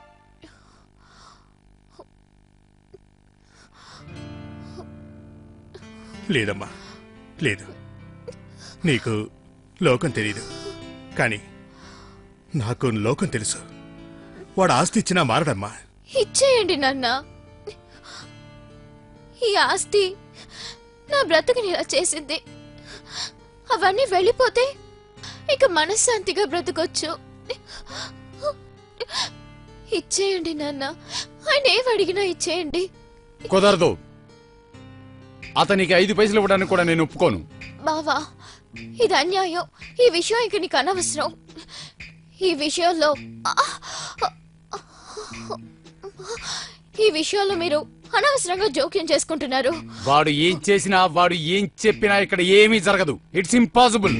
లేదమ్మా లేదు నీకు లోకం తెలీదు కానీ నాకు లోకం తెలుసు వాడు ఆస్తి ఇచ్చినా మారడమ్మా ఇచ్చేయండి నాన్న ఈ ఆస్తి నా బ్రతుకుని ఇలా చేసింది అవన్నీ వెళ్ళిపోతే ఇక మనశ్శాంతిగా బ్రతకొచ్చు ఇచ్చేయండి నాన్న ఆయన ఏం అడిగినా ఇచ్చేయండి కుదరదు అతనికి ఐదు పైసలు ఇవ్వడానికి కూడా నేను ఒప్పుకోను బావా ఇది అన్యాయం ఈ విషయం ఇక నీకు అనవసరం ఈ విషయంలో ఈ విషయంలో మీరు అనవసరంగా జోక్యం చేసుకుంటున్నారు వాడు ఏం చేసినా వాడు ఏం చెప్పినా ఇక్కడ ఏమీ జరగదు ఇట్స్ ఇంపాసిబుల్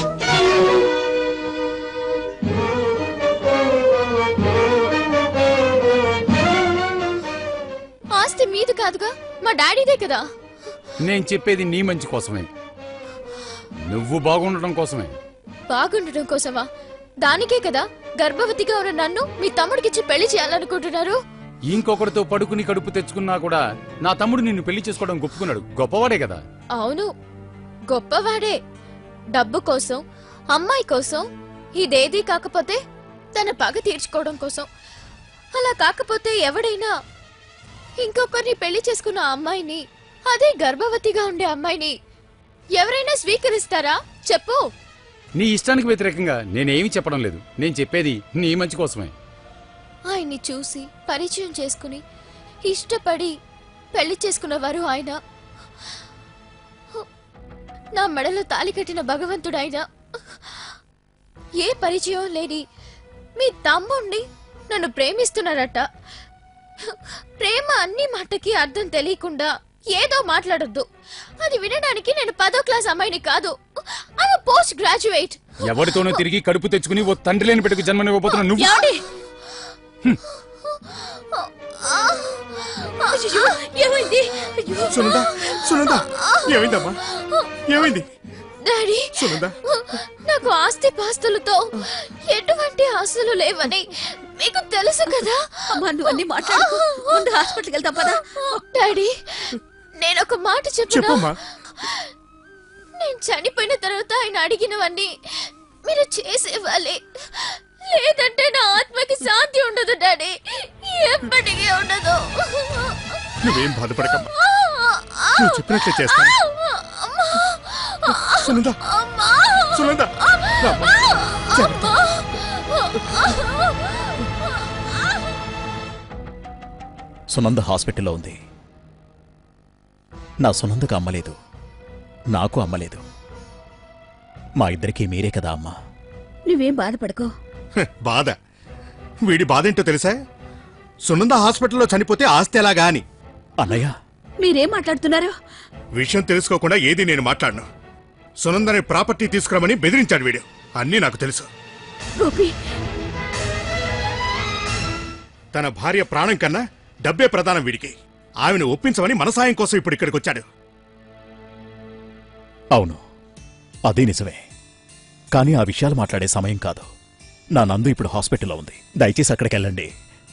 ఆస్తి మీది కాదుగా మా డాడీదే కదా నేను చెప్పేది నీ మంచి కోసమే నువ్వు బాగుండటం కోసమే బాగుండటం కోసమా దానికే కదా గర్భవతిగా ఉన్న నన్ను మీ తమ్ముడికిచ్చి పెళ్లి చేయాలనుకుంటున్నారు ఇంకొకరితో పడుకుని కడుపు తెచ్చుకున్నా కూడా నా తమ్ముడు నిన్ను పెళ్లి చేసుకోవడం గొప్పుకున్నాడు గొప్పవాడే కదా అవును గొప్పవాడే డబ్బు కోసం అమ్మాయి కోసం ఇదేదీ కాకపోతే తన పగ తీర్చుకోవడం కోసం అలా కాకపోతే ఎవడైనా ఇంకొకరిని పెళ్లి చేసుకున్న అమ్మాయిని అదే గర్భవతిగా ఉండే అమ్మాయిని ఎవరైనా స్వీకరిస్తారా చెప్పు నీ ఇష్టానికి వ్యతిరేకంగా నేనేమీ చెప్పడం లేదు నేను చెప్పేది నీ మంచి కోసమే ఆయన్ని చూసి పరిచయం చేసుకుని ఇష్టపడి పెళ్లి చేసుకున్నవారు ఆయన నా మెడలో తాలి కట్టిన భగవంతుడు ఆయన ఏ పరిచయం లేని మీ తమ్ముణ్ణి నన్ను ప్రేమిస్తున్నారట ప్రేమ అన్ని మాటకి అర్థం తెలియకుండా ఏదో మాట్లాడొద్దు అది వినడానికి నేను పదో క్లాస్ అమ్మాయిని కాదు పోస్ట్ గ్రాడ్యుయేట్ ఎవరితోనో తిరిగి కడుపు తెచ్చుకుని ఓ తండ్రి లేని బిడ్డకు జన్మనివ్వబోతున్న నువ్వు ఏమండి? అయ్యో, ఏమైంది అయ్యో. సునంద సునంద ఏమైందమ్మా ఏమైంది డాడీ సునంద నాకు ఆస్తి పాస్తులతో ఎటువంటి ఆస్తులు లేవని మీకు తెలుసు కదా అమ్మా నువ్వు అన్ని మాట్లాడుకో ముందు హాస్పిటల్కి వెళ్తాం పదా డాడీ నేను ఒక మాట చెప్పనా చెప్పమ్మా నేను చనిపోయిన తర్వాత ఆయన అడిగినవన్నీ మీరు చేసేవాళ్ళే లేదంటే నా ఆత్మకి శాంతి ఉండదు డాడీ ఎప్పటికీ ఉండదు నువ్వేం బాధపడకమ్మా నువ్వు చెప్పినట్లే చేస్తాను సునంద సునంద రామ్మా. జాగ్రత్త. సునంద హాస్పిటల్లో ఉంది నా సునందకు అమ్మలేదు నాకు అమ్మలేదు మా ఇద్దరికీ మీరే కదా అమ్మా నువ్వేం బాధపడకో హ, బాధ వీడి బాధ ఏంటో తెలుసా సునంద హాస్పిటల్లో చనిపోతే ఆస్తి ఎలాగా అని అన్నయ్య మీరేం మాట్లాడుతున్నారు విషయం తెలుసుకోకుండా ఏది నేను మాట్లాడను సునందని ప్రాపర్టీ తీసుకురమని బెదిరించాడు వీడు అన్నీ నాకు తెలుసు గోపి తన భార్య ప్రాణం కన్నా డబ్బే ప్రధానం వీడికి ఆమెను ఒప్పించమని మన సాయం కోసం ఇప్పుడు ఇక్కడికి వచ్చాడు అవును అదే నిజమే కానీ ఆ విషయాలు మాట్లాడే సమయం కాదు నా నందు ఇప్పుడు హాస్పిటల్లో ఉంది దయచేసి అక్కడికి వెళ్ళండి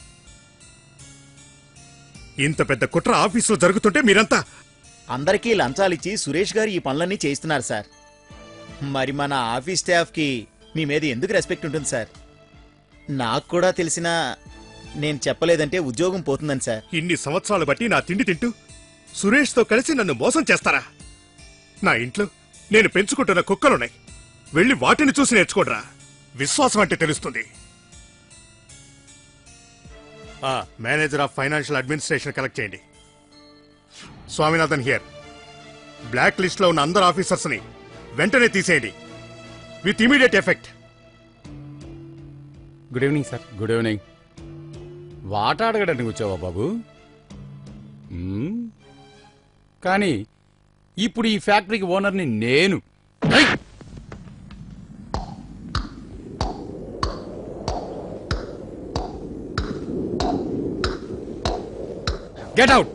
ఇంత పెద్ద కుట్ర ఆఫీసులో జరుగుతుంటే మీరంతా అందరికీ లంచాలిచ్చి సురేష్ గారు ఈ పనులన్నీ చేయిస్తున్నారు సార్ మరి మన ఆఫీస్ స్టాఫ్కి మీ మీద ఎందుకు రెస్పెక్ట్ ఉంటుంది సార్ నాకు కూడా తెలిసిన నేను చెప్పలేదంటే ఉద్యోగం పోతుందని సార్ ఇన్ని సంవత్సరాలు బట్టి నా తిండి తింటూ సురేష్తో కలిసి నన్ను మోసం చేస్తారా నా ఇంట్లో నేను పెంచుకుంటున్న కుక్కలున్నాయి వెళ్ళి వాటిని చూసి నేర్చుకోడరా విశ్వాసం అంటే తెలుస్తుంది ఆ, manager of financial administration collect చేయండి స్వామినాథన్ హియర్ బ్లాక్ లిస్ట్ లో ఉన్న అందరు ఆఫీసర్స్ ని వెంటనే తీసేయండి with immediate effect good evening sir good evening వాట అడగడానికి వచ్చావా బాబు మ్మ్. కానీ ఇప్పుడు ఈ ఫ్యాక్టరీకి ఓనర్ని నేను గెట్ అవుట్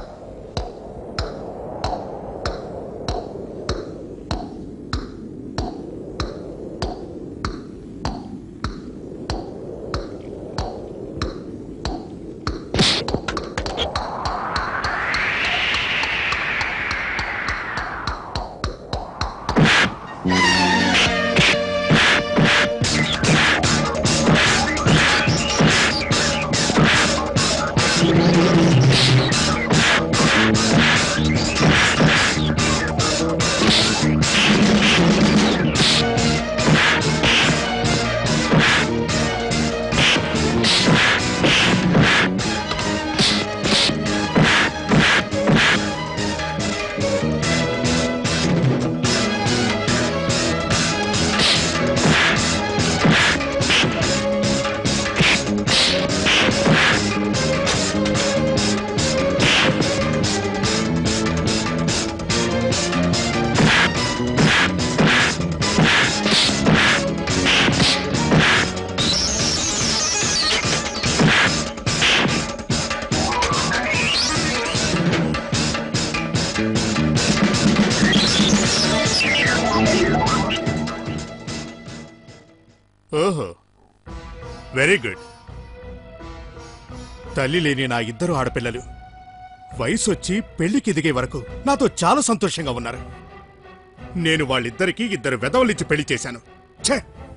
ఓహో వెరీ గుడ్ తల్లి లేని నా ఇద్దరు ఆడపిల్లలు వయసొచ్చి పెళ్లికి ఎదిగే వరకు నాతో చాలా సంతోషంగా ఉన్నారు నేను వాళ్ళిద్దరికీ ఇద్దరు వెదవలిచ్చి పెళ్లి చేశాను ఛే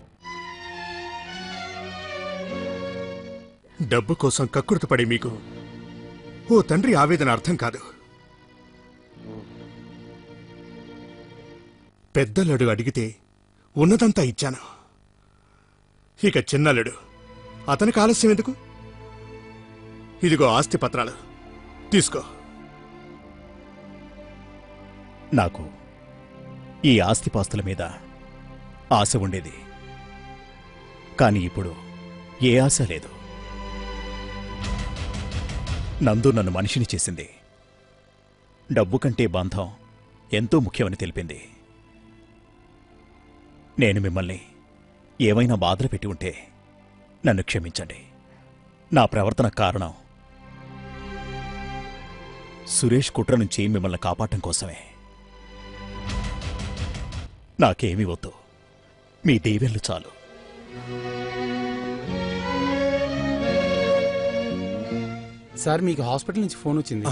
డబ్బు కోసం కక్కుర్తిపడే మీకు ఓ తండ్రి ఆవేదన అర్థం కాదు పెద్దలడు అడిగితే ఉన్నదంతా ఇచ్చాను ఇక చిన్నల్లుడు అతనికి ఆలస్యం ఎందుకు ఇదిగో ఆస్తి పత్రాలు తీసుకో నాకు ఈ ఆస్తిపాస్తుల మీద ఆశ ఉండేది కానీ ఇప్పుడు ఏ ఆశ లేదు నందు నన్ను మనిషిని చేసింది డబ్బు కంటే బంధం ఎంతో ముఖ్యమని తెలిపింది నేను మిమ్మల్ని ఏమైనా బాధలు పెట్టి ఉంటే నన్ను క్షమించండి నా ప్రవర్తన కారణం సురేష్ కుట్ర నుంచి మిమ్మల్ని కాపాడటం కోసమే నాకేమీ వద్దు మీ దేవెళ్ళు చాలు సార్ మీకు హాస్పిటల్ నుంచి ఫోన్ వచ్చింది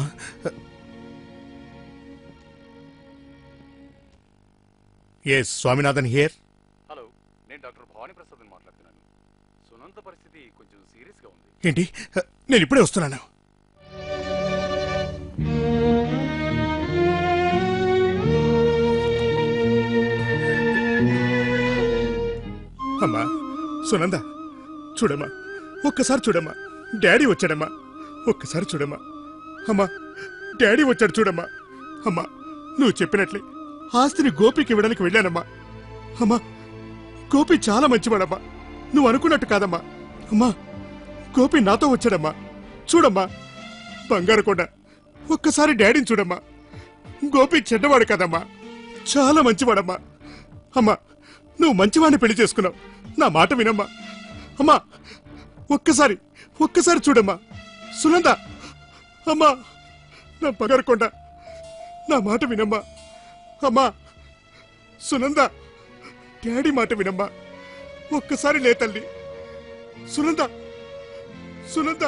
ఎస్ స్వామినాథన్ హియర్ హలో నేను డాక్టర్ భవానీ ప్రసాద్ మాట్లాడుతున్నాను సునంత పరిస్థితి కొంచెం సీరియస్ గా ఉంది ఏంటి నేను ఇప్పుడే వస్తున్నాను అమ్మా సునంద చూడమ్మా ఒక్కసారి చూడమ్మా డాడీ వచ్చాడమ్మా ఒక్కసారి చూడమ్మా అమ్మా డాడీ వచ్చాడు చూడమ్మా అమ్మా నువ్వు చెప్పినట్లే ఆస్తిని గోపికి ఇవ్వడానికి వెళ్ళానమ్మా అమ్మా గోపి చాలా మంచివాడమ్మా నువ్వు అనుకున్నట్టు కాదమ్మా అమ్మా గోపి నాతో వచ్చాడమ్మా చూడమ్మా బంగారు కొండ ఒక్కసారి డాడీని చూడమ్మా గోపి చెడ్డవాడు కదమ్మా చాలా మంచివాడమ్మా అమ్మా నువ్వు మంచివాడిని పెళ్లి చేసుకున్నావు నా మాట వినమ్మా అమ్మా ఒక్కసారి ఒక్కసారి చూడమ్మా సునంద అమ్మా నా బంగారు కొండ నా మాట వినమ్మా అమ్మా సునంద డాడీ మాట వినమ్మా ఒక్కసారి లే తల్లి సునంద సునంద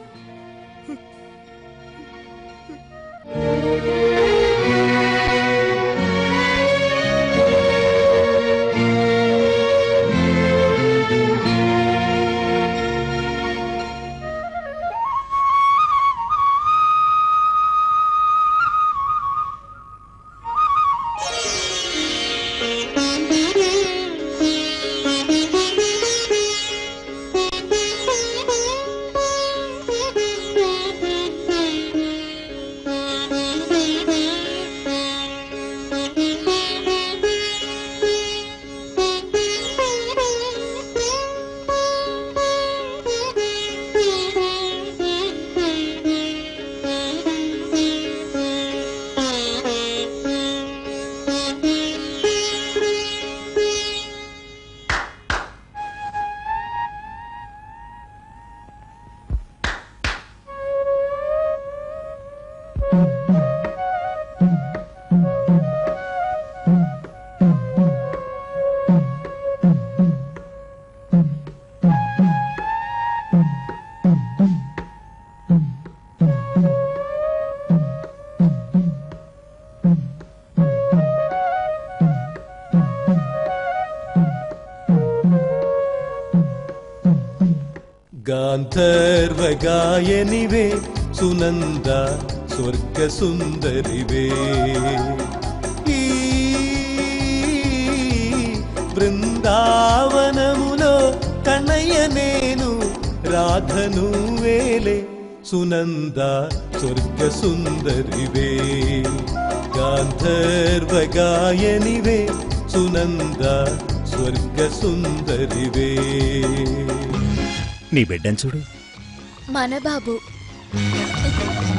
గాంధర్వగాయనివే సునంద స్వర్గ సుందరివే ఈ బృందావనములో కన్నయ్య నేను రాధను వేలే సునంద స్వర్గ సుందరివే గాంధర్వగాయనివే సునంద స్వర్గ సుందరివే నీ బిడ్డను చూడు మన బాబు